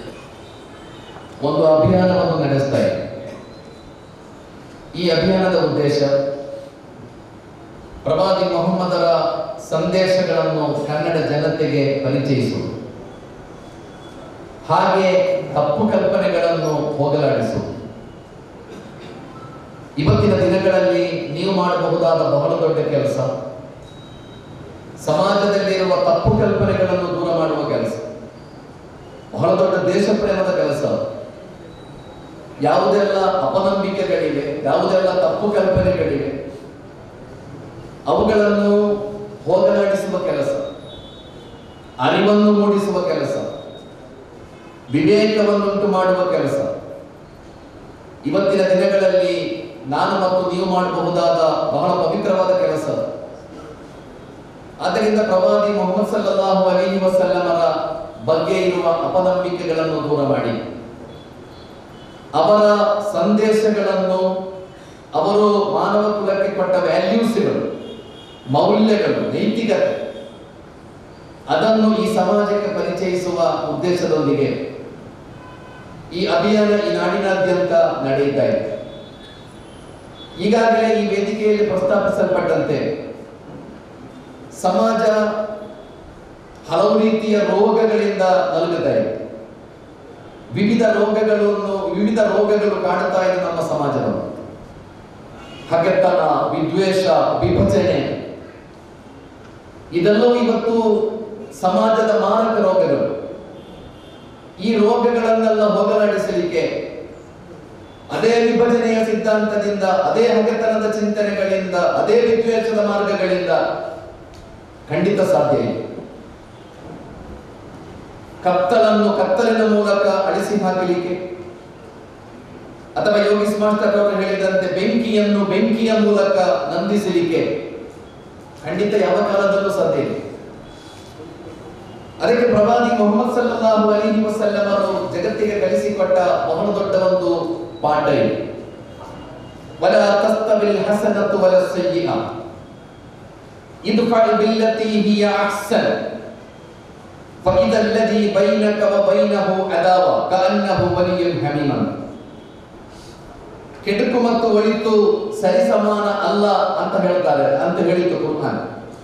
ಒಂದು ಅಭಿಯಾನವನ್ನು ನಡೆಸ್ತಾ ಇದೆ ಈ ಅಭಿಯಾನದ ಉದ್ದೇಶ ಪ್ರವಾದಿ ಮೊಹಮ್ಮದರ ಸಂದೇಶಗಳನ್ನು ಕನ್ನಡ ಜನತೆಗೆ ಪರಿಚಯಿಸುವುದು ಹಾಗೆ ತಪ್ಪು ಕಲ್ಪನೆಗಳನ್ನು ಹೋಗಲಾಡಿಸುವುದು ಇವತ್ತಿನ ದಿನಗಳಲ್ಲಿ ನೀವು ಮಾಡಬಹುದಾದ ಬಹಳ ದೊಡ್ಡ ಕೆಲಸ ಸಮಾಜದಲ್ಲಿರುವ ತಪ್ಪು ಕಲ್ಪನೆಗಳನ್ನು ದೂರ ಮಾಡುವ ಕೆಲಸ ಬಹಳ ದೊಡ್ಡ ದೇಶ ಪ್ರೇಮದ ಕೆಲಸ ಯಾವುದೆಲ್ಲ ಅಪನಂಬಿಕೆಗಳಿವೆ ಯಾವುದೆಲ್ಲ ತಪ್ಪು ಕಲ್ಪನೆಗಳಿವೆ ಅವುಗಳನ್ನು ಹೋಗಲಾಡಿಸುವ ಕೆಲಸ ಅರಿವನ್ನು ಮೂಡಿಸುವ ಕೆಲಸ ವಿವೇಕವನ್ನುಂಟು ಮಾಡುವ ಕೆಲಸ ಇವತ್ತಿನ ದಿನಗಳಲ್ಲಿ ನಾನು ಮತ್ತು ನೀವು ಮಾಡಬಹುದಾದ ಬಹಳ ಪವಿತ್ರವಾದ ಕೆಲಸ ಆದ್ದರಿಂದ ಪ್ರವಾದಿ ಮೊಹಮ್ಮದ್ ಸಲ್ಲಲ್ಲಾಹು ಅಲೈಹಿ ವಸಲ್ಲಮರ ಬಗ್ಗೆ ಇರುವ ಅಪನಂಬಿಕೆಗಳನ್ನು ದೂರ ಮಾಡಿ ಅವರ ಸಂದೇಶಗಳನ್ನು ಅವರು ಮಾನವ ಕುಲಕ್ಕೆ ಕೊಟ್ಟ ವ್ಯಾಲ್ಯೂಸ್ಗಳು ಮೌಲ್ಯಗಳು ನೈತಿಕತೆ ಅದನ್ನು ಈ ಸಮಾಜಕ್ಕೆ ಪರಿಚಯಿಸುವ ಉದ್ದೇಶದೊಂದಿಗೆ ಈ ಅಭಿಯಾನ ಈ ನಾಡಿನಾದ್ಯಂತ ನಡೆಯುತ್ತಾ ಇದೆ ಈಗಾಗಲೇ ಈ ವೇದಿಕೆಯಲ್ಲಿ ಪ್ರಸ್ತಾಪಿಸಲ್ಪಟ್ಟಂತೆ ಸಮಾಜ ಹಲವು ರೀತಿಯ ರೋಗಗಳಿಂದ ನಲುಗುತ್ತಾ ಇದೆ ವಿವಿಧ ರೋಗಗಳನ್ನು ವಿವಿಧ ರೋಗಗಳು ಕಾಡುತ್ತಾ ಇದೆ ನಮ್ಮ ಸಮಾಜವನ್ನು ಹಗೆತನ ವಿದ್ವೇಷ ವಿಭಜನೆ ಇದೆಲ್ಲವೂ ಇವತ್ತು ಸಮಾಜದ ಮಾರಕ ರೋಗಗಳು ಈ ರೋಗಗಳನ್ನೆಲ್ಲ ಹೋಗಲಾಡಿಸಲಿಕ್ಕೆ ಅದೇ ವಿಭಜನೆಯ ಸಿದ್ಧಾಂತದಿಂದ ಅದೇ ಹಗೆತನದ ಚಿಂತನೆಗಳಿಂದ ಅದೇ ವಿದ್ವೇಷದ ಮಾರ್ಗಗಳಿಂದ ಖಂಡಿತ ಸಾಧ್ಯ ಇಲ್ಲ ಕತ್ತಲನ್ನು ಕತ್ತಲಿನ ಮೂಲಕ ಅಳಿಸಿ ಹಾಕಲಿಕ್ಕೆ ಅಥವಾ ಯೋಗಿಸ್ ಮಾಸ್ಟರ್ ಅವರು ಹೇಳಿದಂತೆ ಬೆಂಕಿಯನ್ನು ಬೆಂಕಿಯ ಮೂಲಕ ನಂದಿಸಲಿಕ್ಕೆ ಖಂಡಿತ ಯಾವ ಕಾಲದಲ್ಲೂ ಸಾಧ್ಯ ಇಲ್ಲ ಅದಕ್ಕೆ ಪ್ರವಾದಿ ಮೊಹಮ್ಮದ್ ಸಲ್ಲಲ್ಲಾಹು ಅಲೈಹಿ ವಸಲ್ಲಂ ಅವರು ಜಗತ್ತಿಗೆ ಕಲಿಸಿಕೊಟ್ಟ ಬಹಳ ದೊಡ್ಡ ಒಂದು ಪಾಠ ಇದೆ ವಲ ತಸ್ತವಿಲ್ ಹಸನತು ವಲ ಸಯ್ಯಿಹ idfa billati hiya ahsan فإذا الذي بينك وبينه عداوة كأنه ولي حميما ಕೆಡುಕು ಮತ್ತು ಒಳಿತು ಸರಿಸಮಾನ ಅಲ್ಲ ಅಂತ ಹೇಳ್ತಾರೆ ಅಂತ ಹೇಳಿತು ಕುರ್ಆನ್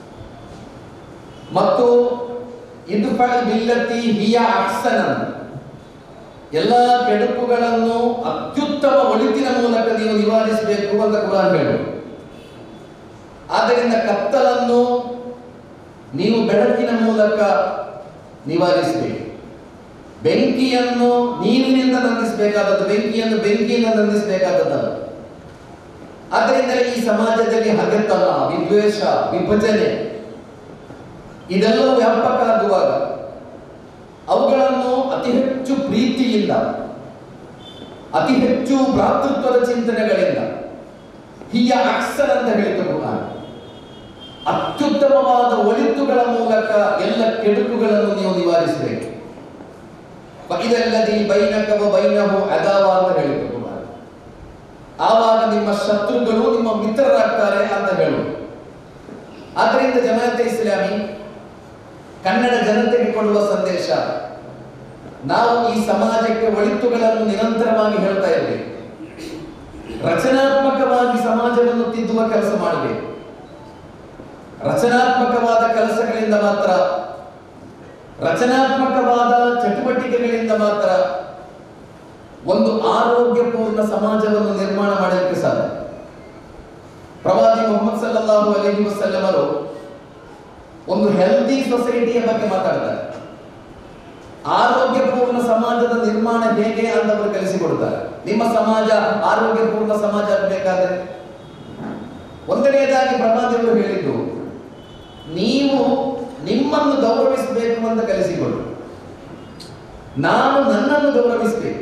ಮತ್ತು ಇದು ಬಿಲ್ಲತಿ ಹಿಯ ಅಹ್ಸನ ಎಲ್ಲ ಕೆಡುಕುಗಳನ್ನು ಅತ್ಯುತ್ತಮ ಒಳಿತಿನ ಮೂಲಕ ನೀವು ನಿವಾರಿಸಬೇಕು ಅಂತ ಕುರಾನ್ ಹೇಳು ಆದ್ದರಿಂದ ಕತ್ತಲನ್ನು ನೀವು ಬೆಳಕಿನ ಮೂಲಕ ನಿವಾರಿಸಬೇಕು ಬೆಂಕಿಯನ್ನು ನೀರಿನಿಂದ ನಂದಿಸಬೇಕಾದದ್ದು ಬೆಂಕಿಯನ್ನು ಬೆಂಕಿಯಿಂದ ನಂದಿಸಬೇಕಾದದ್ದಲ್ಲ ಆದ್ದರಿಂದಲೇ ಈ ಸಮಾಜದಲ್ಲಿ ಹಗೆತನ ವಿದ್ವೇಷ ವಿಭಜನೆ ಇದೆಲ್ಲವೂ ವ್ಯಾಪಕ ಆಗುವಾಗ ಅವುಗಳನ್ನು ಅತಿ ಹೆಚ್ಚು ಪ್ರೀತಿಯಿಂದ ಅತಿ ಹೆಚ್ಚು ಭ್ರಾತೃತ್ವದ ಚಿಂತನೆಗಳಿಂದ ಹಿಯ ಅಕ್ಸರ್ ಅಂತ ಹೇಳಿತು ಕುರಾನ್ ಅತ್ಯುತ್ತಮವಾದ ಒಳಿತುಗಳ ಮೂಲಕ ಎಲ್ಲ ಕೆಡುಕುಗಳನ್ನು ನೀವು ನಿವಾರಿಸಬೇಕು ಇದಲ್ಲದಿ ಬೈನಕವ ಬೈನಹು ಅದಾವ ಅಂತ ಹೇಳಿತು ಕುರಾನ್ ಆವಾಗ ನಿಮ್ಮ ಶತ್ರುಗಳು ನಿಮ್ಮ ಮಿತ್ರರಾಗ್ತಾರೆ ಅಂತ ಹೇಳು ಆದ್ದರಿಂದ ಜಮಾತೆ ಇಸ್ಲಾಮಿ ಕನ್ನಡ ಜನತೆಗೆ ಕೊಡುವ ಸಂದೇಶ ನಾವು ಈ ಸಮಾಜಕ್ಕೆ ಒಳಿತುಗಳನ್ನು ನಿರಂತರವಾಗಿ ಹೇಳ್ತಾ ಇರಬೇಕು ರಚನಾತ್ಮಕವಾಗಿ ಸಮಾಜವನ್ನು ತಿದ್ದುವ ಕೆಲಸ ಮಾಡಬೇಕು ರಚನಾತ್ಮಕವಾದ ಕೆಲಸಗಳಿಂದ ಮಾತ್ರ ರಚನಾತ್ಮಕವಾದ ಚಟುವಟಿಕೆಗಳಿಂದ ಮಾತ್ರ ಒಂದು ಆರೋಗ್ಯಪೂರ್ಣ ಸಮಾಜವನ್ನು ನಿರ್ಮಾಣ ಮಾಡಲಿಕ್ಕೆ ಸಾಧ್ಯ ಪ್ರವಾದಿ ಮೊಹಮ್ಮದ್ ಸಲ್ಲಲ್ಲಾಹು ಅಲೈಹಿ ವಸಲ್ಲಮರು ಒಂದು ಹೆಲ್ದಿ ಸೊಸೈಟಿಯ ಬಗ್ಗೆ ಮಾತಾಡ್ತಾರೆ ಆರೋಗ್ಯಪೂರ್ಣ ಸಮಾಜದ ನಿರ್ಮಾಣ ಹೇಗೆ ಅಂತ ಅವರು ಕಲಿಸಿಕೊಡ್ತಾರೆ ನಿಮ್ಮ ಸಮಾಜ ಆರೋಗ್ಯಪೂರ್ಣ ಸಮಾಜ ಆಗಬೇಕಾದ್ರೆ ಒಂದನೆಯದಾಗಿ ಪ್ರಭಾದೇವರು ಹೇಳಿದ್ದು ನೀವು ನಿಮ್ಮನ್ನು ಗೌರವಿಸಬೇಕು ಅಂತ ಕಲಿಸಿಕೊಡು ನಾನು ನನ್ನನ್ನು ಗೌರವಿಸಬೇಕು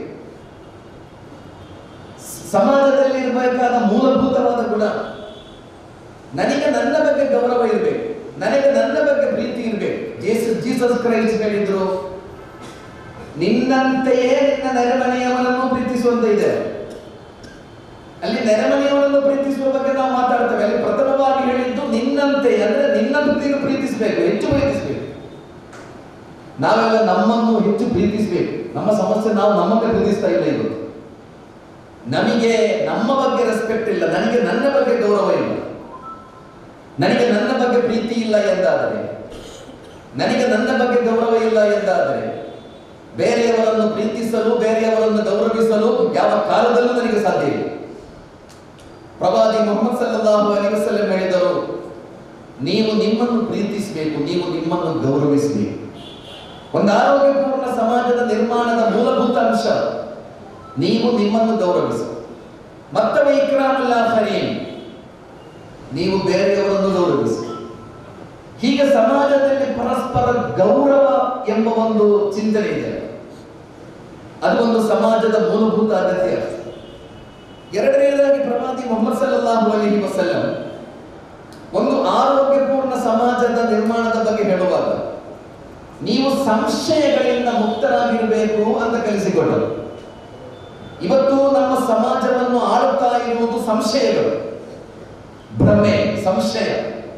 ಸಮಾಜದಲ್ಲಿ ಇರಬೇಕಾದ ಮೂಲಭೂತವಾದ ಗುಣ ನನಗೆ ನನ್ನ ಬಗ್ಗೆ ಗೌರವ ಇರಬೇಕು ನನಗೆ ನನ್ನ ಬಗ್ಗೆ ಪ್ರೀತಿ ಇರಬೇಕು ಜೇಸಸ್ ಜೀಸಸ್ ಕ್ರೈಸ್ಟ್ ಹೇಳಿದ್ರು ನಿನ್ನಂತೆಯೇ ನಿನ್ನ ನೆರೆಮನೆಯವನನ್ನು ಪ್ರೀತಿಸುವಂತ ಇದೆ ಅಲ್ಲಿ ನೆರೆಮನೆಯವನನ್ನು ಪ್ರೀತಿಸುವ ಬಗ್ಗೆ ನಾವು ಮಾತಾಡ್ತೇವೆ ಅಲ್ಲಿ ಪ್ರಥಮವಾಗಿ ಹೇಳಿದ್ದು ನಿನ್ನಂತೆ ಅಂದ್ರೆ ನಿನ್ನನ್ನು ನೀನು ಪ್ರೀತಿಸಬೇಕು ಹೆಚ್ಚು ಪ್ರೀತಿಸಬೇಕು ನಾವೆಲ್ಲ ನಮ್ಮನ್ನು ಹೆಚ್ಚು ಪ್ರೀತಿಸಬೇಕು ನಮ್ಮ ಸಮಸ್ಯೆ ನಾವು ನಮ್ಮನ್ನು ಪ್ರೀತಿಸ್ತಾ ಇಲ್ಲ ಇವತ್ತು ನಮಗೆ ನಮ್ಮ ಬಗ್ಗೆ ರೆಸ್ಪೆಕ್ಟ್ ಇಲ್ಲ ನನಗೆ ನನ್ನ ಬಗ್ಗೆ ಗೌರವ ಇಲ್ಲ ನನಗೆ ನನ್ನ ಬಗ್ಗೆ ಪ್ರೀತಿ ಇಲ್ಲ ಎಂದಾದರೆ ನನಗೆ ನನ್ನ ಬಗ್ಗೆ ಗೌರವ ಇಲ್ಲ ಎಂದಾದರೆ ಬೇರೆಯವರನ್ನು ಪ್ರೀತಿಸಲು ಬೇರೆಯವರನ್ನು ಗೌರವಿಸಲು ಯಾವ ಕಾಲದಲ್ಲೂ ನನಗೆ ಸಾಧ್ಯ ಇಲ್ಲ ಪ್ರವಾದಿ ಮೊಹಮ್ಮದ್ ಸಲ್ಲಲ್ಲಾಹು ಅಲೈಹಿ ವಸಲ್ಲಂ ಹೇಳಿದರು ನೀವು ನಿಮ್ಮನ್ನು ಪ್ರೀತಿಸಬೇಕು ನೀವು ನಿಮ್ಮನ್ನು ಗೌರವಿಸಬೇಕು ಒಂದು ಆರೋಗ್ಯಪೂರ್ಣ ಸಮಾಜದ ನಿರ್ಮಾಣದ ಮೂಲಭೂತ ಅಂಶ ನೀವು ನಿಮ್ಮನ್ನು ಗೌರವಿಸಿ ಮತ್ತವ ಇಕ್ರಾಮುಲ್ಲ ಖರೀಂ ನೀವು ಬೇರೆಯವರನ್ನು ಗೌರವಿಸಿ ಹೀಗೆ ಸಮಾಜದಲ್ಲಿ ಪರಸ್ಪರ ಗೌರವ ಎಂಬ ಒಂದು ಚಿಂತನೆ ಇದೆ ಅದು ಒಂದು ಸಮಾಜದ ಮೂಲಭೂತ ಅಗತ್ಯ ಎರಡನೇದಾಗಿ ಪ್ರವಾದಿ ಮೊಹಮ್ಮದ್ ಸಲ್ಲಲ್ಲಾಹು ಅಲೈಹಿ ವಸಲ್ಲಂ ಒಂದು ಆರೋಗ್ಯಪೂರ್ಣ ಸಮಾಜದ ನಿರ್ಮಾಣದ ಬಗ್ಗೆ ಹೇಳುವಾಗ ನೀವು ಸಂಶಯಗಳಿಂದ ಮುಕ್ತರಾಗಿರಬೇಕು ಅಂತ ಕಲಿಸಿಕೊಟ್ಟರು ಇವತ್ತು ನಮ್ಮ ಸಮಾಜವನ್ನು ಆಳುತ್ತಾ ಇರುವುದು ಸಂಶಯಗಳು ಭ್ರಮೆ ಸಂಶಯ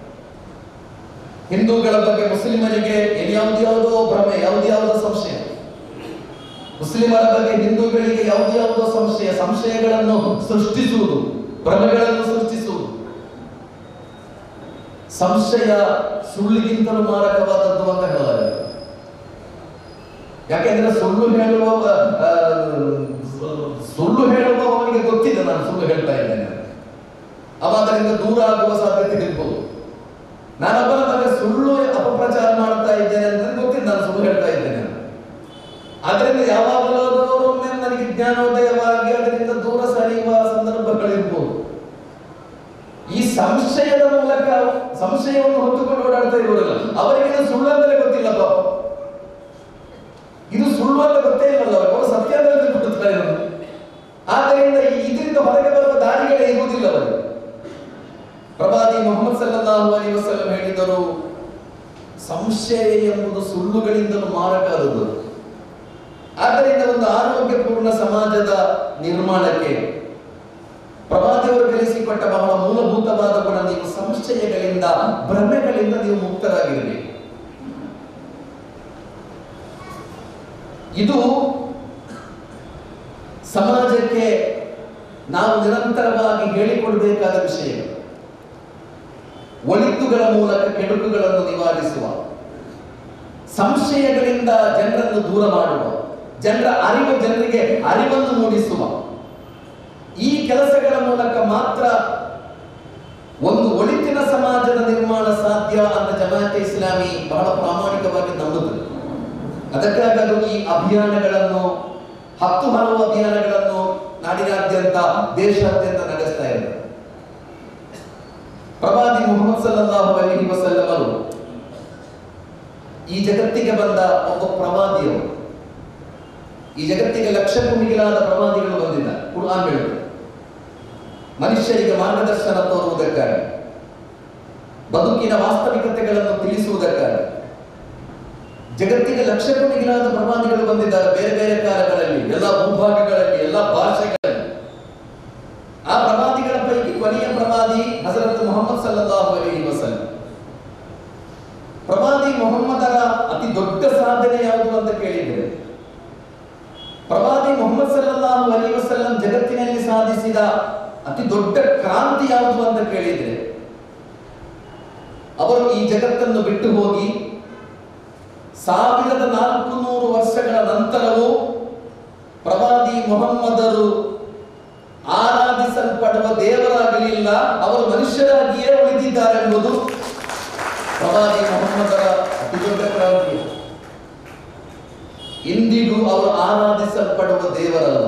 ಹಿಂದೂಗಳ ಬಗ್ಗೆ ಮುಸ್ಲಿಮರಿಗೆ ಯಾವುದ್ಯಾವುದೋ ಭ್ರಮೆ ಯಾವುದ್ಯಾವುದೋ ಸಂಶಯ ಮುಸ್ಲಿಮರ ಬಗ್ಗೆ ಹಿಂದೂಗಳಿಗೆ ಯಾವುದ್ಯಾವುದೋ ಸಂಶಯ ಸಂಶಯಗಳನ್ನು ಸೃಷ್ಟಿಸುವುದು ಭ್ರಮೆಗಳನ್ನು ಸೃಷ್ಟಿಸುವುದು ಸಂಶಯ ಸುಳ್ಳಿಗಿಂತಲೂ ಮಾರಕವಾದದ್ದು ಅಂತ ಹೇಳಲಾಗಿದೆ ಯಾಕೆಂದ್ರೆ ಸುಳ್ಳು ಹೇಳುವ ಆ, ಸುಳ್ಳು ಹೇಳುವವನಿಗೆ ಗೊತ್ತಿದೆ ನಾನು ಸುಳ್ಳು ಹೇಳ್ತಾ ಇದ್ದೇನೆ ಅವ ಅದರಿಂದ ದೂರ ಆಗುವ ಸಾಧ್ಯತೆ ಇರ್ಬೋದು ನಾನೊಬ್ಬನ ಬಗ್ಗೆ ಸುಳ್ಳು ಅಪಪ್ರಚಾರ ಮಾಡ್ತಾ ಇದ್ದೇನೆ ಅಂತ ಗೊತ್ತಿದೆ ನಾನು ಸುಳ್ಳು ಹೇಳ್ತಾ ಇದ್ದೇನೆ ಅಂತ. ಅದರಿಂದ ಯಾವಾಗಲೂ ಒಮ್ಮೆ ನನಗೆ ಜ್ಞಾನೋದಯವಾಗಿ ಅದರಿಂದ ದೂರ ಸರಿಯುವ ಸಂದರ್ಭಗಳಿರ್ಬೋದು ಈ ಸಂಶಯದ ಮೂಲಕ ಸಂಶಯವನ್ನು ಹೊತ್ತುಕೊಂಡು ಓಡಾಡ್ತಾ ಇರೋರಲ್ಲ ಅವರಿಗೆ ಇದು ಸುಳ್ಳು ಅಂತಲೇ ಗೊತ್ತಿಲ್ಲ ಪಾಪ ಇದು ಸುಳ್ಳು ಅಂತ ಗೊತ್ತೇ ಇಲ್ಲಲ್ಲ ಅವರು ಸತ್ಯ ಅಂತ ತಿಳ್ಕೊಳ್ತಾರೆ ಇರೋದು ಆದ್ದರಿಂದ ಈ- ಇದರಿಂದ ಹೊರಗೆ ಬರುವ ದಾರಿಗಳೇ ಇರುವುದಿಲ್ಲ ಅವರು ಪ್ರವಾದಿ ಮೊಹಮ್ಮದ್ ಸಲ್ಲಲ್ಲಾಹು ಅಲೈಹಿ ವಸಲ್ಲಂ ಹೇಳಿದರು ಸಂಶಯ ಎಂಬುದು ಸುಳ್ಳುಗಳಿಂದಲೂ ಮಾರಕಾದದ್ದು ಆದ್ದರಿಂದ ಒಂದು ಆರೋಗ್ಯಪೂರ್ಣ ಸಮಾಜದ ನಿರ್ಮಾಣಕ್ಕೆ ಪ್ರವಾದಿಯವರು ಕಲಿಸಿಕೊಟ್ಟ ಬಹಳ ಮೂಲಭೂತವಾದ ಗುಣ ನೀವು ಸಂಶಯಗಳಿಂದ ಭ್ರಮೆಗಳಿಂದ ನೀವು ಮುಕ್ತರಾಗಿರಬೇಕು ಇದು ಸಮಾಜಕ್ಕೆ ನಾವು ನಿರಂತರವಾಗಿ ಹೇಳಿಕೊಡಬೇಕಾದ ವಿಷಯ ಒಳಿತುಗಳ ಮೂಲಕ ಕೆಡುಕುಗಳನ್ನು ನಿವಾರಿಸುವ ಸಂಶಯಗಳಿಂದ ಜನರನ್ನು ದೂರ ಮಾಡುವ ಜನರ ಅರಿವು ಜನರಿಗೆ ಅರಿವನ್ನು ಮೂಡಿಸುವ ಈ ಕೆಲಸಗಳ ಮೂಲಕ ಮಾತ್ರ ಒಂದು ಒಳಿತಿನ ಸಮಾಜದ ನಿರ್ಮಾಣ ಸಾಧ್ಯ ಅಂತ ಜಮಾಯತೆ ಇಸ್ಲಾಮಿ ಬಹಳ ಪ್ರಾಮಾಣಿಕವಾಗಿ ನಂಬುತ್ತದೆ ಅದಕ್ಕಾಗಿ ಅದು ಈ ಅಭಿಯಾನಗಳನ್ನು ಹತ್ತು ಹಲವು ಅಭಿಯಾನಗಳನ್ನು ನಾಡಿನಾದ್ಯಂತ ದೇಶಾದ್ಯಂತ ನಡೆಸ್ತಾ ಇದೆ ಪ್ರವಾದಿ ಮುಹಮ್ಮದ್ ಸಲ್ಲಲ್ಲಾಹು ಅಲೈಹಿ ವಸಲ್ಲಮರು ಈ ಜಗತ್ತಿಗೆ ಬಂದ ಒಬ್ಬ ಪ್ರವಾದಿಯವರು ಈ ಜಗತ್ತಿಗೆ ಲಕ್ಷಕ್ಕೂ ಮಿಗಿಲಾದ ಪ್ರವಾದಿಗಳು ಬಂದಿದ್ದಾರೆ ಕುರ್ಆನ್ ಹೇಳುತ್ತೆ ಮನುಷ್ಯರಿಗೆ ಮಾರ್ಗದರ್ಶನ ತೋರುವುದಕ್ಕಾಗಿ ಬದುಕಿನ ವಾಸ್ತವಿಕತೆಗಳನ್ನು ತಿಳಿಸುವುದಕ್ಕಾಗಿ ಜಗತ್ತಿಗೆ ಲಕ್ಷಕ್ಕೂ ಮಿಗಿಲಾದ ಪ್ರವಾದಿಗಳು ಬಂದಿದ್ದಾರೆ ಬೇರೆ ಬೇರೆ ಕಾಲಗಳಲ್ಲಿ ಎಲ್ಲ ಭೂಭಾಗಗಳಲ್ಲಿ ಎಲ್ಲ ಭಾಷೆಗಳಲ್ಲಿ ಆ ಪ್ರವಾದಿಗಳ ಪೈಕಿ ಕೊನೆಯ ಪ್ರವಾದಿ ಹಜರತ್ ಮೊಹಮ್ಮದ್ ಸಲ್ಲಲ್ಲಾಹು ಅಲೈಹಿ ವಸಲ್ಲಂ ಪ್ರವಾದಿ ಮೊಹಮ್ಮದರ ಅತಿ ದೊಡ್ಡ ಸಾಧನೆ ಯಾವುದು ಅಂತ ಕೇಳಿದರೆ ಪ್ರವಾದಿ ಮೊಹಮ್ಮದ್ ಸಲ್ಲಲ್ಲಾಹು ಅಲೈಹಿ ವಸಲ್ಲಂ ಜಗತ್ತಿನಲ್ಲಿ ಸಾಧಿಸಿದ ಅತಿ ದೊಡ್ಡ ಕ್ರಾಂತಿ ಯಾವುದು ಅಂತ ಕೇಳಿದರೆ ಅವರು ಈ ಜಗತ್ತನ್ನು ಬಿಟ್ಟು ಹೋಗಿ ಸಾವಿರದ ನಾಲ್ಕು ನೂರು ವರ್ಷಗಳ ನಂತರವೂ ಪ್ರವಾದಿ ಮೊಹಮ್ಮದರು ಆರಾಧಿಸಲ್ಪಡುವ ದೇವರಾಗಲಿಲ್ಲ ಅವರು ಮನುಷ್ಯರಾಗಿಯೇ ಉಳಿದಿದ್ದಾರೆ ಎಂಬುದು ಪ್ರವಾದಿ ಮೊಹಮ್ಮದರ ಅತಿದೊಡ್ಡ ಕ್ರಾಂತಿ ಇಂದಿಗೂ ಅವರು ಆರಾಧಿಸಲ್ಪಡುವ ದೇವರಲ್ಲ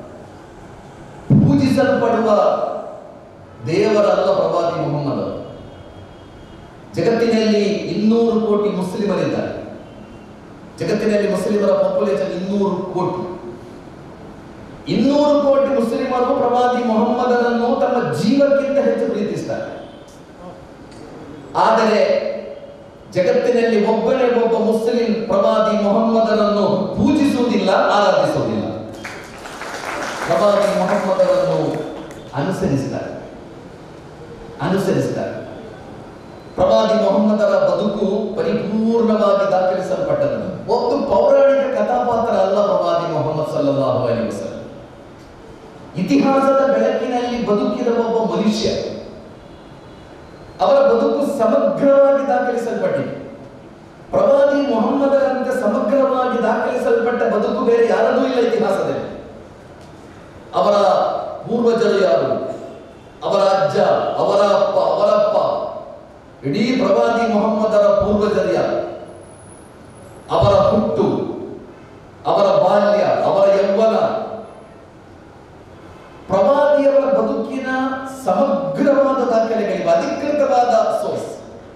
ಪೂಜಿಸಲ್ಪಡುವ ದೇವರಲ್ಲ ಪ್ರವಾದಿ ಮೊಹಮ್ಮದ ಜಗತ್ತಿನಲ್ಲಿ ಇನ್ನೂರು ಕೋಟಿ ಮುಸ್ಲಿಮರಿದ್ದಾರೆ ಜಗತ್ತಿನಲ್ಲಿ ಮುಸ್ಲಿಮರ ಪಾಪ್ಯುಲೇಷನ್ ಇನ್ನೂರು ಕೋಟಿ ಇನ್ನೂರು ಕೋಟಿ ಮುಸ್ಲಿಮರು ಪ್ರವಾದಿ ಮೊಹಮ್ಮದನನ್ನು ತಮ್ಮ ಜೀವಕ್ಕಿಂತ ಹೆಚ್ಚು ಪ್ರೀತಿಸ್ತಾರೆ ಆದರೆ ಜಗತ್ತಿನಲ್ಲಿ ಒಬ್ಬನೇ ಒಬ್ಬ ಮುಸ್ಲಿಂ ಪ್ರವಾದಿ ಮೊಹಮ್ಮದನನ್ನು ಪೂಜಿಸುವುದಿಲ್ಲ ಆರಾಧಿಸುವುದಿಲ್ಲ ಪ್ರವಾದಿ ಮೊಹಮ್ಮದನನ್ನು ಅನುಸರಿಸ್ತಾರೆ ಅನುಸರಿಸ್ತಾರೆ ಪ್ರವಾದಿ ಮೊಹಮ್ಮದರ ಬದುಕು ಪರಿಪೂರ್ಣವಾಗಿ ದಾಖಲಿಸಲ್ಪಟ್ಟದ್ದು ಒಂದು ಪೌರಾಣಿಕ ಕಥಾಪಾತ್ರ ಅಲ್ಲ ಪ್ರವಾದಿ ಮೊಹಮ್ಮದ್ ಸಲ್ಲಲ್ಲಾಹು ಅಲೈಹಿ ವಸಲ್ಲಂ ಇತಿಹಾಸದ ಬೆಳಕಿನಲ್ಲಿ ಬದುಕಿದ ಒಬ್ಬ ಮನುಷ್ಯ ಅವರ ಬದುಕು ಸಮಗ್ರವಾಗಿ ದಾಖಲಿಸಲ್ಪಟ್ಟಿದೆ ಪ್ರವಾದಿ ಮೊಹಮ್ಮದರಂತೆ ಸಮಗ್ರವಾಗಿ ದಾಖಲಿಸಲ್ಪಟ್ಟ ಬದುಕು ಬೇರೆ ಯಾರದೂ ಇಲ್ಲ ಇತಿಹಾಸದಲ್ಲಿ ಅವರ ಪೂರ್ವಜರು ಯಾರು ಅವರ ಅಜ್ಜ ಅವರ ಅಪ್ಪ ಅವರಪ್ಪ ಇಡೀ ಪ್ರವಾದಿ ಮೊಹಮ್ಮದರ ಪೂರ್ವಜರು ಯಾರು ಅವರ ಹುಟ್ಟು ಅವರ ಬಾಲ್ಯ ಅವರ ಯೌವನ ಪ್ರವಾದಿಯವರ ಬದುಕಿನ ಸಮಗ್ರವಾದ ದಾಖಲೆಗಳಿವೆ ಅಧಿಕೃತವಾದ ಸೋರ್ಸ್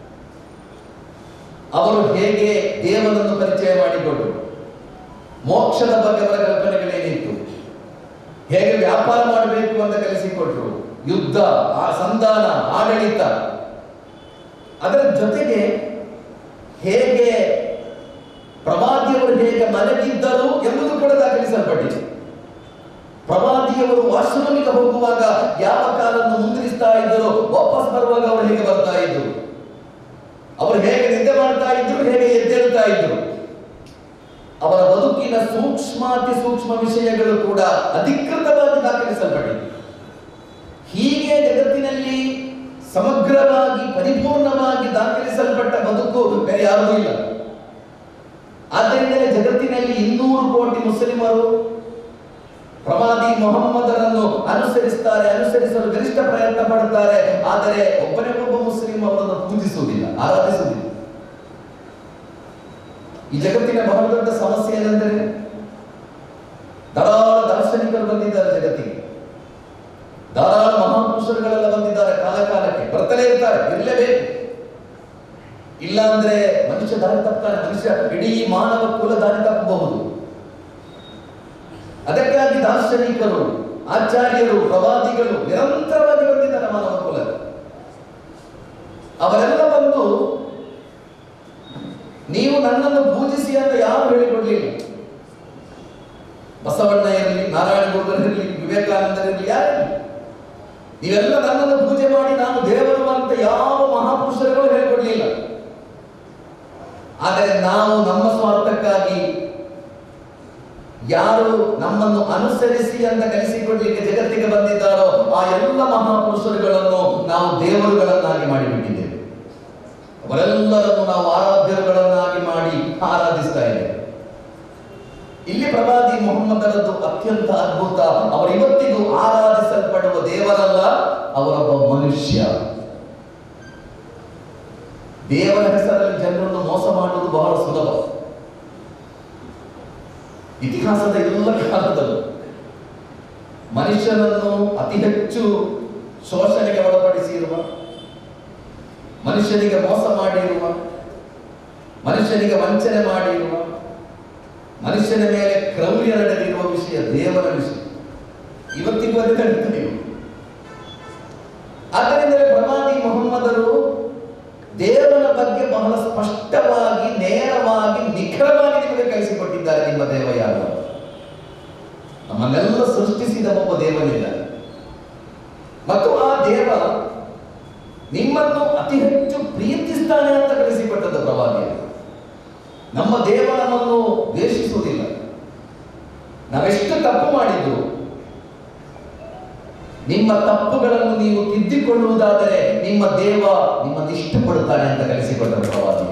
ಅವರು ಹೇಗೆ ದೇವರನ್ನು ಪರಿಚಯ ಮಾಡಿಕೊಂಡರು ಮೋಕ್ಷದ ಬಗ್ಗೆ ಅವರ ಕಲ್ಪನೆಗಳೇನಿತ್ತು ಹೇಗೆ ವ್ಯಾಪಾರ ಮಾಡಬೇಕು ಅಂತ ಕಲಿಸಿಕೊಟ್ರು ಯುದ್ಧ ಆ ಸಂಧಾನ ಆಡಳಿತ ಅದರ ಜೊತೆಗೆ ಹೇಗೆ ಪ್ರವಾದಿಯವರು ಹೇಗೆ ಮಲಗಿದ್ದರು ಎಂಬುದು ಕೂಡ ದಾಖಲಿಸಲ್ಪಟ್ಟಿದೆ ಪ್ರವಾದಿಯವರು ವಾಶ್ರೂಮಿಗೆ ಹೋಗುವಾಗ ಯಾವ ಕಾಲನ್ನು ಮುಂದಿರಿಸ್ತಾ ಇದ್ದರು ವಾಪಸ್ ಬರುವಾಗ ಅವರು ಹೇಗೆ ಬರ್ತಾ ಇದ್ರು ಅವರು ಹೇಗೆ ನಿದ್ದೆ ಮಾಡ್ತಾ ಇದ್ರು ಹೇಗೆ ಎದ್ದೇಳ್ತಾ ಇದ್ರು ಅವರ ಬದುಕಿನ ಸೂಕ್ಷ್ಮಾತಿ ಸೂಕ್ಷ್ಮ ವಿಷಯಗಳು ಕೂಡ ಅಧಿಕೃತವಾಗಿ ದಾಖಲಿಸಲ್ಪಟ್ಟಿದೆ ಹೀಗೆ ಜಗತ್ತಿನಲ್ಲಿ ಸಮಗ್ರವಾಗಿ ಪರಿಪೂರ್ಣವಾಗಿ ದಾಖಲಿಸಲ್ಪಟ್ಟ ಬದುಕು ಬೇರೆ ಯಾವುದೂ ಇಲ್ಲ ಆದ್ದರಿಂದಲೇ ಜಗತ್ತಿನಲ್ಲಿ ಇನ್ನೂರು ಕೋಟಿ ಮುಸ್ಲಿಮರು ಪ್ರವಾದಿ ಮೊಹಮ್ಮದರನ್ನು ಅನುಸರಿಸ್ತಾರೆ ಅನುಸರಿಸಲು ಗರಿಷ್ಠ ಪ್ರಯತ್ನ ಪಡುತ್ತಾರೆ ಆದರೆ ಒಬ್ಬನೇ ಒಬ್ಬ ಮುಸ್ಲಿಂ ಅವರನ್ನು ಪೂಜಿಸುವುದಿಲ್ಲ ಆರಾಧಿಸುವುದಿಲ್ಲ ಈ ಜಗತ್ತಿನ ಬಹಳ ದೊಡ್ಡ ಸಮಸ್ಯೆ ಏನೆಂದರೆ ಧಾರಾಳ ದಾರ್ಶನಿಕರು ಬಂದಿದ್ದಾರೆ ಜಗತ್ತಿಗೆ ಧಾರಾಳ ಮಹಾಪುರುಷರುಗಳೆಲ್ಲ ಬಂದಿದ್ದಾರೆ ಕಾಲ ಕಾಲಕ್ಕೆ ಬರ್ತಲೇ ಇರ್ತಾರೆ ಇರಲೇಬೇಕು ಇಲ್ಲ ಅಂದ್ರೆ ಮನುಷ್ಯ ದಾರಿ ತಪ್ಪಾನೆ ಮನುಷ್ಯ ಇಡೀ ಮಾನವ ಕುಲ ದಾರಿ ತಪ್ಪಬಹುದು ಅದಕ್ಕಾಗಿ ದಾರ್ಶನಿಕರು ಆಚಾರ್ಯರು ಪ್ರವಾದಿಗಳು ನಿರಂತರವಾಗಿ ಬಂದಿದ್ದಾರೆ ಮಾನವ ಕುಲ ಅವರೆಲ್ಲ ಬಂದು ನೀವು ನನ್ನನ್ನು ಪೂಜಿಸಿ ಅಂತ ಯಾರು ಹೇಳಿಕೊಡ್ಲಿಲ್ಲ ಬಸವಣ್ಣ ಇರಲಿ ನಾರಾಯಣ ಗುರುಗಳು ಇರಲಿ ವಿವೇಕಾನಂದರಿರಲಿ ಯಾರಿರಲಿ ನೀವೆಲ್ಲ ನನ್ನನ್ನು ಪೂಜೆ ಮಾಡಿ ನಾನು ದೇವರು ಅಂತ ಯಾವ ಮಹಾಪುರುಷರುಗಳು ಹೇಳಿಕೊಡ್ಲಿಲ್ಲ ಆದರೆ ನಾವು ನಮ್ಮ ಸ್ವಾರ್ಥಕ್ಕಾಗಿ ಯಾರು ನಮ್ಮನ್ನು ಅನುಸರಿಸಿ ಅಂತ ಕಲಿಸಿಕೊಡ್ಲಿಕ್ಕೆ ಜಗತ್ತಿಗೆ ಬಂದಿದ್ದಾರೋ ಆ ಎಲ್ಲ ಮಹಾಪುರುಷರುಗಳನ್ನು ನಾವು ದೇವರುಗಳನ್ನಾಗಿ ಮಾಡಿಬಿಟ್ಟಿದ್ದೇವೆ ಅವರೆಲ್ಲರನ್ನು ನಾವು ಆರಾಧ್ಯರುಗಳನ್ನಾಗಿ ಮಾಡಿ ಆರಾಧಿಸ್ತಾ ಇದ್ದೇವೆ ಇಲ್ಲಿ ಪ್ರವಾದಿ ಮೊಹಮ್ಮದರದ್ದು ಅತ್ಯಂತ ಅದ್ಭುತ ಅವರು ಇವತ್ತಿಗೂ ಆರಾಧಿಸಲ್ಪಡುವ ದೇವರಲ್ಲ ಅವರೊಬ್ಬ ಮನುಷ್ಯ ದೇವರ ಹೆಸರಲ್ಲಿ ಜನರನ್ನು ಮೋಸ ಮಾಡುವುದು ಬಹಳ ಸುಲಭ ಇತಿಹಾಸದ ಎಲ್ಲ ಕಾಲದಲ್ಲೂ ಮನುಷ್ಯನನ್ನು ಅತಿ ಹೆಚ್ಚು ಶೋಷಣೆಗೆ ಒಳಪಡಿಸಿರುವ ಮನುಷ್ಯನಿಗೆ ಮೋಸ ಮಾಡಿರುವ ಮನುಷ್ಯನಿಗೆ ವಂಚನೆ ಮಾಡಿರುವ ಮನುಷ್ಯನ ಮೇಲೆ ಕ್ರೌರ್ಯ ನಡೆದಿರುವ ವಿಷಯ ದೇವರ ವಿಷಯ ಇವತ್ತಿಗೂ ಅದು ನಡೀತದೆ ಆದ್ದರಿಂದಲೇ ಪ್ರವಾದಿ ಮೊಹಮ್ಮದರು ದೇವರ ಬಗ್ಗೆ ಬಹಳ ಸ್ಪಷ್ಟವಾಗಿ ನೇರವಾಗಿ ನಿಖರವಾಗಿ ನಿಮಗೆ ಕಲಿಸಿಕೊಟ್ಟಿದ್ದಾರೆ ನಿಮ್ಮ ದೇವ ಯಾರು ಅಂತ. ನಮ್ಮನ್ನೆಲ್ಲ ಸೃಷ್ಟಿಸಿದ ಒಬ್ಬ ದೇವನಿದ್ದಾರೆ ಮತ್ತು ಆ ದೇವ ನಿಮ್ಮನ್ನು ಅತಿ ಹೆಚ್ಚು ಪ್ರೀತಿಸ್ತಾನೆ ಅಂತ ಕಲಿಸಿಕೊಟ್ಟದ್ದು ಪ್ರವಾದಿಯರು ನಮ್ಮ ದೇವ ನಮ್ಮನ್ನು ದ್ವೇಷಿಸುವುದಿಲ್ಲ ನಾವೆಷ್ಟು ತಪ್ಪು ಮಾಡಿದ್ರು ನಿಮ್ಮ ತಪ್ಪುಗಳನ್ನು ನೀವು ತಿದ್ದಿಕೊಳ್ಳುವುದಾದರೆ ನಿಮ್ಮ ದೇವ ನಿಮ್ಮನ್ನು ಇಷ್ಟಪಡುತ್ತಾನೆ ಅಂತ ಕಲಿಸಿಕೊಟ್ಟ ಪ್ರವಾದಿಯರು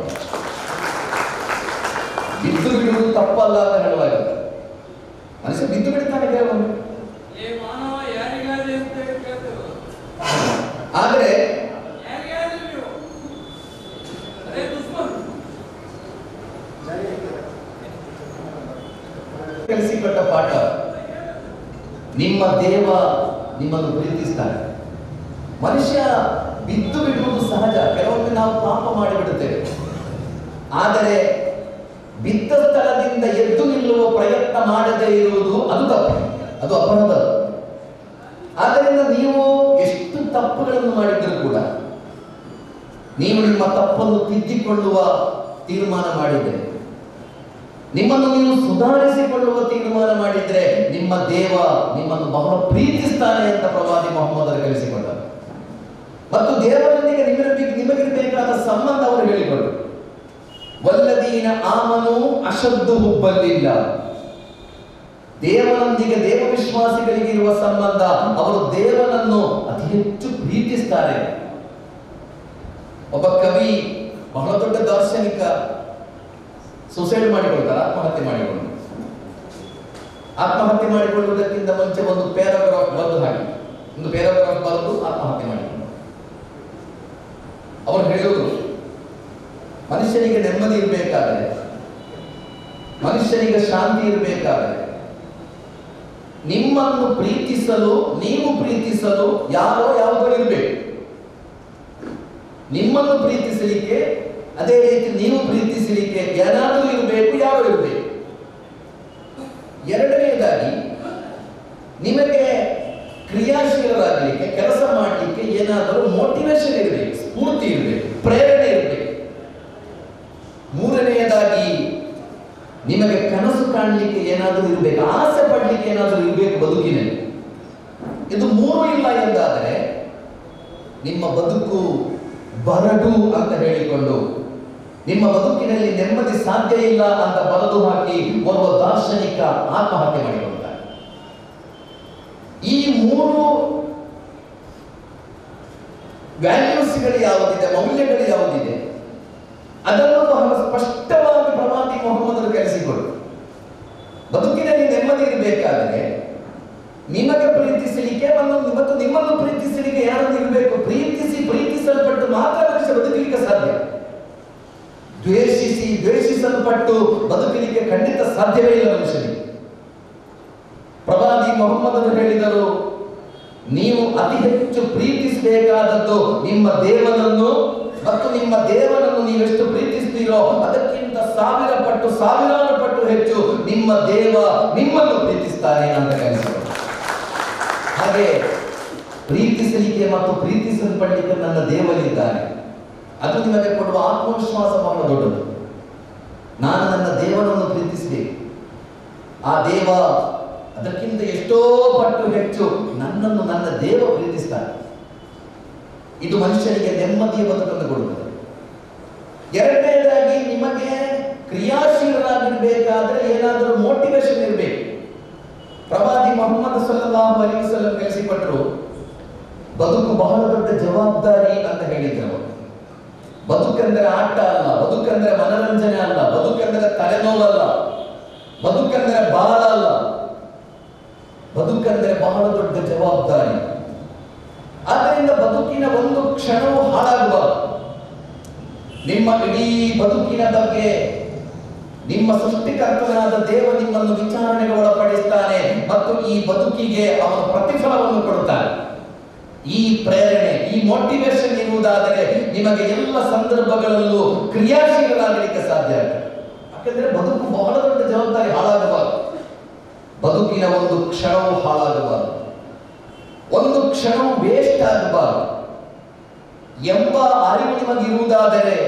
ಬಿದ್ದು ಬಿಡುವುದು ತಪ್ಪಲ್ಲ ಅಂತ ಹೇಳುವಾಗುತ್ತೆ ಮನುಷ್ಯ ಬಿದ್ದು ಬಿಡ್ತಾನೆ ಕೆಲವೊಮ್ಮೆ ಏ ಮಾನವ ಯಾರಿಗಾದ್ರೆ ಅಂತ ಕೇಳ್ತೇವೆ ಆದರೆ ಯಾರಿಗಾದ್ರೆ ನೀವು ಅದೇ ಕಲಿಸಿಕೊಟ್ಟ ಪಾಠ ನಿಮ್ಮ ದೇವ ನಿಮ್ಮನ್ನು ಪ್ರೀತಿಸ್ತಾನೆ ಮನುಷ್ಯ ಬಿದ್ದು ಬಿಡುವುದು ಸಹಜ ಕೆಲವೊಮ್ಮೆ ನಾವು ಪಾಪ ಮಾಡಿಬಿಡುತ್ತೇವೆ ಆದರೆ ಬಿದ್ದ ಸ್ಥಳದಿಂದ ಎದ್ದು ನಿಲ್ಲುವ ಪ್ರಯತ್ನ ಮಾಡದೇ ಇರುವುದು ಅದು ತಪ್ಪು ಅದು ಅಪರಾಧ ಆದ್ದರಿಂದ ನೀವು ಎಷ್ಟು ತಪ್ಪುಗಳನ್ನು ಮಾಡಿದರೂ ಕೂಡ ನೀವು ನಿಮ್ಮ ತಪ್ಪನ್ನು ತಿದ್ದಿಕೊಳ್ಳುವ ತೀರ್ಮಾನ ಮಾಡಿದರೆ ನಿಮ್ಮನ್ನು ನೀವು ಸುಧಾರಿಸಿಕೊಳ್ಳುವ ತೀರ್ಮಾನ ಮಾಡಿದ್ರೆ ನಿಮ್ಮ ದೇವ ನಿಮ್ಮನ್ನು ಬಹಳ ಪ್ರೀತಿಸ್ತಾನೆ ಅಂತ ಪ್ರವಾದಿ ಮೊಹಮ್ಮದರು ಕಲಿಸಿಕೊಂಡರು ಮತ್ತು ದೇವರೊಂದಿಗೆ ನಿಮಗೆ ನಿಮಗಿರಬೇಕಾದ ಸಂಬಂಧ ಅವರು ಹೇಳಿಕೊಂಡರು ವಲ್ಲದೀನ ಆಮನು ಅಶದ್ದು ಹುಬ್ಬಲ್ಲಿಲ್ಲ ದೇವರೊಂದಿಗೆ ದೇವ ವಿಶ್ವಾಸಿಗಳಿಗೆ ಇರುವ ಸಂಬಂಧ ಅವರು ದೇವನನ್ನು ಅತಿ ಹೆಚ್ಚು ಪ್ರೀತಿಸ್ತಾರೆ ಒಬ್ಬ ಕವಿ ಬಹಳ ದೊಡ್ಡ ದಾರ್ಶನಿಕ ಸುಸೈಡ್ ಮಾಡಿಕೊಳ್ತಾರೆ ಆತ್ಮಹತ್ಯೆ ಮಾಡಿಕೊಂಡು ಆತ್ಮಹತ್ಯೆ ಮಾಡಿಕೊಳ್ಳುವುದಕ್ಕಿಂತ ಮುಂಚೆ ಒಂದು ಪ್ಯಾರಾಗ್ರಾಫ್ ಬರೆದು ಹಾಕಿ ಒಂದು ಪ್ಯಾರಾಗ್ರಾಫ್ ಬರೆದು ಆತ್ಮಹತ್ಯೆ ಮಾಡಿಕೊಂಡು ಅವರು ಹೇಳುವುದು ಮನುಷ್ಯನಿಗೆ ನೆಮ್ಮದಿ ಇರಬೇಕಾದ್ರೆ ಮನುಷ್ಯನಿಗೆ ಶಾಂತಿ ಇರಬೇಕಾದ್ರೆ ನಿಮ್ಮನ್ನು ಪ್ರೀತಿಸಲು ನೀವು ಪ್ರೀತಿಸಲು ಯಾರೋ ಯಾವುದೋ ಇರಬೇಕು ನಿಮ್ಮನ್ನು ಪ್ರೀತಿಸಲಿಕ್ಕೆ ಅದೇ ರೀತಿ ನೀವು ಪ್ರೀತಿಸಲಿಕ್ಕೆ ಏನಾದರೂ ಇರಬೇಕು ಯಾರೋ ಇರಬೇಕು ಎರಡನೆಯದಾಗಿ ನಿಮಗೆ ಕ್ರಿಯಾಶೀಲರಾಗಲಿಕ್ಕೆ ಕೆಲಸ ಮಾಡಲಿಕ್ಕೆ ಏನಾದರೂ ಮೋಟಿವೇಶನ್ ಇರಬೇಕು ಸ್ಫೂರ್ತಿ ಇರಬೇಕು ಪ್ರೇರಣೆ ಇರಬೇಕು ಮೂರನೆಯದಾಗಿ ನಿಮಗೆ ಕನಸು ಕಾಣಲಿಕ್ಕೆ ಏನಾದರೂ ಇರಬೇಕು ಆಸೆ ಪಡಲಿಕ್ಕೆ ಏನಾದರೂ ಇರಬೇಕು ಬದುಕಿನಲ್ಲಿ ಇದು ಮೂರು ಇಲ್ಲ ಎಂದಾದರೆ ನಿಮ್ಮ ಬದುಕು ಬರಡು ಅಂತ ಹೇಳಿಕೊಂಡು ನಿಮ್ಮ ಬದುಕಿನಲ್ಲಿ ನೆಮ್ಮದಿ ಸಾಧ್ಯ ಇಲ್ಲ ಅಂತ ಬರೆದು ಹಾಕಿ ಒಬ್ಬ ದಾರ್ಶನಿಕ ಆತ್ಮಹತ್ಯೆ ಮಾಡಿಕೊಳ್ತಾರೆ ಈ ಮೂರು ವ್ಯಾಲ್ಯೂಸ್ಗಳು ಯಾವುದಿದೆ ಮೌಲ್ಯಗಳು ಯಾವುದಿದೆ ಅದನ್ನು ಬಹಳ ಸ್ಪಷ್ಟವಾಗಿ ಪ್ರವಾದಿ ಮೊಹಮ್ಮದರು ಕಲಿಸಿಕೊಡು ಬದುಕಿನಲ್ಲಿ ನೆಮ್ಮದಿ ಇರಬೇಕಾದರೆ ನಿಮಗೆ ಪ್ರೀತಿಸಲಿಕ್ಕೆ ಮತ್ತು ಮತ್ತು ನಿಮ್ಮನ್ನು ಪ್ರೀತಿಸಲಿಕ್ಕೆ ಯಾರು ಇರಬೇಕು ಪ್ರೀತಿಸಿ ಪ್ರೀತಿಸಲ್ಪಟ್ಟು ಮಾತ್ರ ಮನುಷ್ಯ ಬದುಕಲಿಕ್ಕೆ ಸಾಧ್ಯ ದ್ವೇಷಿಸಿ ದ್ವೇಷಿಸಲ್ಪಟ್ಟು ಬದುಕಲಿಕ್ಕೆ ಖಂಡಿತ ಸಾಧ್ಯವೇ ಇಲ್ಲ ಮನುಷ್ಯನಿಗೆ ಪ್ರವಾದಿ ಮೊಹಮ್ಮದನು ಹೇಳಿದರು ನೀವು ಅತಿ ಹೆಚ್ಚು ಪ್ರೀತಿಸಬೇಕಾದದ್ದು ನಿಮ್ಮ ದೇವನನ್ನು ಮತ್ತು ನಿಮ್ಮ ದೇವನನ್ನು ನೀವೆಷ್ಟು ಪ್ರೀತಿಸ್ತೀರೋ ಅದಕ್ಕಿಂತ ಸಾವಿರ ಪಟ್ಟು ಸಾವಿರಾರು ಪಟ್ಟು ಹೆಚ್ಚು ನಿಮ್ಮ ದೇವ ನಿಮ್ಮನ್ನು ಪ್ರೀತಿಸ್ತಾನೆ ಅಂತ ಕಲಿಸಿದರು ಹಾಗೆ ಪ್ರೀತಿಸಲಿಕ್ಕೆ ಮತ್ತು ಪ್ರೀತಿಸಲ್ಪಡಲಿಕ್ಕೆ ನನ್ನ ದೇವನಿದ್ದಾನೆ ಅದು ನಿಮಗೆ ಕೊಡುವ ಆತ್ಮವಿಶ್ವಾಸ ಬಹಳ ದೊಡ್ಡದು ನಾನು ನನ್ನ ದೇವನನ್ನು ಪ್ರೀತಿಸಬೇಕು ಆ ದೇವ ಅದಕ್ಕಿಂತ ಎಷ್ಟೋ ಪಟ್ಟು ಹೆಚ್ಚು ನನ್ನನ್ನು ನನ್ನ ದೇವ ಪ್ರೀತಿಸ್ತಾನೆ ಇದು ಮನುಷ್ಯನಿಗೆ ನೆಮ್ಮದಿಯ ಬದುಕನ್ನು ಕೊಡುತ್ತದೆ ಎರಡನೇದಾಗಿ ನಿಮಗೆ ಕ್ರಿಯಾಶೀಲರಾಗಿರ್ಬೇಕಾದ್ರೆ ಏನಾದರೂ ಮೋಟಿವೇಶನ್ ಇರಬೇಕು ಪ್ರವಾದಿ ಮೊಹಮ್ಮದ್ ಸಲ್ಲಲ್ಲಾಹು ಅಲೈಹಿ ವಸಲ್ಲಂ ಕಲಿಸಿಕೊಟ್ಟರು ಬದುಕು ಬಹಳ ದೊಡ್ಡ ಜವಾಬ್ದಾರಿ ಅಂತ ಹೇಳಿದ್ರು ಅವರು ಬದುಕಂದ್ರೆ ಆಟ ಅಲ್ಲ ಬದುಕಂದ್ರೆ ಮನರಂಜನೆ ಅಲ್ಲ ಬದುಕಂದ್ರೆ ತಲೆನೋವಲ್ಲ ಬದುಕಂದ್ರೆ ಭಾರ ಅಲ್ಲ ಬದುಕಂದ್ರೆ ಬಹಳ ದೊಡ್ಡ ಜವಾಬ್ದಾರಿ ಆದ್ದರಿಂದ ಬದುಕಿನ ಒಂದು ಕ್ಷಣವೂ ಹಾಳಾಗಬಾರದು ನಿಮ್ಮ ಇಡೀ ಬದುಕಿನ ಬಗ್ಗೆ ನಿಮ್ಮ ಸೃಷ್ಟಿಕರ್ತನಾದ ದೇವ ನಿಮ್ಮನ್ನು ವಿಚಾರಣೆಗೆ ಒಳಪಡಿಸ್ತಾನೆ ಮತ್ತು ಈ ಬದುಕಿಗೆ ಅವನು ಪ್ರತಿಫಲವನ್ನು ಕೊಡುತ್ತಾನೆ ಈ ಪ್ರೇರಣೆ ಈ ಮೋಟಿವೇಶನ್ ಇರುವುದಾದರೆ ನಿಮಗೆ ಎಲ್ಲ ಸಂದರ್ಭಗಳಲ್ಲೂ ಕ್ರಿಯಾಶೀಲರಾಗಲಿಕ್ಕೆ ಸಾಧ್ಯ ಆಗ್ತದೆ ಯಾಕಂದ್ರೆ ಬದುಕು ಬಹಳ ದೊಡ್ಡ ಜವಾಬ್ದಾರಿ ಹಾಳಾಗಬಾರದು ಬದುಕಿನ ಒಂದು ಕ್ಷಣವೂ ಹಾಳಾಗಬಾರದು ಒಂದು ಕ್ಷಣವೂ ವೇಸ್ಟ್ ಆಗಬಾರದು ಎಂಬ ಅರಿವು ನಿಮಗಿರುವುದಾದರೆ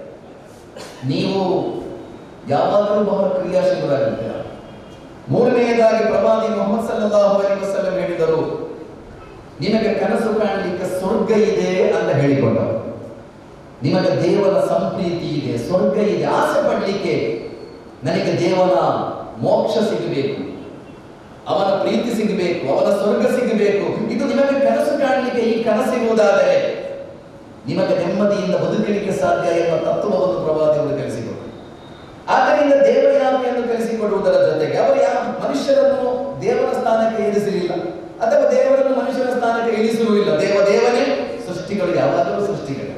ನೀವು ಯಾವಾಗಲೂ ಬಹಳ ಕ್ರಿಯಾಶೀಲರಾಗಿದ್ದೀರ ಮೂರನೆಯದಾಗಿ ಪ್ರವಾದಿ ಮೊಹಮ್ಮದ್ ಸಲ್ಲಲ್ಲಾಹು ಅಲೈಹಿ ವಸಲ್ಲಂ ಹೇಳಿದರು ನಿಮಗೆ ಕನಸು ಕಾಣಲಿಕ್ಕೆ ಸ್ವರ್ಗ ಇದೆ ಅಂತ ಹೇಳಿಕೊಂಡರು ನಿಮಗೆ ದೇವರ ಸಂಪ್ರೀತಿ ಇದೆ ಸ್ವರ್ಗ ಇದೆ ಆಸೆ ಪಡಲಿಕ್ಕೆ ನನಗೆ ದೇವನ ಮೋಕ್ಷ ಸಿಗಬೇಕು ಅವನ ಪ್ರೀತಿ ಸಿಗಬೇಕು ಅವನ ಸ್ವರ್ಗ ಸಿಗಬೇಕು ಇದು ನಿಮಗೆ ಕನಸು ಕಾಣಲಿಕ್ಕೆ ಈ ಕನಸಿರುವುದಾದರೆ ನಿಮಗೆ ನೆಮ್ಮದಿಯಿಂದ ಬದುಕಲಿಕ್ಕೆ ಸಾಧ್ಯ ಎಂಬ ತತ್ವವನ್ನು ಪ್ರವಾದಿಯವರು ಕಲಿಸಿಕೊಟ್ಟರು ಆದ್ದರಿಂದ ದೇವಯಾಮಿಯನ್ನು ಕಲಿಸಿಕೊಡುವುದರ ಜೊತೆಗೆ ಅವರು ಯಾವ ಮನುಷ್ಯರನ್ನು ದೇವರ ಸ್ಥಾನಕ್ಕೆ ಇರಿಸಲಿಲ್ಲ ಅಥವಾ ದೇವರನ್ನು ಮನುಷ್ಯರ ಸ್ಥಾನಕ್ಕೆ ಇಳಿಸಲೂ ಇಲ್ಲ ದೇವ ದೇವನೇ ಸೃಷ್ಟಿಗಳು ಯಾವಾಗಲೂ ಸೃಷ್ಟಿಗಳು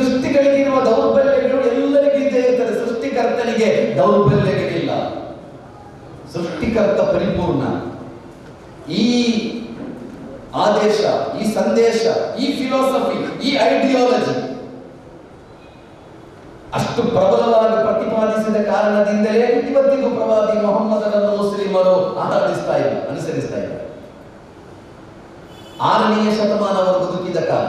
ಸೃಷ್ಟಿಗಳಿಗಿರುವ ದೌರ್ಬಲ್ಯಗಳು ಎಲ್ಲರಿಗೂ ಇದ್ದೇ ಇರ್ತದೆ ಸೃಷ್ಟಿಕರ್ತನಿಗೆ ದೌರ್ಬಲ್ಯಗಳಿಲ್ಲ ಸೃಷ್ಟಿಕರ್ತ ಪರಿಪೂರ್ಣ ಈ ಆದೇಶ ಈ ಸಂದೇಶ ಈ ಫಿಲಾಸಫಿ ಈ ಐಡಿಯಾಲಜಿ ಅಷ್ಟು ಪ್ರಬಲವಾಗಿ ಪ್ರತಿಪಾದಿಸಿದ ಕಾರಣದಿಂದಲೇ ಇವತ್ತಿಗೂ ಪ್ರವಾದಿ ಮೊಹಮ್ಮದನನ್ನು ಮುಸ್ಲಿಮರು ಆರಾಧಿಸ್ತಾ ಇಲ್ಲ ಅನುಸರಿಸ್ತಾ ಇಲ್ಲ ಆರನೆಯ ಶತಮಾನವರು ಬದುಕಿದ ಕಾಲ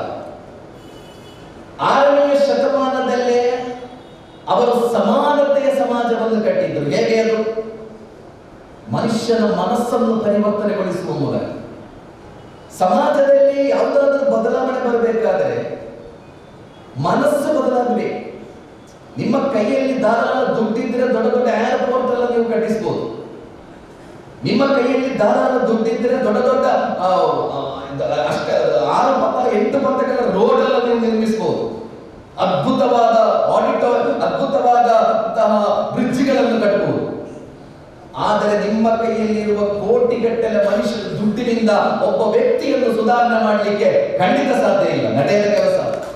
ಆರನೆಯ ಶತಮಾನದಲ್ಲೇ ಅವರು ಸಮಾನತೆಯ ಸಮಾಜವನ್ನು ಕಟ್ಟಿದ್ದರು ಹೇಗೆ ಅದು ಮನುಷ್ಯನ ಮನಸ್ಸನ್ನು ಪರಿವರ್ತನೆಗೊಳಿಸುವ ಮೂಲಕ ಸಮಾಜದಲ್ಲಿ ಯಾವುದಾದ್ರೂ ಬದಲಾವಣೆ ಬರಬೇಕಾದರೆ ಮನಸ್ಸು ಬದಲಾಗಬೇಕು ನಿಮ್ಮ ಕೈಯಲ್ಲಿ ಧಾರಾಳ ದುಡ್ಡಿದ್ರೆ ದೊಡ್ಡ ದೊಡ್ಡ ಏರ್ಪೋರ್ಟ್ ಎಲ್ಲ ನೀವು ಕಟ್ಟಿಸಬಹುದು ನಿಮ್ಮ ಕೈಯಲ್ಲಿ ಧಾರಾಳ ದುಡ್ಡಿದ್ರೆ ದೊಡ್ಡ ದೊಡ್ಡ ಆ, ಆ, ಇದ- ಅಷ್ಟ ಆರು ಪಥ ಎಂಟು ಪಥಗಳ ರೋಡ್ ಎಲ್ಲ ನೀವು ನಿರ್ಮಿಸಬಹುದು ಅದ್ಭುತವಾದ ಆಡಿಟೋ ಅದ್ಭುತವಾದಂತಹ ಬ್ರಿಡ್ಜ್ಗಳನ್ನು ಕಟ್ಟಬಹುದು ಆದರೆ ನಿಮ್ಮ ಕೈಯಲ್ಲಿರುವ ಕೋಟಿಗಟ್ಟಲೆ ಮನುಷ್ಯರ ದುಡ್ಡಿನಿಂದ ಒಬ್ಬ ವ್ಯಕ್ತಿಯನ್ನು ಸುಧಾರಣೆ ಮಾಡಲಿಕ್ಕೆ ಖಂಡಿತ ಸಾಧ್ಯ ಇಲ್ಲ ನಡೆಯದ ಕೆಲಸ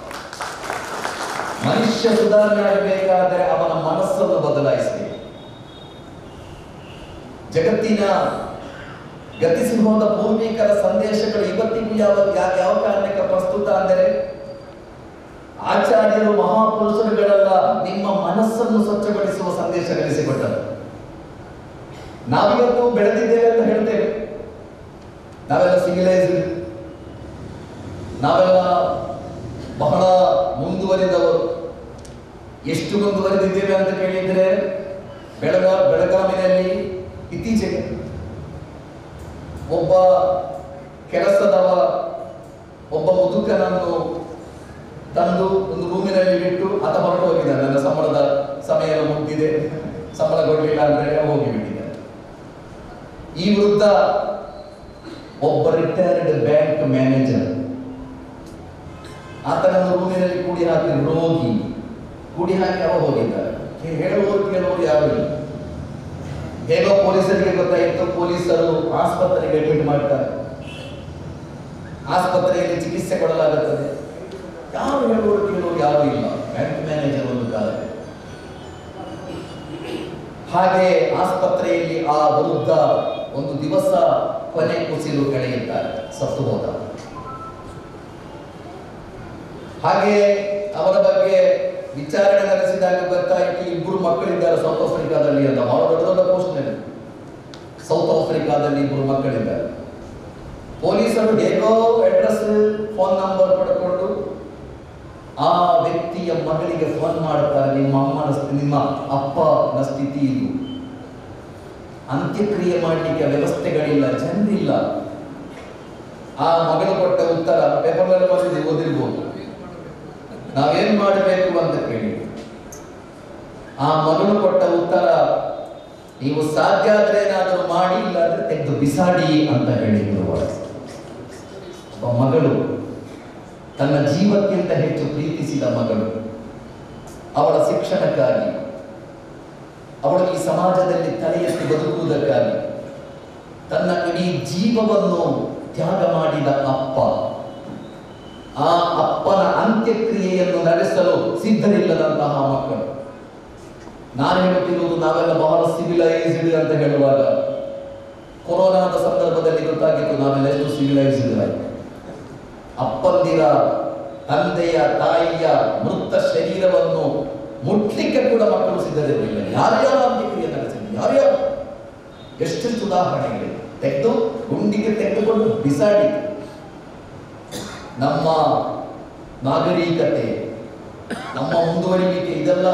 ಮನುಷ್ಯ ಸುಧಾರಣೆ ಆಗಬೇಕಾದರೆ ಅವನ ಮನಸ್ಸನ್ನು ಬದಲಾಯಿಸಬೇಕು ಜಗತ್ತಿನ ಗತಿಸಿ ಹೋದ ಪೂರ್ವಿಕರ ಸಂದೇಶಗಳು ಇವತ್ತಿಗೂ ಯಾವ ಯಾ- ಯಾವ ಕಾರಣಕ್ಕೆ ಪ್ರಸ್ತುತ ಅಂದರೆ ಆಚಾರ್ಯರು ಮಹಾಪುರುಷರುಗಳೆಲ್ಲ ನಿಮ್ಮ ಮನಸ್ಸನ್ನು ಸ್ವಚ್ಛಗೊಳಿಸುವ ಸಂದೇಶ ಗಳಿಸಿಕೊಟ್ಟರು ನಾವಿವತ್ತು ಬೆಳೆದಿದ್ದೇವೆ ಅಂತ ಹೇಳ್ತೇವೆ ನಾವೆಲ್ಲ ಸಿವಿಲೈಸ್ಡ್ ನಾವೆಲ್ಲ ಬಹಳ ಮುಂದುವರಿದವರು ಎಷ್ಟು ಮುಂದುವರೆದಿದ್ದೇವೆ ಅಂತ ಕೇಳಿದ್ರೆ ಬೆಳಗ ಬೆಳಗಾವಿನಲ್ಲಿ ಇತ್ತೀಚೆಗೆ ಒಬ್ಬ ಕೆಲಸದವ ಒಬ್ಬ ಮುದುಕನನ್ನು ತಂದು ಒಂದು ರೂಮಿನಲ್ಲಿ ಬಿಟ್ಟು ಆತ ಹೊರಟು ಹೋಗಿದ್ದಾನೆ ನನ್ನ ಸಂಬಳದ ಸಮಯ ಎಲ್ಲ ಮುಗಿದಿದೆ ಸಂಬಳ ಕೊಡಲಿಲ್ಲ ಅಂದ್ರೆ ಹೋಗಿಬಿಟ್ಟಿದ್ದಾನೆ ಈ ವಿರುದ್ಧ ಒಬ್ಬ ರಿಟೈರ್ಡ್ ಬ್ಯಾಂಕ್ ಮ್ಯಾನೇಜರ್ ಆತನನ್ನು ರೂಮಿನಲ್ಲಿ ಕೂಡಿ ಹಾಕಿ ರೋಗಿ ಕೂಡಿ ಹಾಕಿ ಅವ ಹೋಗಿದ್ದಾರೆ ಹೇ- ಹೇಳುವವರು ಕೇಳುವವರು ಯಾರು ಇಲ್ಲ ಹೇಗೋ ಪೊಲೀಸರಿಗೆ ಗೊತ್ತಾಯಿತು ಪೊಲೀಸರು ಆಸ್ಪತ್ರೆಗೆ ಅಡ್ಮಿಟ್ ಮಾಡ್ತಾರೆ ಆಸ್ಪತ್ರೆಯಲ್ಲಿ ಚಿಕಿತ್ಸೆ ಕೊಡಲಾಗುತ್ತದೆ ಯಾರು ಹೇಳುವವರು ಕೇಳುವವರು ಯಾರು ಇಲ್ಲ ಬ್ಯಾಂಕ್ ಮ್ಯಾನೇಜರ್ ಒಂದು ಕಾಲ ಹಾಗೆ ಆಸ್ಪತ್ರೆಯಲ್ಲಿ ಆ ವೃದ್ಧ ಒಂದು ದಿವಸ ಕೊನೆ ಕುಸಿಲು ಕಳೆಯುತ್ತಾರೆ ಸತ್ತು ಹೋದ ಹಾಗೆ ಅವರ ಬಗ್ಗೆ ವಿಚಾರಣೆ ನಡೆಸಿದಾಗ ಗೊತ್ತಾಯಿತು ಇಬ್ಬರು ಮಕ್ಕಳಿದ್ದಾರೆ ಸೌತ್ ಆಫ್ರಿಕಾದಲ್ಲಿ ಅಂತ ಬಹಳ ದೊಡ್ಡ ದೊಡ್ಡ ಪೋಸ್ಟ್ ಸೌತ್ ಆಫ್ರಿಕಾದಲ್ಲಿ ಇಬ್ಬರು ಮಕ್ಕಳಿದ್ದಾರೆ ಪೊಲೀಸರು ಹೇಗೋ ಅಡ್ರೆಸ್ ಫೋನ್ ನಂಬರ್ ಪಡ್ಕೊಂಡು ಆ ವ್ಯಕ್ತಿಯ ಮಗಳಿಗೆ ಫೋನ್ ಮಾಡ್ತಾರೆ ನಿಮ್ಮ ಅಮ್ಮನ ಸ್ಥಿ- ನಿಮ್ಮ ಅಪ್ಪನ ಸ್ಥಿತಿ ಇದು ಅಂತ್ಯಕ್ರಿಯೆ ಮಾಡಲಿಕ್ಕೆ ವ್ಯವಸ್ಥೆಗಳಿಲ್ಲ ಜನರಿಲ್ಲ ಆ ಮಗಳು ಕೊಟ್ಟ ಉತ್ತರ ಪೇಪರ್ನಲ್ಲಿ ಬಂದಿದೆ ಓದಿರ್ಬೋದು ನಾವೇನ್ ಮಾಡಬೇಕು ಅಂತ ಕೇಳಿ ಆ ಮಗಳು ಕೊಟ್ಟ ಉತ್ತರ ನೀವು ಸಾಧ್ಯ ಆದ್ರೆ ಏನಾದರೂ ಮಾಡಿ ಇಲ್ಲ ಅಂದ್ರೆ ತೆಗೆದು ಬಿಸಾಡಿ ಅಂತ ಹೇಳಿದ್ರು ಅವರು. ಒಬ್ಬ ಮಗಳು ತನ್ನ ಜೀವಕ್ಕಿಂತ ಹೆಚ್ಚು ಪ್ರೀತಿಸಿದ ಮಗಳು ಅವಳ ಶಿಕ್ಷಣಕ್ಕಾಗಿ ಅವಳು ಈ ಸಮಾಜದಲ್ಲಿ ತಲೆ ಎತ್ತಿ ಬದುಕುವುದಕ್ಕಾಗಿ ತನ್ನ ಇಡೀ ಜೀವವನ್ನು ತ್ಯಾಗ ಮಾಡಿದ ಅಪ್ಪ ಆ ಅಪ್ಪನ ಅಂತ್ಯಕ್ರಿಯೆಯನ್ನು ನಡೆಸಲು ಸಿದ್ಧರಿಲ್ಲದಂತಹ ಮಕ್ಕಳು ನಾನು ಹೇಳುತ್ತಿರುವುದು ನಾವೆಲ್ಲ ಬಹಳ ಸಿವಿಲೈಸ್ಡ್ ಅಂತ ಹೇಳುವಾಗ ಕೊರೋನಾದ ಸಂದರ್ಭದಲ್ಲಿ ಗೊತ್ತಾಗಿತ್ತು ನಾವೆಲ್ಲ ಎಷ್ಟು ಸಿವಿಲೈಸ್ಡ್ ಆಯ್ತು ಅಪ್ಪಂದಿರ ತಂದೆಯ ತಾಯಿಯ ಮೃತ ಶರೀರವನ್ನು ಮುಟ್ಲಿಕ್ಕೆ ಕೂಡ ಮಕ್ಕಳು ಸಿದ್ಧರಿರಲಿಲ್ಲ ಯಾರ್ಯಾರ ಅಂತ್ಯಕ್ರಿಯೆ ನಡೆಸಿದ್ರು ಯಾರ್ಯಾರು ಎಷ್ಟೆಷ್ಟು ಉದಾಹರಣೆಗಳಿವೆ ತೆಗೆದು ಗುಂಡಿಗೆ ತೆಗೆದುಕೊಂಡು ಬಿಸಾಡಿ ನಮ್ಮ ನಾಗರಿಕತೆ ನಮ್ಮ ಮುಂದುವರಿಲಿಕ್ಕೆ ಇದೆಲ್ಲ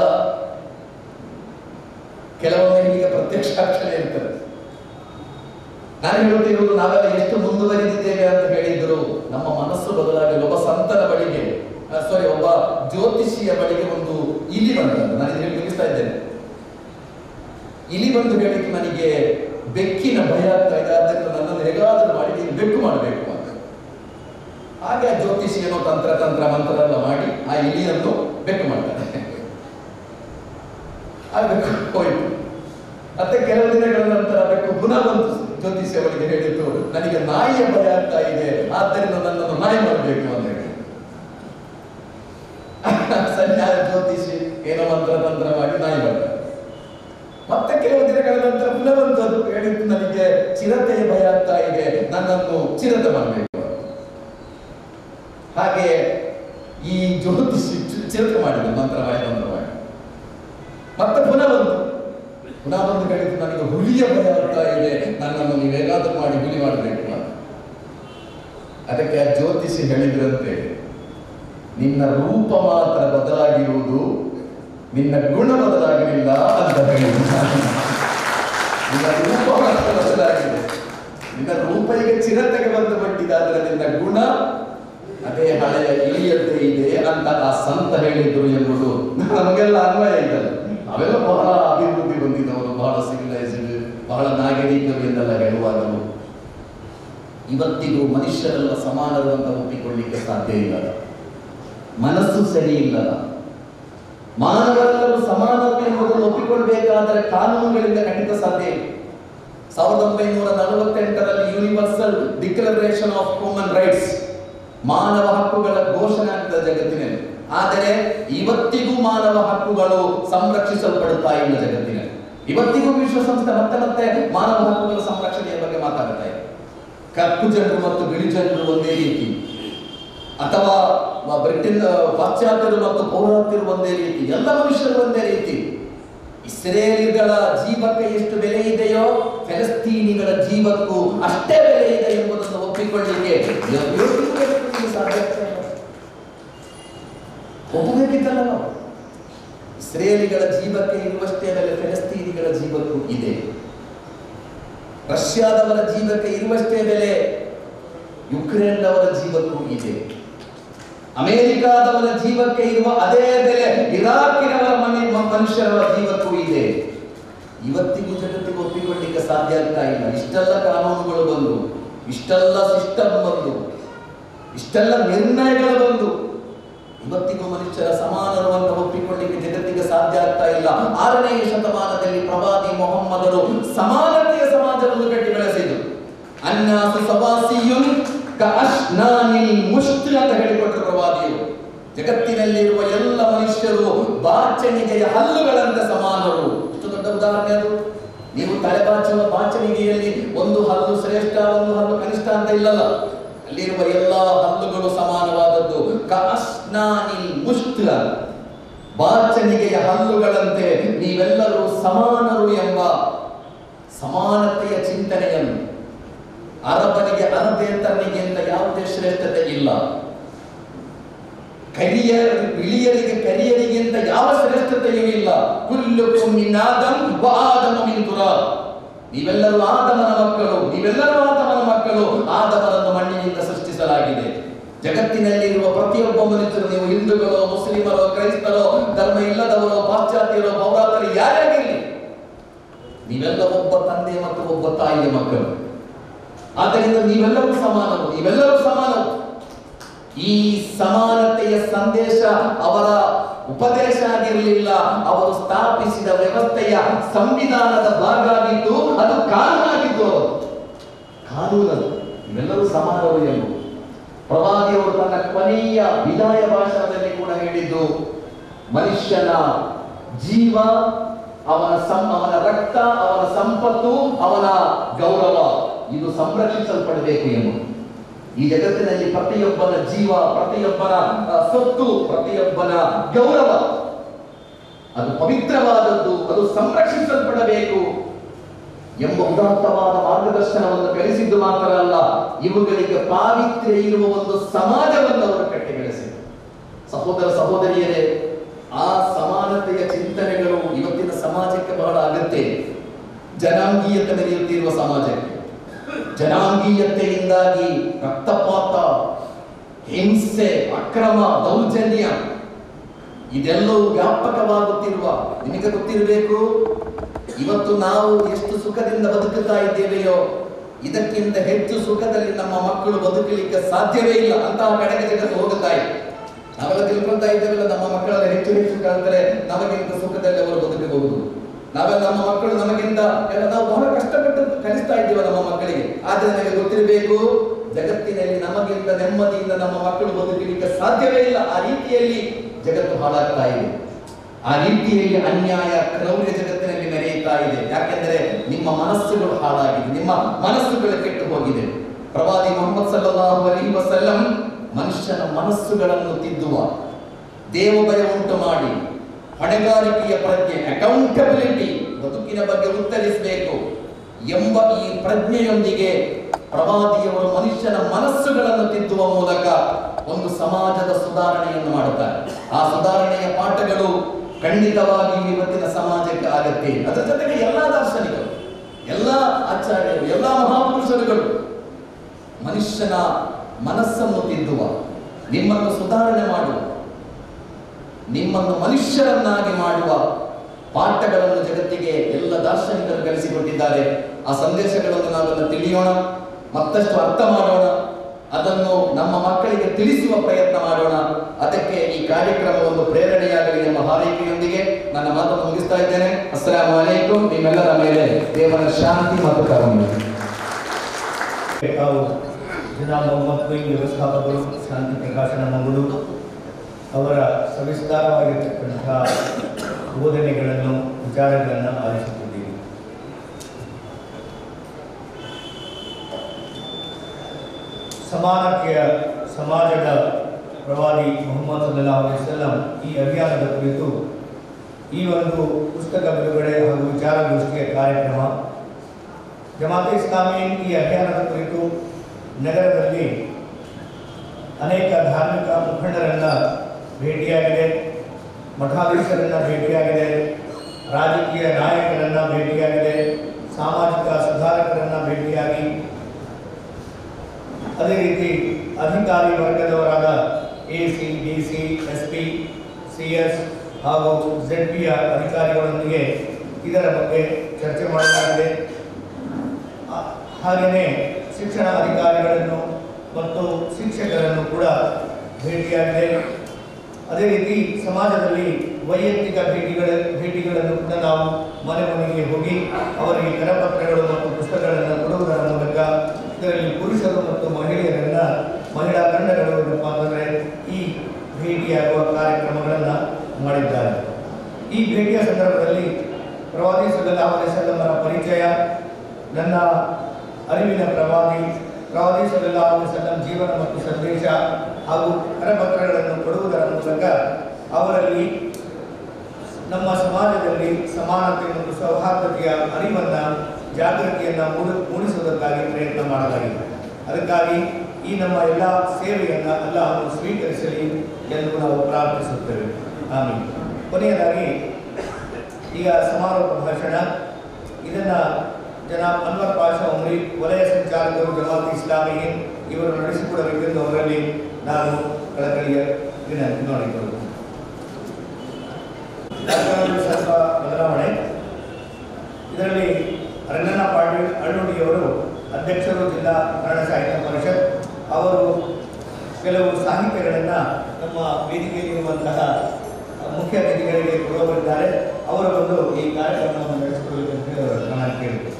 ಕೆಲವೊಮ್ಮೆ ಹೀಗೆ ಪ್ರತ್ಯಕ್ಷಾಕ್ಷರ ಇರ್ತದೆ ನಾನು ಹೇಳುತ್ತಿರುವುದು ನಾವೆಲ್ಲ ಎಷ್ಟು ಮುಂದುವರಿದಿದ್ದೇವೆ ಅಂತ ಹೇಳಿದ್ರು ನಮ್ಮ ಮನಸ್ಸು ಬದಲಾಗಲು ಒಬ್ಬ ಸಂತನ ಬಳಿಗೆ ಸಾರಿ ಒಬ್ಬ ಜ್ಯೋತಿಷಿಯ ಬಳಿಗೆ ಒಂದು ಇಲಿ ಬಂತದ್ದು ನಾನು ಇದನ್ನು ಮುಗಿಸ್ತಾ ಇದ್ದೇನೆ ಇಲಿ ಬಂದು ಹೇಳಿಕ್ಕೆ ನನಗೆ ಬೆಕ್ಕಿನ ಭಯ ಆಗ್ತಾ ಇದೆ ಆದ್ದರಿಂದ ನನ್ನನ್ನು ಹೇಗಾದರೂ ಮಾಡಿ ನೀನು ಬೆಕ್ಕು ಮಾಡಬೇಕು ಅಂತ ಹಾಗೆ ಆ ಜ್ಯೋತಿಷಿಯನು ತಂತ್ರ ತಂತ್ರ ಮಂತ್ರ ಎಲ್ಲ ಮಾಡಿ ಆ ಇಲಿಯನ್ನು ಬೆಕ್ಕು ಮಾಡ್ತಾನೆ ಆ ಬೆಕ್ಕು ಹೋಯ್ತು ಮತ್ತೆ ಕೆಲವು ದಿನಗಳ ನಂತರ ಬೆಕ್ಕು ಪುನಃ ಬಂತು ಜ್ಯೋತಿಷಿ ಅವರಿಗೆ ಹೇಳಿತ್ತು ನನಗೆ ನಾಯಿಯ ಭಯ ಆಗ್ತಾ ಇದೆ ಆದ್ದರಿಂದ ನನ್ನನ್ನು ನಾಯಿ ಮಾಡಬೇಕು ಅಂತ ಹೇಳಿ ಸರಿಯಾದ ಜ್ಯೋತಿಷಿ ಏನೋ ಮಂತ್ರ ತಂತ್ರ ಮಾಡಿ ನಾಯಿ ಮಾಡ್ತಾರೆ ಮತ್ತೆ ಕೆಲವು ದಿನಗಳ ನಂತರ ಪುನಃ ಬಂತು ಅದು ಹೇಳಿದ್ದು ನನಗೆ ಚಿರತೆಯ ಭಯ ಆಗ್ತಾ ಇದೆ ನನ್ನನ್ನು ಚಿರತೆ ಮಾಡಬೇಕು ಹಾಗೆ ಈ ಜ್ಯೋತಿಷಿ ಚಿ- ಚಿರತೆ ಮಾಡಿದ ಮಂತ್ರವಾಯ ಮಂತ್ರವಾಯ ಮತ್ತೆ ಪುನಃ ಬಂತು ಪುನಃ ಬಂದು ಹೇಳಿದ್ದು ನನಗೆ ಹುಲಿಯ ಭಯ ಆಗ್ತಾ ಇದೆ ನನ್ನನ್ನು ನೀವು ಹೇಗಾದ್ರೂ ಮಾಡಿ ಹುಲಿ ಮಾಡಬೇಕು ಅಂತ. ಅದಕ್ಕೆ ಆ ಜ್ಯೋತಿಷಿ ಹೇಳಿದ್ರಂತೆ ನಿನ್ನ ರೂಪ ಮಾತ್ರ ಬದಲಾಗಿರುವುದು ನಿನ್ನ ಗುಣ ಬದಲಾಗಲಿಲ್ಲ ಅಂತ ಹೇಳಿದ ನಿನ್ನ ರೂಪ ಮಾತ್ರ ಬದಲಾಗಿದೆ ನಿನ್ನ ರೂಪ ಈಗ ಚಿರತೆಗೆ ಬಂದು ಬಿಟ್ಟಿದೆ ಆದರೆ ನಿನ್ನ ಗುಣ ಅದೇ ಹಳೆಯ ಇಳಿಯದ್ದೇ ಇದೆ ಅಂತ ಆ ಸಂತ ಹೇಳಿದ್ರು ಎಂಬುದು ನಮಗೆಲ್ಲ ಅನ್ವಯ ಇದೆ ಅವೆಲ್ಲ ಬಹಳ ಅಭಿವೃದ್ಧಿ ಹೊಂದಿದವರು ಬಹಳ ಸಿವಿಲೈಸ್ಡ್ ಬಹಳ ನಾಗರಿಕರು ಎಂದೆಲ್ಲ ಹೇಳುವಾಗಲು ಇವತ್ತಿಗೂ ಮನುಷ್ಯರೆಲ್ಲ ಸಮಾನರು ಅಂತ ಒಪ್ಪಿಕೊಳ್ಳಿಕ್ಕೆ ಸಾಧ್ಯ ಇಲ್ಲ ಮನಸ್ಸು ಸರಿ ಇಲ್ಲದ ಮಾನವರೆಲ್ಲರೂ ಸಮಾನರು ಎಂಬುದನ್ನು ಒಪ್ಪಿಕೊಳ್ಬೇಕಾದರೆ ಕಾನೂನುಗಳಿಂದ ಖಂಡಿತ ಸಾಧ್ಯ ಇಲ್ಲ ಸಾವಿರದ ಒಂಬೈನೂರ ನಲವತ್ತೆಂಟರಲ್ಲಿ universal declaration of human rights ಮಾನವ ಹಕ್ಕುಗಳ ಘೋಷಣೆ ಆಗ್ತದೆ ಜಗತ್ತಿನಲ್ಲಿ ಆದರೆ ಇವತ್ತಿಗೂ ಮಾನವ ಹಕ್ಕುಗಳು ಸಂರಕ್ಷಿಸಲ್ಪಡುತ್ತಾ ಇಲ್ಲ ಜಗತ್ತಿನಲ್ಲಿ ಇವತ್ತಿಗೂ ವಿಶ್ವಸಂಸ್ಥೆ ಮತ್ತೆ ಮತ್ತೆ ಮಾನವ ಹಕ್ಕುಗಳ ಸಂರಕ್ಷಣೆಯ ಬಗ್ಗೆ ಮಾತಾಡ್ತಾ ಇದೆ ಕಪ್ಪು ಜನರು ಮತ್ತು ಬಿಳಿ ಜನರು ಒಂದೇ ರೀತಿ ಅಥವಾ ಬ್ರಿಟನ್ ಪಾಶ್ಚಾತ್ಯರು ಮತ್ತು ಪೌರಾತ್ಯರು ಒಂದೇ ರೀತಿ ಎಲ್ಲ ಮನುಷ್ಯರು ಒಂದೇ ರೀತಿ ಇಸ್ರೇಲಿಗಳ ಜೀವಕ್ಕೆ ಎಷ್ಟು ಬೆಲೆ ಇದೆಯೋ ಫೆಲಸ್ತೀನಿಗಳ ಜೀವಕ್ಕೂ ಅಷ್ಟೇ ಬೆಲೆ ಇದೆ ಎಂಬುದನ್ನು ಒಪ್ಪಿಕೊಳ್ಳಿಕ್ಕೆ ಯೋಚಿಸಬೇಕು ಸಾಧ್ಯ ಆಗ್ತಾ ಇಲ್ಲ. ಒಪ್ಪಬೇಕಿತ್ತಲ್ಲ ನಾವು ಇಸ್ರೇಲಿಗಳ ಜೀವಕ್ಕೆ ಇರುವಷ್ಟೇ ಬೆಲೆ ಫೆಲಸ್ತೀನಿಗಳ ಜೀವಕ್ಕೂ ಇದೆ ರಷ್ಯಾದವರ ಜೀವಕ್ಕೆ ಇರುವಷ್ಟೇ ಬೆಲೆ ಯುಕ್ರೇನ್ನವರ ಜೀವಕ್ಕೂ ಇದೆ ಅಮೆರಿಕಾದವರ ಜೀವಕ್ಕೆ ಇರುವ ಅದೇ ಬೆಲೆ ಇರಾಕಿನವರ ಮನೆ ಮ- ಮನುಷ್ಯರ ಜೀವಕ್ಕೂ ಇದೆ ಇವತ್ತಿಗೂ ಜಗತ್ತಿಗೆ ಒಪ್ಪಿಕೊಳ್ಳಿಕ್ಕೆ ಸಾಧ್ಯ ಆಗ್ತಾ ಇಲ್ಲ ಇಷ್ಟೆಲ್ಲ ಕಾನೂನುಗಳು ಬಂದು ಇಷ್ಟೆಲ್ಲ ಸಿಸ್ಟಮ್ ಬಂದು ಇಷ್ಟೆಲ್ಲ ನಿರ್ಣಯಗಳು ಬಂದು ಇವತ್ತಿಗೂ ಮನುಷ್ಯರ ಸಮಾನರು ಅಂತ ಒಪ್ಪಿಕೊಳ್ಳಿಕ್ಕೆ ಜಗತ್ತಿಗೆ ಸಾಧ್ಯ ಆಗ್ತಾ ಇಲ್ಲ ಆರನೇ ಶತಮಾನದಲ್ಲಿ ಪ್ರವಾದಿ ಮೊಹಮ್ಮದರು ಸಮಾನತೆಯ ಸಮಾಜವನ್ನು ಕಟ್ಟಿ ಬೆಳೆಸಿದರು ಅನ್ನಾಸು ಸವಾಸಿಯುನ್ ಕಅಶ್ನಾನಿಲ್ ಮುಷ್ಟಿ ಅಂತ ಹೇಳಿಕೊಟ್ರು ಪ್ರವಾದಿಯು ಜಗತ್ತಿನಲ್ಲಿರುವ ಎಲ್ಲ ಮನುಷ್ಯರು ಬಾಚಣಿಗೆಯ ಹಲ್ಲುಗಳಂತೆ ಸಮಾನರು ಎಷ್ಟು ದೊಡ್ಡ ಉದಾಹರಣೆ ಅದು ನೀವು ತಲೆ ಬಾಚುವ ಬಾಚಣಿಗೆಯಲ್ಲಿ ಒಂದು ಹಲ್ಲು ಶ್ರೇಷ್ಠ ಒಂದು ಹಲ್ಲು ಕನಿಷ್ಠ ಅಂತ ಇಲ್ಲಲ್ಲ ಅಲ್ಲಿರುವ ಎಲ್ಲ ಹಲ್ಲುಗಳು ಸಮಾನವಾದದ್ದು ಕಅಶ್ನಾನಿಲ್ ಮುಷ್ಟಿ ಬಾಚಣಿಗೆಯ ಹಲ್ಲುಗಳಂತೆ ನೀವೆಲ್ಲರೂ ಸಮಾನರು ಎಂಬ ಸಮಾನತೆಯ ಚಿಂತನೆಯನ್ನು ಅರಬನಿಗೆ ಅರಬೇತರನಿಗೆ ಅಂತ ಯಾವುದೇ ಶ್ರೇಷ್ಠತೆ ಇಲ್ಲ ಕರಿಯ ಇಳಿಯರಿಗೆ ಕರಿಯರಿಗೆ ಅಂತ ಯಾವ ಶ್ರೇಷ್ಠತೆಯೂ ಇಲ್ಲ ಕುಲ್ಲುಕುಂ ಮಿನ್ ಆದಂ ವ ಆದಮ ಮಿನ್ ತುರಾಬ್ ನೀವೆಲ್ಲರೂ ಆದಮನ ಮಕ್ಕಳು ನೀವೆಲ್ಲರೂ ಆದಮನ ಮಕ್ಕಳು ಆದಮನನ್ನು ಮಣ್ಣಿನಿಂದ ಸೃಷ್ಟಿಸಲಾಗಿದೆ ಜಗತ್ತಿನಲ್ಲಿರುವ ಪ್ರತಿಯೊಬ್ಬ ಮನುಷ್ಯರು ನೀವು ಹಿಂದೂಗಳು ಮುಸ್ಲಿಮರು ಕ್ರೈಸ್ತರು ಧರ್ಮ ಇಲ್ಲದವರು ಪಾಶ್ಚಾತ್ಯರು ಪೌರಾತರು ಯಾರೇ ಆಗಿರಲಿ ನೀವೆಲ್ಲ ಒಬ್ಬ ತಂದೆ ಮತ್ತು ಒಬ್ಬ ತಾಯಿಯ ಮಕ್ಕಳು ಆದ್ದರಿಂದ ನೀವೆಲ್ಲರೂ ಸಮಾನರು ನೀವೆಲ್ಲರೂ ಸಮಾನರು ಈ ಸಮಾನತೆಯ ಸಂದೇಶ ಅವರ ಉಪದೇಶ ಆಗಿರಲಿಲ್ಲ ಅವರು ಸ್ಥಾಪಿಸಿದ ವ್ಯವಸ್ಥೆಯ ಸಂವಿಧಾನದ ಭಾಗ ಆಗಿದ್ದು ಅದು ಕಾನೂನಾಗಿದ್ದು ಅವರು ಕಾನೂನದು ಇವೆಲ್ಲರೂ ಸಮಾನರು ಎಂಬುದು ಪ್ರವಾದಿಯವರು ತನ್ನ ಕೊನೆಯ ವಿದಾಯ ಭಾಷಣದಲ್ಲಿ ಕೂಡ ಹೇಳಿದ್ದು ಮನುಷ್ಯನ ಜೀವ ಅವನ ಸಂ ಅವನ ರಕ್ತ ಅವನ ಸಂಪತ್ತು ಅವನ ಗೌರವ ಇದು ಸಂರಕ್ಷಿಸಲ್ಪಡಬೇಕು ಎಂಬುದು ಈ ಜಗತ್ತಿನಲ್ಲಿ ಪ್ರತಿಯೊಬ್ಬನ ಜೀವ ಪ್ರತಿಯೊಬ್ಬನ ಆ, ಸೊತ್ತು ಪ್ರತಿಯೊಬ್ಬನ ಗೌರವ ಅದು ಪವಿತ್ರವಾದದ್ದು ಅದು ಸಂರಕ್ಷಿಸಲ್ಪಡಬೇಕು ಎಂಬ ಉದಾತ್ತವಾದ ಮಾರ್ಗದರ್ಶನವನ್ನು ಕಲಿಸಿದ್ದು ಮಾತ್ರ ಅಲ್ಲ ಇವುಗಳಿಗೆ ಪಾವಿತ್ರ್ಯ ಇರುವ ಒಂದು ಸಮಾಜವನ್ನು ಅವರು ಕಟ್ಟಿ ಬೆಳೆಸಿದರು ಸಹೋದರ ಸಹೋದರಿಯರೇ ಆ ಸಮಾನತೆಯ ಚಿಂತನೆಗಳು ಇವತ್ತಿನ ಸಮಾಜಕ್ಕೆ ಬಹಳ ಅಗತ್ಯ ಇದೆ. ಜನಾಂಗೀಯತೆ ಮೆರೆಯುತ್ತಿರುವ ಸಮಾಜಕ್ಕೆ ಜನಾಂಗೀಯತೆಯಿಂದಾಗಿ ರಕ್ತಪಾತ ಹಿಂಸೆ ಅಕ್ರಮ ದೌರ್ಜನ್ಯ ಇದೆಲ್ಲವೂ ವ್ಯಾಪಕವಾಗುತ್ತಿರುವ ನಿಮಗೆ ಗೊತ್ತಿರಬೇಕು ಇವತ್ತು ನಾವು ಎಷ್ಟು ಸುಖದಿಂದ ಬದುಕುತ್ತಾ ಇದ್ದೇವೆಯೋ ಇದಕ್ಕಿಂತ ಹೆಚ್ಚು ಸುಖದಲ್ಲಿ ನಮ್ಮ ಮಕ್ಕಳು ಬದುಕಲಿಕ್ಕೆ ಸಾಧ್ಯವೇ ಇಲ್ಲ ಅಂತಹ ಕಡೆಗೆ ಜಗತ್ತು ಹೋಗುತ್ತಾ ಇದೆ ನಾವೆಲ್ಲ ತಿಳ್ಕೊಳ್ತಾ ಇದ್ದೇವಲ್ಲ ನಮ್ಮ ಮಕ್ಕಳೆಲ್ಲ ಹೆಚ್ಚು ಹೆಚ್ಚು ಕಳೆದರೆ ನಮಗಿಂತ ಸುಖದಲ್ಲಿ ಅವರು ಬದುಕಬಹುದು ನಾವೆಲ್ಲ ನಮ್ಮ ಮಕ್ಕಳು ನಮಗಿಂತ ಎಲ್ಲ ನಾವು ಬಹಳ ಕಷ್ಟಪಟ್ಟು ಕಲಿಸ್ತಾ ಇದ್ದೇವೆ ನಮ್ಮ ಮಕ್ಕಳಿಗೆ ಆದ್ರೆ ನನಗೆ ಗೊತ್ತಿರಬೇಕು ಜಗತ್ತಿನಲ್ಲಿ ನಮಗಿಂತ ನೆಮ್ಮದಿಯಿಂದ ನಮ್ಮ ಮಕ್ಕಳು ಬದುಕಲಿಕ್ಕೆ ಸಾಧ್ಯವೇ ಇಲ್ಲ ಆ ರೀತಿಯಲ್ಲಿ ಜಗತ್ತು ಹಾಳಾಗ್ತಾ ಇದೆ ಆ ರೀತಿಯಲ್ಲಿ ಅನ್ಯಾಯ ಕ್ರೌರ್ಯ ಜಗತ್ತಿನಲ್ಲಿ ಮೆರೆಯುತ್ತಾ ಇದೆ ಯಾಕೆಂದರೆ ನಿಮ್ಮ ಮನಸ್ಸುಗಳು ಹಾಳಾಗಿದೆ ನಿಮ್ಮ ಮನಸ್ಸುಗಳು ಕೆಟ್ಟು ಹೋಗಿದೆ ಪ್ರವಾದಿ ಮೊಹಮ್ಮದ್ ಸಲ್ಲಲ್ಲಾಹು ಅಲೈಹಿ ವಸಲ್ಲಂ ಮನುಷ್ಯನ ಮನಸ್ಸುಗಳನ್ನು ತಿದ್ದುವ ದೇವಭಯ ಉಂಟು ಮಾಡಿ ಹೊಣೆಗಾರಿಕೆಯ ಪ್ರಜ್ಞೆ ಅಕೌಂಟಬಿಲಿಟಿ ಬದುಕಿನ ಬಗ್ಗೆ ಉತ್ತರಿಸಬೇಕು ಎಂಬ ಈ ಪ್ರಜ್ಞೆಯೊಂದಿಗೆ ಪ್ರವಾದಿಯವರು ಮನುಷ್ಯನ ಮನಸ್ಸುಗಳನ್ನು ತಿದ್ದುವ ಮೂಲಕ ಒಂದು ಸಮಾಜದ ಸುಧಾರಣೆಯನ್ನು ಮಾಡುತ್ತಾರೆ ಆ ಸುಧಾರಣೆಯ ಪಾಠಗಳು ಖಂಡಿತವಾಗಿ ಇವತ್ತಿನ ಸಮಾಜಕ್ಕೆ ಆಗತ್ತೆ ಅದರ ಜೊತೆಗೆ ಎಲ್ಲಾ ದಾರ್ಶನಿಕರು ಎಲ್ಲಾ ಆಚಾರ್ಯರು ಎಲ್ಲಾ ಮಹಾಪುರುಷರುಗಳು ಮನುಷ್ಯನ ಮನಸ್ಸನ್ನು ತಿದ್ದುವ ನಿಮ್ಮನ್ನು ಸುಧಾರಣೆ ಮಾಡುವ ನಿಮ್ಮನ್ನು ಮನುಷ್ಯರನ್ನಾಗಿ ಮಾಡುವ ಪಾಠಗಳನ್ನು ಜಗತ್ತಿಗೆ ಎಲ್ಲ ದಾರ್ಶನಿಕರು ಕಲಿಸಿಕೊಟ್ಟಿದ್ದಾರೆ ಆ ಸಂದೇಶಗಳನ್ನು ನಾವೆಲ್ಲ ತಿಳಿಯೋಣ ಮತ್ತಷ್ಟು ಅರ್ಥ ಮಾಡೋಣ ಅದನ್ನು ನಮ್ಮ ಮಕ್ಕಳಿಗೆ ತಿಳಿಸುವ ಪ್ರಯತ್ನ ಮಾಡೋಣ ಅದಕ್ಕೆ ಈ ಕಾರ್ಯಕ್ರಮ ಒಂದು ಪ್ರೇರಣೆಯಾಗಲಿ ಎಂಬ ಹಾರೈಕೆಯೊಂದಿಗೆ ನನ್ನ ಮಾತನ್ನು ಮುಗಿಸ್ತಾ ಇದ್ದೇನೆ ಅಸ್ಸಲಾಂ ವಲೈಕುಂ ನಿಮ್ಮೆಲ್ಲರ ಮೇಲೆ ದೇವರ ಶಾಂತಿ ಮತ್ತು ಕರುಣೆ ತಾವು ಜಿಲ್ಲಾ ಮೊಹಮ್ಮದ್ ಕುಯಿ ವ್ಯವಸ್ಥಾಪಕರು ಶಾಂತಿ ಪ್ರಕಾಶನ ಮಂಗಳೂರು ಅವರ ಸವಿಸ್ತಾರವಾಗಿರ್ತಕ್ಕಂತಹ ಬೋಧನೆಗಳನ್ನು ವಿಚಾರಗಳನ್ನು ಆಲಿಸುತ್ತಿದ್ದೀವಿ ಸಮಾನತೆಯ ಸಮಾಜದ ಪ್ರವಾದಿ ಮೊಹಮ್ಮದ್ ಸಲ್ಲಾಹು ಅಲೈಹಿ ವಸಲ್ಲಂ ಈ ಅಭಿಯಾನದ ಕುರಿತು ಈ ಒಂದು ಪುಸ್ತಕ ಬಿಡುಗಡೆ ಹಾಗೂ ವಿಚಾರಗೋಷ್ಠಿಯ ಕಾರ್ಯಕ್ರಮ ಜಮಾತೆ ಇಸ್ಲಾಮಿ ಈ ಅಭಿಯಾನದ ಕುರಿತು ನಗರದಲ್ಲಿ ಅನೇಕ ಧಾರ್ಮಿಕ ಮುಖಂಡರನ್ನ ಭೇಟಿಯಾಗಿದೆ ಮಠಾಧೀಶರನ್ನ ಭೇಟಿಯಾಗಿದೆ ರಾಜಕೀಯ ನಾಯಕರನ್ನ ಭೇಟಿಯಾಗಿದೆ ಸಾಮಾಜಿಕ ಸುಧಾರಕರನ್ನ ಭೇಟಿಯಾಗಿ ಅದೇ ರೀತಿ ಅಧಿಕಾರಿ ವರ್ಗದವರಾದ A C D C S P C S ಹಾಗೂ ಜೆಡ್ ಪಿಯ ಅಧಿಕಾರಿಗಳೊಂದಿಗೆ ಇದರ ಬಗ್ಗೆ ಚರ್ಚೆ ಮಾಡಲಾಗಿದೆ ಆ- ಹಾಗೆಯೇ ಶಿಕ್ಷಣ ಅಧಿಕಾರಿಗಳನ್ನು ಮತ್ತು ಶಿಕ್ಷಕರನ್ನು ಕೂಡ ಭೇಟಿಯಾಗಿದೆ ಅದೇ ರೀತಿ ಸಮಾಜದಲ್ಲಿ ವೈಯಕ್ತಿಕ ಭೇಟಿಗಳ ಭೇಟಿಗಳನ್ನು ಕೂಡ ನಾವು ಮನೆ ಮನೆಗೆ ಹೋಗಿ ಅವರಿಗೆ ಕರಪತ್ರಗಳು ಮತ್ತು ಪುಸ್ತಕಗಳನ್ನು ಕೊಡುವುದರ ಮೂಲಕ ಇದರಲ್ಲಿ ಪುರುಷರು ಮತ್ತು ಮಹಿಳೆಯರನ್ನ ಮಹಿಳಾ ತಂಡಗಳು ಏನಪ್ಪ ಅಂತಂದರೆ ಈ ಭೇಟಿಯಾಗುವ ಕಾರ್ಯಕ್ರಮಗಳನ್ನು ಮಾಡಿದ್ದಾರೆ ಈ ಭೇಟಿಯ ಸಂದರ್ಭದಲ್ಲಿ ಪ್ರವಾದಿ ಸಲ್ಲಲ್ಲಾಹು ಅಲೈಹಿ ವಸಲ್ಲಮರ ಪರಿಚಯ ನನ್ನ ಅರಿವಿನ ಪ್ರವಾದಿ ಪ್ರವಾದಿ ಸಲ್ಲಲ್ಲಾಹು ಅಲೈಹಿ ವಸಲ್ಲಂ ಜೀವನ ಮತ್ತು ಸಂದೇಶ ಹಾಗೂ ಕರಪತ್ರಗಳನ್ನು ಕೊಡುವುದರ ಮೂಲಕ ಅವರಲ್ಲಿ ನಮ್ಮ ಸಮಾಜದಲ್ಲಿ ಸಮಾನತೆ ಮತ್ತು ಸೌಹಾರ್ದತೆಯ ಅರಿವನ್ನ ಜಾಗೃತಿಯನ್ನ ಮೂಡಿ ಮೂಡಿಸುವುದಕ್ಕಾಗಿ ಪ್ರಯತ್ನ ಮಾಡಲಾಗಿದೆ ಅದಕ್ಕಾಗಿ ಈ ನಮ್ಮ ಎಲ್ಲ ಸೇವೆಯನ್ನ ಅಲ್ಲಾಹನು ಸ್ವೀಕರಿಸಲಿ ಎಂದು ನಾವು ಪ್ರಾರ್ಥಿಸುತ್ತೇವೆ ಆಮೀನ್ ಕೊನೆಯದಾಗಿ ಈಗ ಸಮಾರೋಪ ಭಾಷಣ ಇದನ್ನ ಜನಾಬ್ ಅನ್ವರ್ ಪಾಷಾ ಉಮ್ರಿ ವಲಯ ಸಂಚಾಲಕರು ಜಮಾತ್ ಇಸ್ಲಾಮಿ ಇವರು ನಡೆಸಿಕೊಡಬೇಕೆಂದು ಅವರಲ್ಲಿ ನಾನು ಕಳಕಳಿಯ ವಿನಂತಿ ಮಾಡಿಕೊಳ್ಳುತ್ತೇನೆ ಸರ್ಕಾರದಲ್ಲಿ ಸ್ವಲ್ಪ ಬದಲಾವಣೆ ಇದರಲ್ಲಿ ರಂಗಣ್ಣ ಪಾಟೀಲ್ ಅಳ್ಳುಡಿಯವರು ಅಧ್ಯಕ್ಷರು ಜಿಲ್ಲಾ ಕನ್ನಡ ಸಾಹಿತ್ಯ ಪರಿಷತ್ ಅವರು ಕೆಲವು ಸಾಹಿತ್ಯಗಳನ್ನು ನಮ್ಮ ವೇದಿಕೆಯಲ್ಲಿರುವಂತಹ ಮುಖ್ಯ ಅತಿಥಿಗಳಿಗೆ ಕೊಡುವವರಿದ್ದಾರೆ ಅವರು ಬಂದು ಈ ಕಾರ್ಯಕ್ರಮವನ್ನು ನಡೆಸಿಕೊಳ್ಳಬೇಕು ಅಂತ ಹೇಳಿ ಅವರನ್ನು ನಾನು ಕೇಳಿದೆ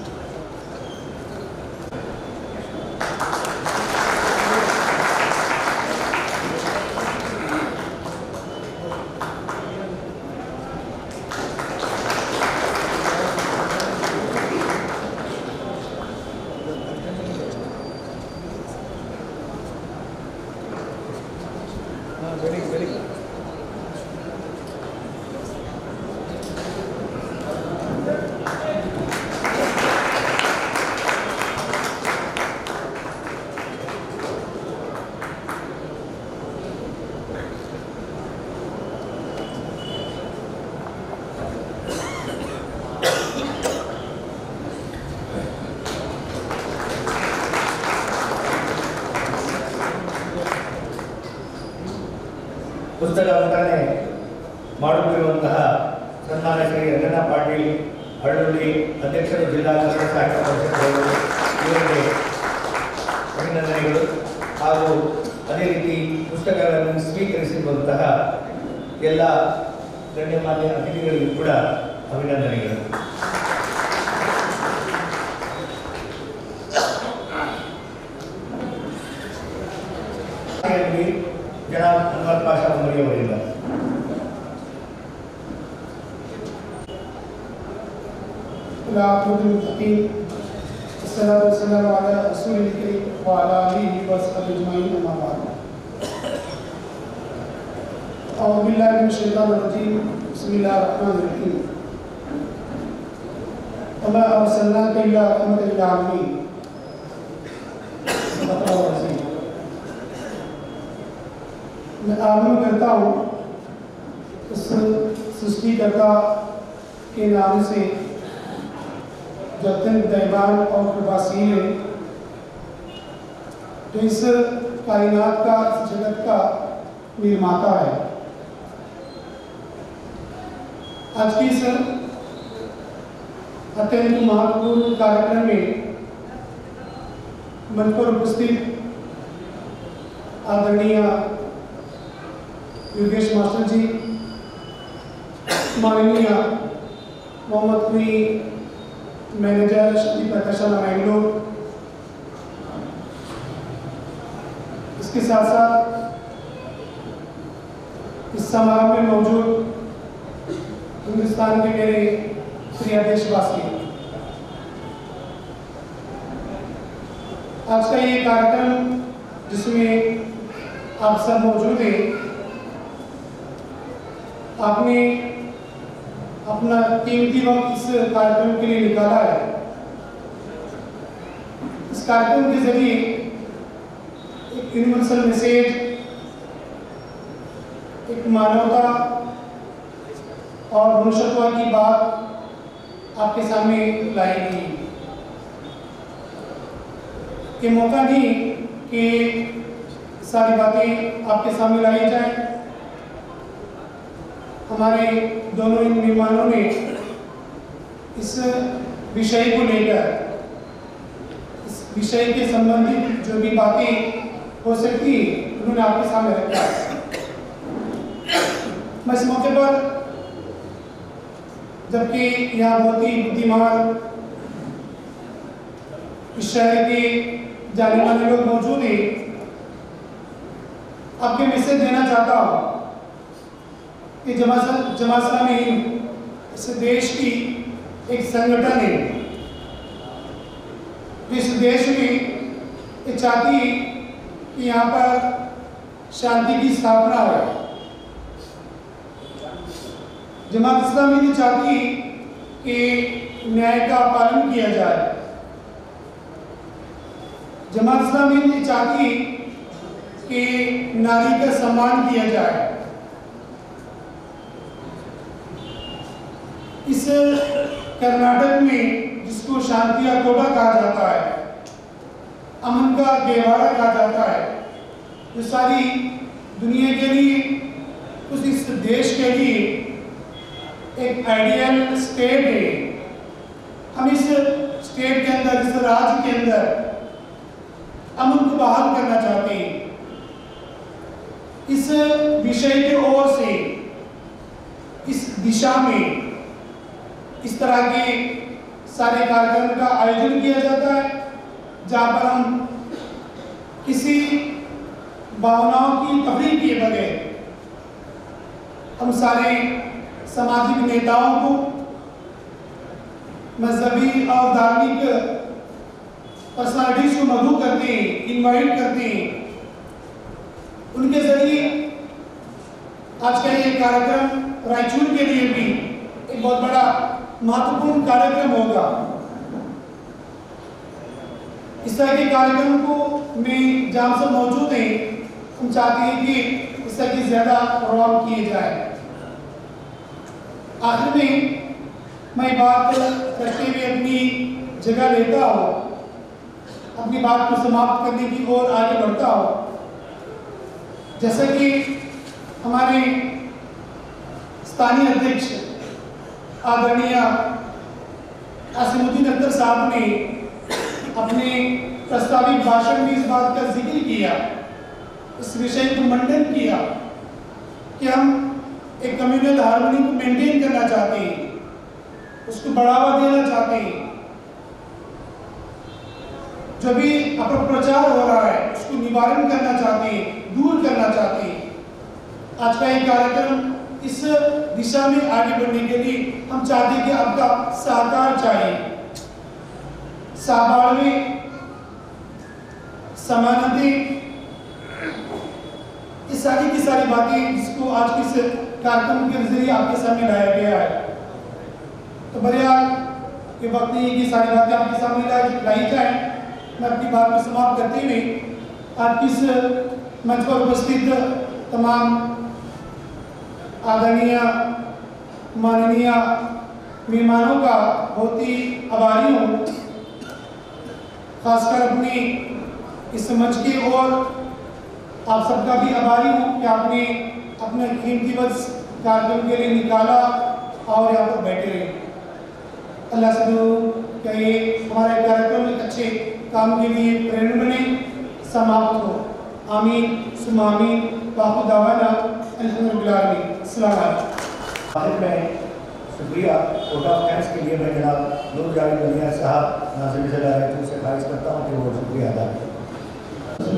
ಪುಸ್ತಕ ವಿತರಣೆ ಮಾಡುತ್ತಿರುವಂತಹ ಸನ್ಮಾನ್ಯ ಶ್ರೀ ರಂಗಣ್ಣ ಪಾಟೀಲ್ ಹಳ್ಳುಳ್ಳಿ ಅಧ್ಯಕ್ಷರು ಜಿಲ್ಲಾ ಕನ್ನಡ ಸಾಹಿತ್ಯ ಪರಿಷತ್ ಅವರು ಇವರಿಗೆ ಅಭಿನಂದನೆಗಳು ಹಾಗೂ ಅದೇ ರೀತಿ ಪುಸ್ತಕಗಳನ್ನು ಸ್ವೀಕರಿಸಿರುವಂತಹ ಎಲ್ಲ ಗಣ್ಯಮಾನ್ಯ ಅತಿಥಿಗಳಿಗೂ ಕೂಡ ಅಭಿನಂದನೆಗಳು ಜನಾಬ್ ಅನ್ವರ್ ಪಾಷಾ ಉಮರಿ ಅವರಿಂದ والعاقبة للمتقين والصلاة والسلام على رسول الكريم وعلى آله وصحبه أجمعين أما بعد أعوذ بالله من الشيطان الرجيم بسم الله الرحمن الرحيم وما أرسلناك إلا رحمة للعالمين صدق الله العظيم मैं आरंभ करता हूँ उस सृष्टिकर्ता के नाम से जो अत्यंत दयावान और कृपाशील है जो इस कायनात का इस जगत का निर्माता है आज की इस अत्यंत महत्वपूर्ण कार्यक्रम में मंच पर उपस्थित आदरणीय योगेश मास्टर जी माननीय मोहम्मद कुई मैनेजर शक्ति प्रकाशन मैंगलोर इसके साथ साथ इस समारोह में मौजूद हिंदुस्तान के मेरे प्रिय देशवासी आज का ये कार्यक्रम जिसमें आप सब मौजूद हैं आपने अपना कीमती वक्त इस कार्यक्रम के लिए निकाला है इस कार्यक्रम के जरिए एक यूनिवर्सल मैसेज एक मानवता और मनुष्यत्व की बात आपके सामने लाई गई ये मौका नहीं कि सारी बातें आपके सामने लाई जाए हमारे दोनों इन मेहमानों ने इस विषय को लेकर इस विषय के संबंधित जो भी बातें हो सकती उन्होंने आपके सामने रखा मैं इस मौके पर जबकि यहाँ बहुत ही बुद्धिमान इस शहर के जाने माने लोग मौजूद हैं आपके मैसेज देना चाहता हूँ कि जमा जमा इस्लामी इस देश की एक संगठन है इस देश में ये चाहती है कि यहाँ पर शांति की स्थापना हो जमात इस्लामी ने चाहती है कि न्याय का पालन किया जाए जमात इस्लामी ने चाहती है कि नारी का सम्मान किया जाए इस कर्नाटक में जिसको शांति का कोटा कहा जाता है अमन का गेवाड़ा कहा जाता है जो सारी दुनिया के लिए उस इस देश के लिए एक आइडियल स्टेट है हम इस स्टेट के अंदर इस राज्य के अंदर अमन को बहाल करना चाहते हैं इस विषय के ओर से इस दिशा में इस तरह के सारे कार्यक्रम का आयोजन किया जाता है जहाँ पर हम किसी भावनाओं की तफरीक किए बगैर हम सारे सामाजिक नेताओं को मजहबी और धार्मिक पर्सनालिटीज को मधु करते हैं इनवाइट करते हैं उनके जरिए आज का ये कार्यक्रम रायचूर के लिए भी एक बहुत बड़ा महत्वपूर्ण कार्यक्रम होगा इस तरह के कार्यक्रम को में जहाँ सब मौजूद हैं हम चाहते हैं कि इस तरह की ज़्यादा प्रोग्राम किए जाए आखिर में मैं बात करते हुए अपनी जगह लेता हूँ अपनी बात को समाप्त करने की ओर आगे बढ़ता हूँ जैसा कि हमारे स्थानीय अध्यक्ष आदरणीय आसिमुद्दीन अख्तर साहब ने अपने प्रस्तावित भाषण में इस बात का जिक्र किया इस विषय को मंडन किया कि हम एक कम्युनल हार्मनी को मेंटेन करना चाहते हैं उसको बढ़ावा देना चाहते हैं जो भी अपप्रचार हो रहा है उसको निवारण करना चाहते हैं दूर करना चाहते हैं आज का ये कार्यक्रम इस दिशा में आगे बढ़ने के लिए हम चाहते हैं कि आपका सहकार चाहिए साबार में समानते ये सारी की सारी बातें जिसको आज के इस कार्यक्रम के जरिए आपके सामने लाया गया है तो बरियाल ये वक्त नहीं है कि सारी बातें आपके सामने लाई लाई जाए मैं अपनी बात को समाप्त करते हुए आपकी इस मंच पर उपस्थित तमाम आदरणीय माननीय मेहमानों का बहुत ही आभारी हूँ खासकर अपनी इस मंच की ओर आप सबका भी आभारी हूँ कि आपने अपने कीमती वक्त कार्यक्रम के लिए निकाला और यहाँ पर बैठे रहे अल्लाह से दुआ क्या ये हमारा ये कार्यक्रम एक अच्छे काम के लिए प्रेरणा बने समाप्त हो आमीन सुम आमीन बापू दावाना अल्हम्दुलिल्लाह अस्सलाम वालेकुम आखिर में शुक्रिया कोर्ट ऑफ थैंक्स के लिए मैं जनाब नूर जावेद बलिया साहब नासिर जिला रायपुर से खारिज करता हूँ कि वो शुक्रिया अदा करें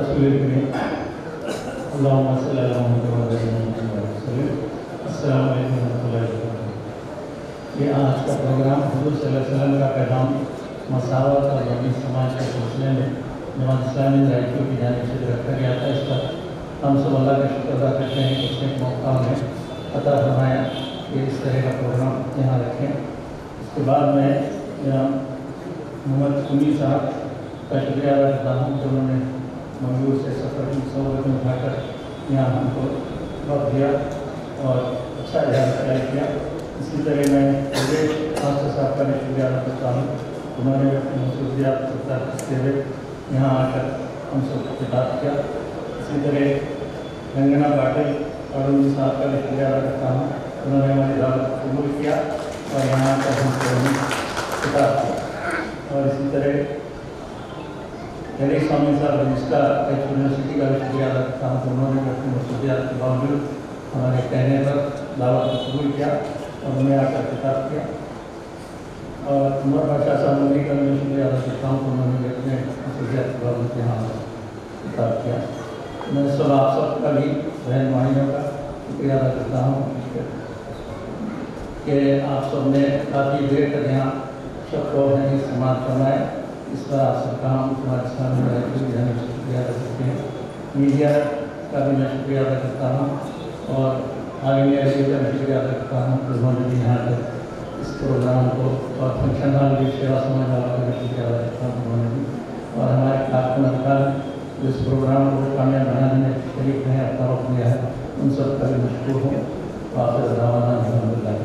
ये आज का प्रोग्राम हजूर वसल्लम का पैगाम मसावत और नबी समाज के सिलसिले में जमात इस्लामी रायपुर की जाने से रखा गया था इस पर हम सब अल्लाह का शुक्र अदा करते हैं कि उसने एक मौका हमें अता फरमाया कि इस तरह का प्रोग्राम यहाँ रखें इसके बाद मैं यहाँ मोहम्मद सुनी साहब का शुक्रिया अदा करता हूँ कि उन्होंने मंगूर से सफ़र की सहूलत में उठाकर यहाँ हमको वक्त दिया और अच्छा इजाज़ किया इसी तरह मैं विवेक खासा साहब का भी शुक्रिया अदा करता हूँ उन्होंने अपनी मसूसियात करते हुए यहाँ आकर हम सबको खिताब किया इसी तरह रंगना पाटिल और उन साहब का भी शुक्रिया अदा करता हूँ उन्होंने हमारी दावत कबूल किया और यहाँ आकर हमको खिताब किया और इसी तरह गणेश स्वामी साहब जिसका एक यूनिवर्सिटी का भी शुक्रिया अदा करता हूँ तो उन्होंने भी अपनी मसूसियात के बावजूद हमारे कहने पर दावत को कबूल किया और उन्हें आकर खिताब किया और उमर बादशाह साहब नबी का मैं शुक्रिया अदा करता हूँ तो उन्होंने भी अपने मसूसियात के बावजूद यहाँ खिताब किया मैं सब आप सबका भी बहन भाइयों का शुक्रिया अदा करता हूँ कि आप सब ने काफ़ी देर तक यहाँ सबको है इस्तेमाल करवाए इस पर आप सबका हम समाज इस्लामी रायपुर जाने से शुक्रिया अदा करते हैं मीडिया का भी मैं शुक्रिया अदा करता हूँ और आगे मेरे का मैं शुक्रिया अदा करता हूँ कि उन्होंने भी यहाँ पर इस प्रोग्राम को और फंक्शन हॉल भी सेवा समाज वालों का भी शुक्रिया अदा करता हूँ उन्होंने भी और हमारे कारकुन अधिकार जो इस प्रोग्राम को कामयाब बनाने में शरीक हैं अपना वक्त दिया है उन सब का भी मशहूर हूँ वापस रवाना अलहमदिल्ला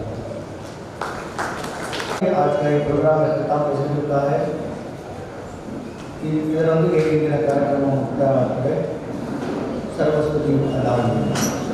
आज का ये प्रोग्राम अख्ताम पसंद होता है कि ಇದರೊಂದಿಗೆ ಇಂದಿನ ಕಾರ್ಯಕ್ರಮ ಮುಕ್ತಾಯವಾಗ್ತದೆ ಸರ್ವಸ್ವತಿ ಅದಾನ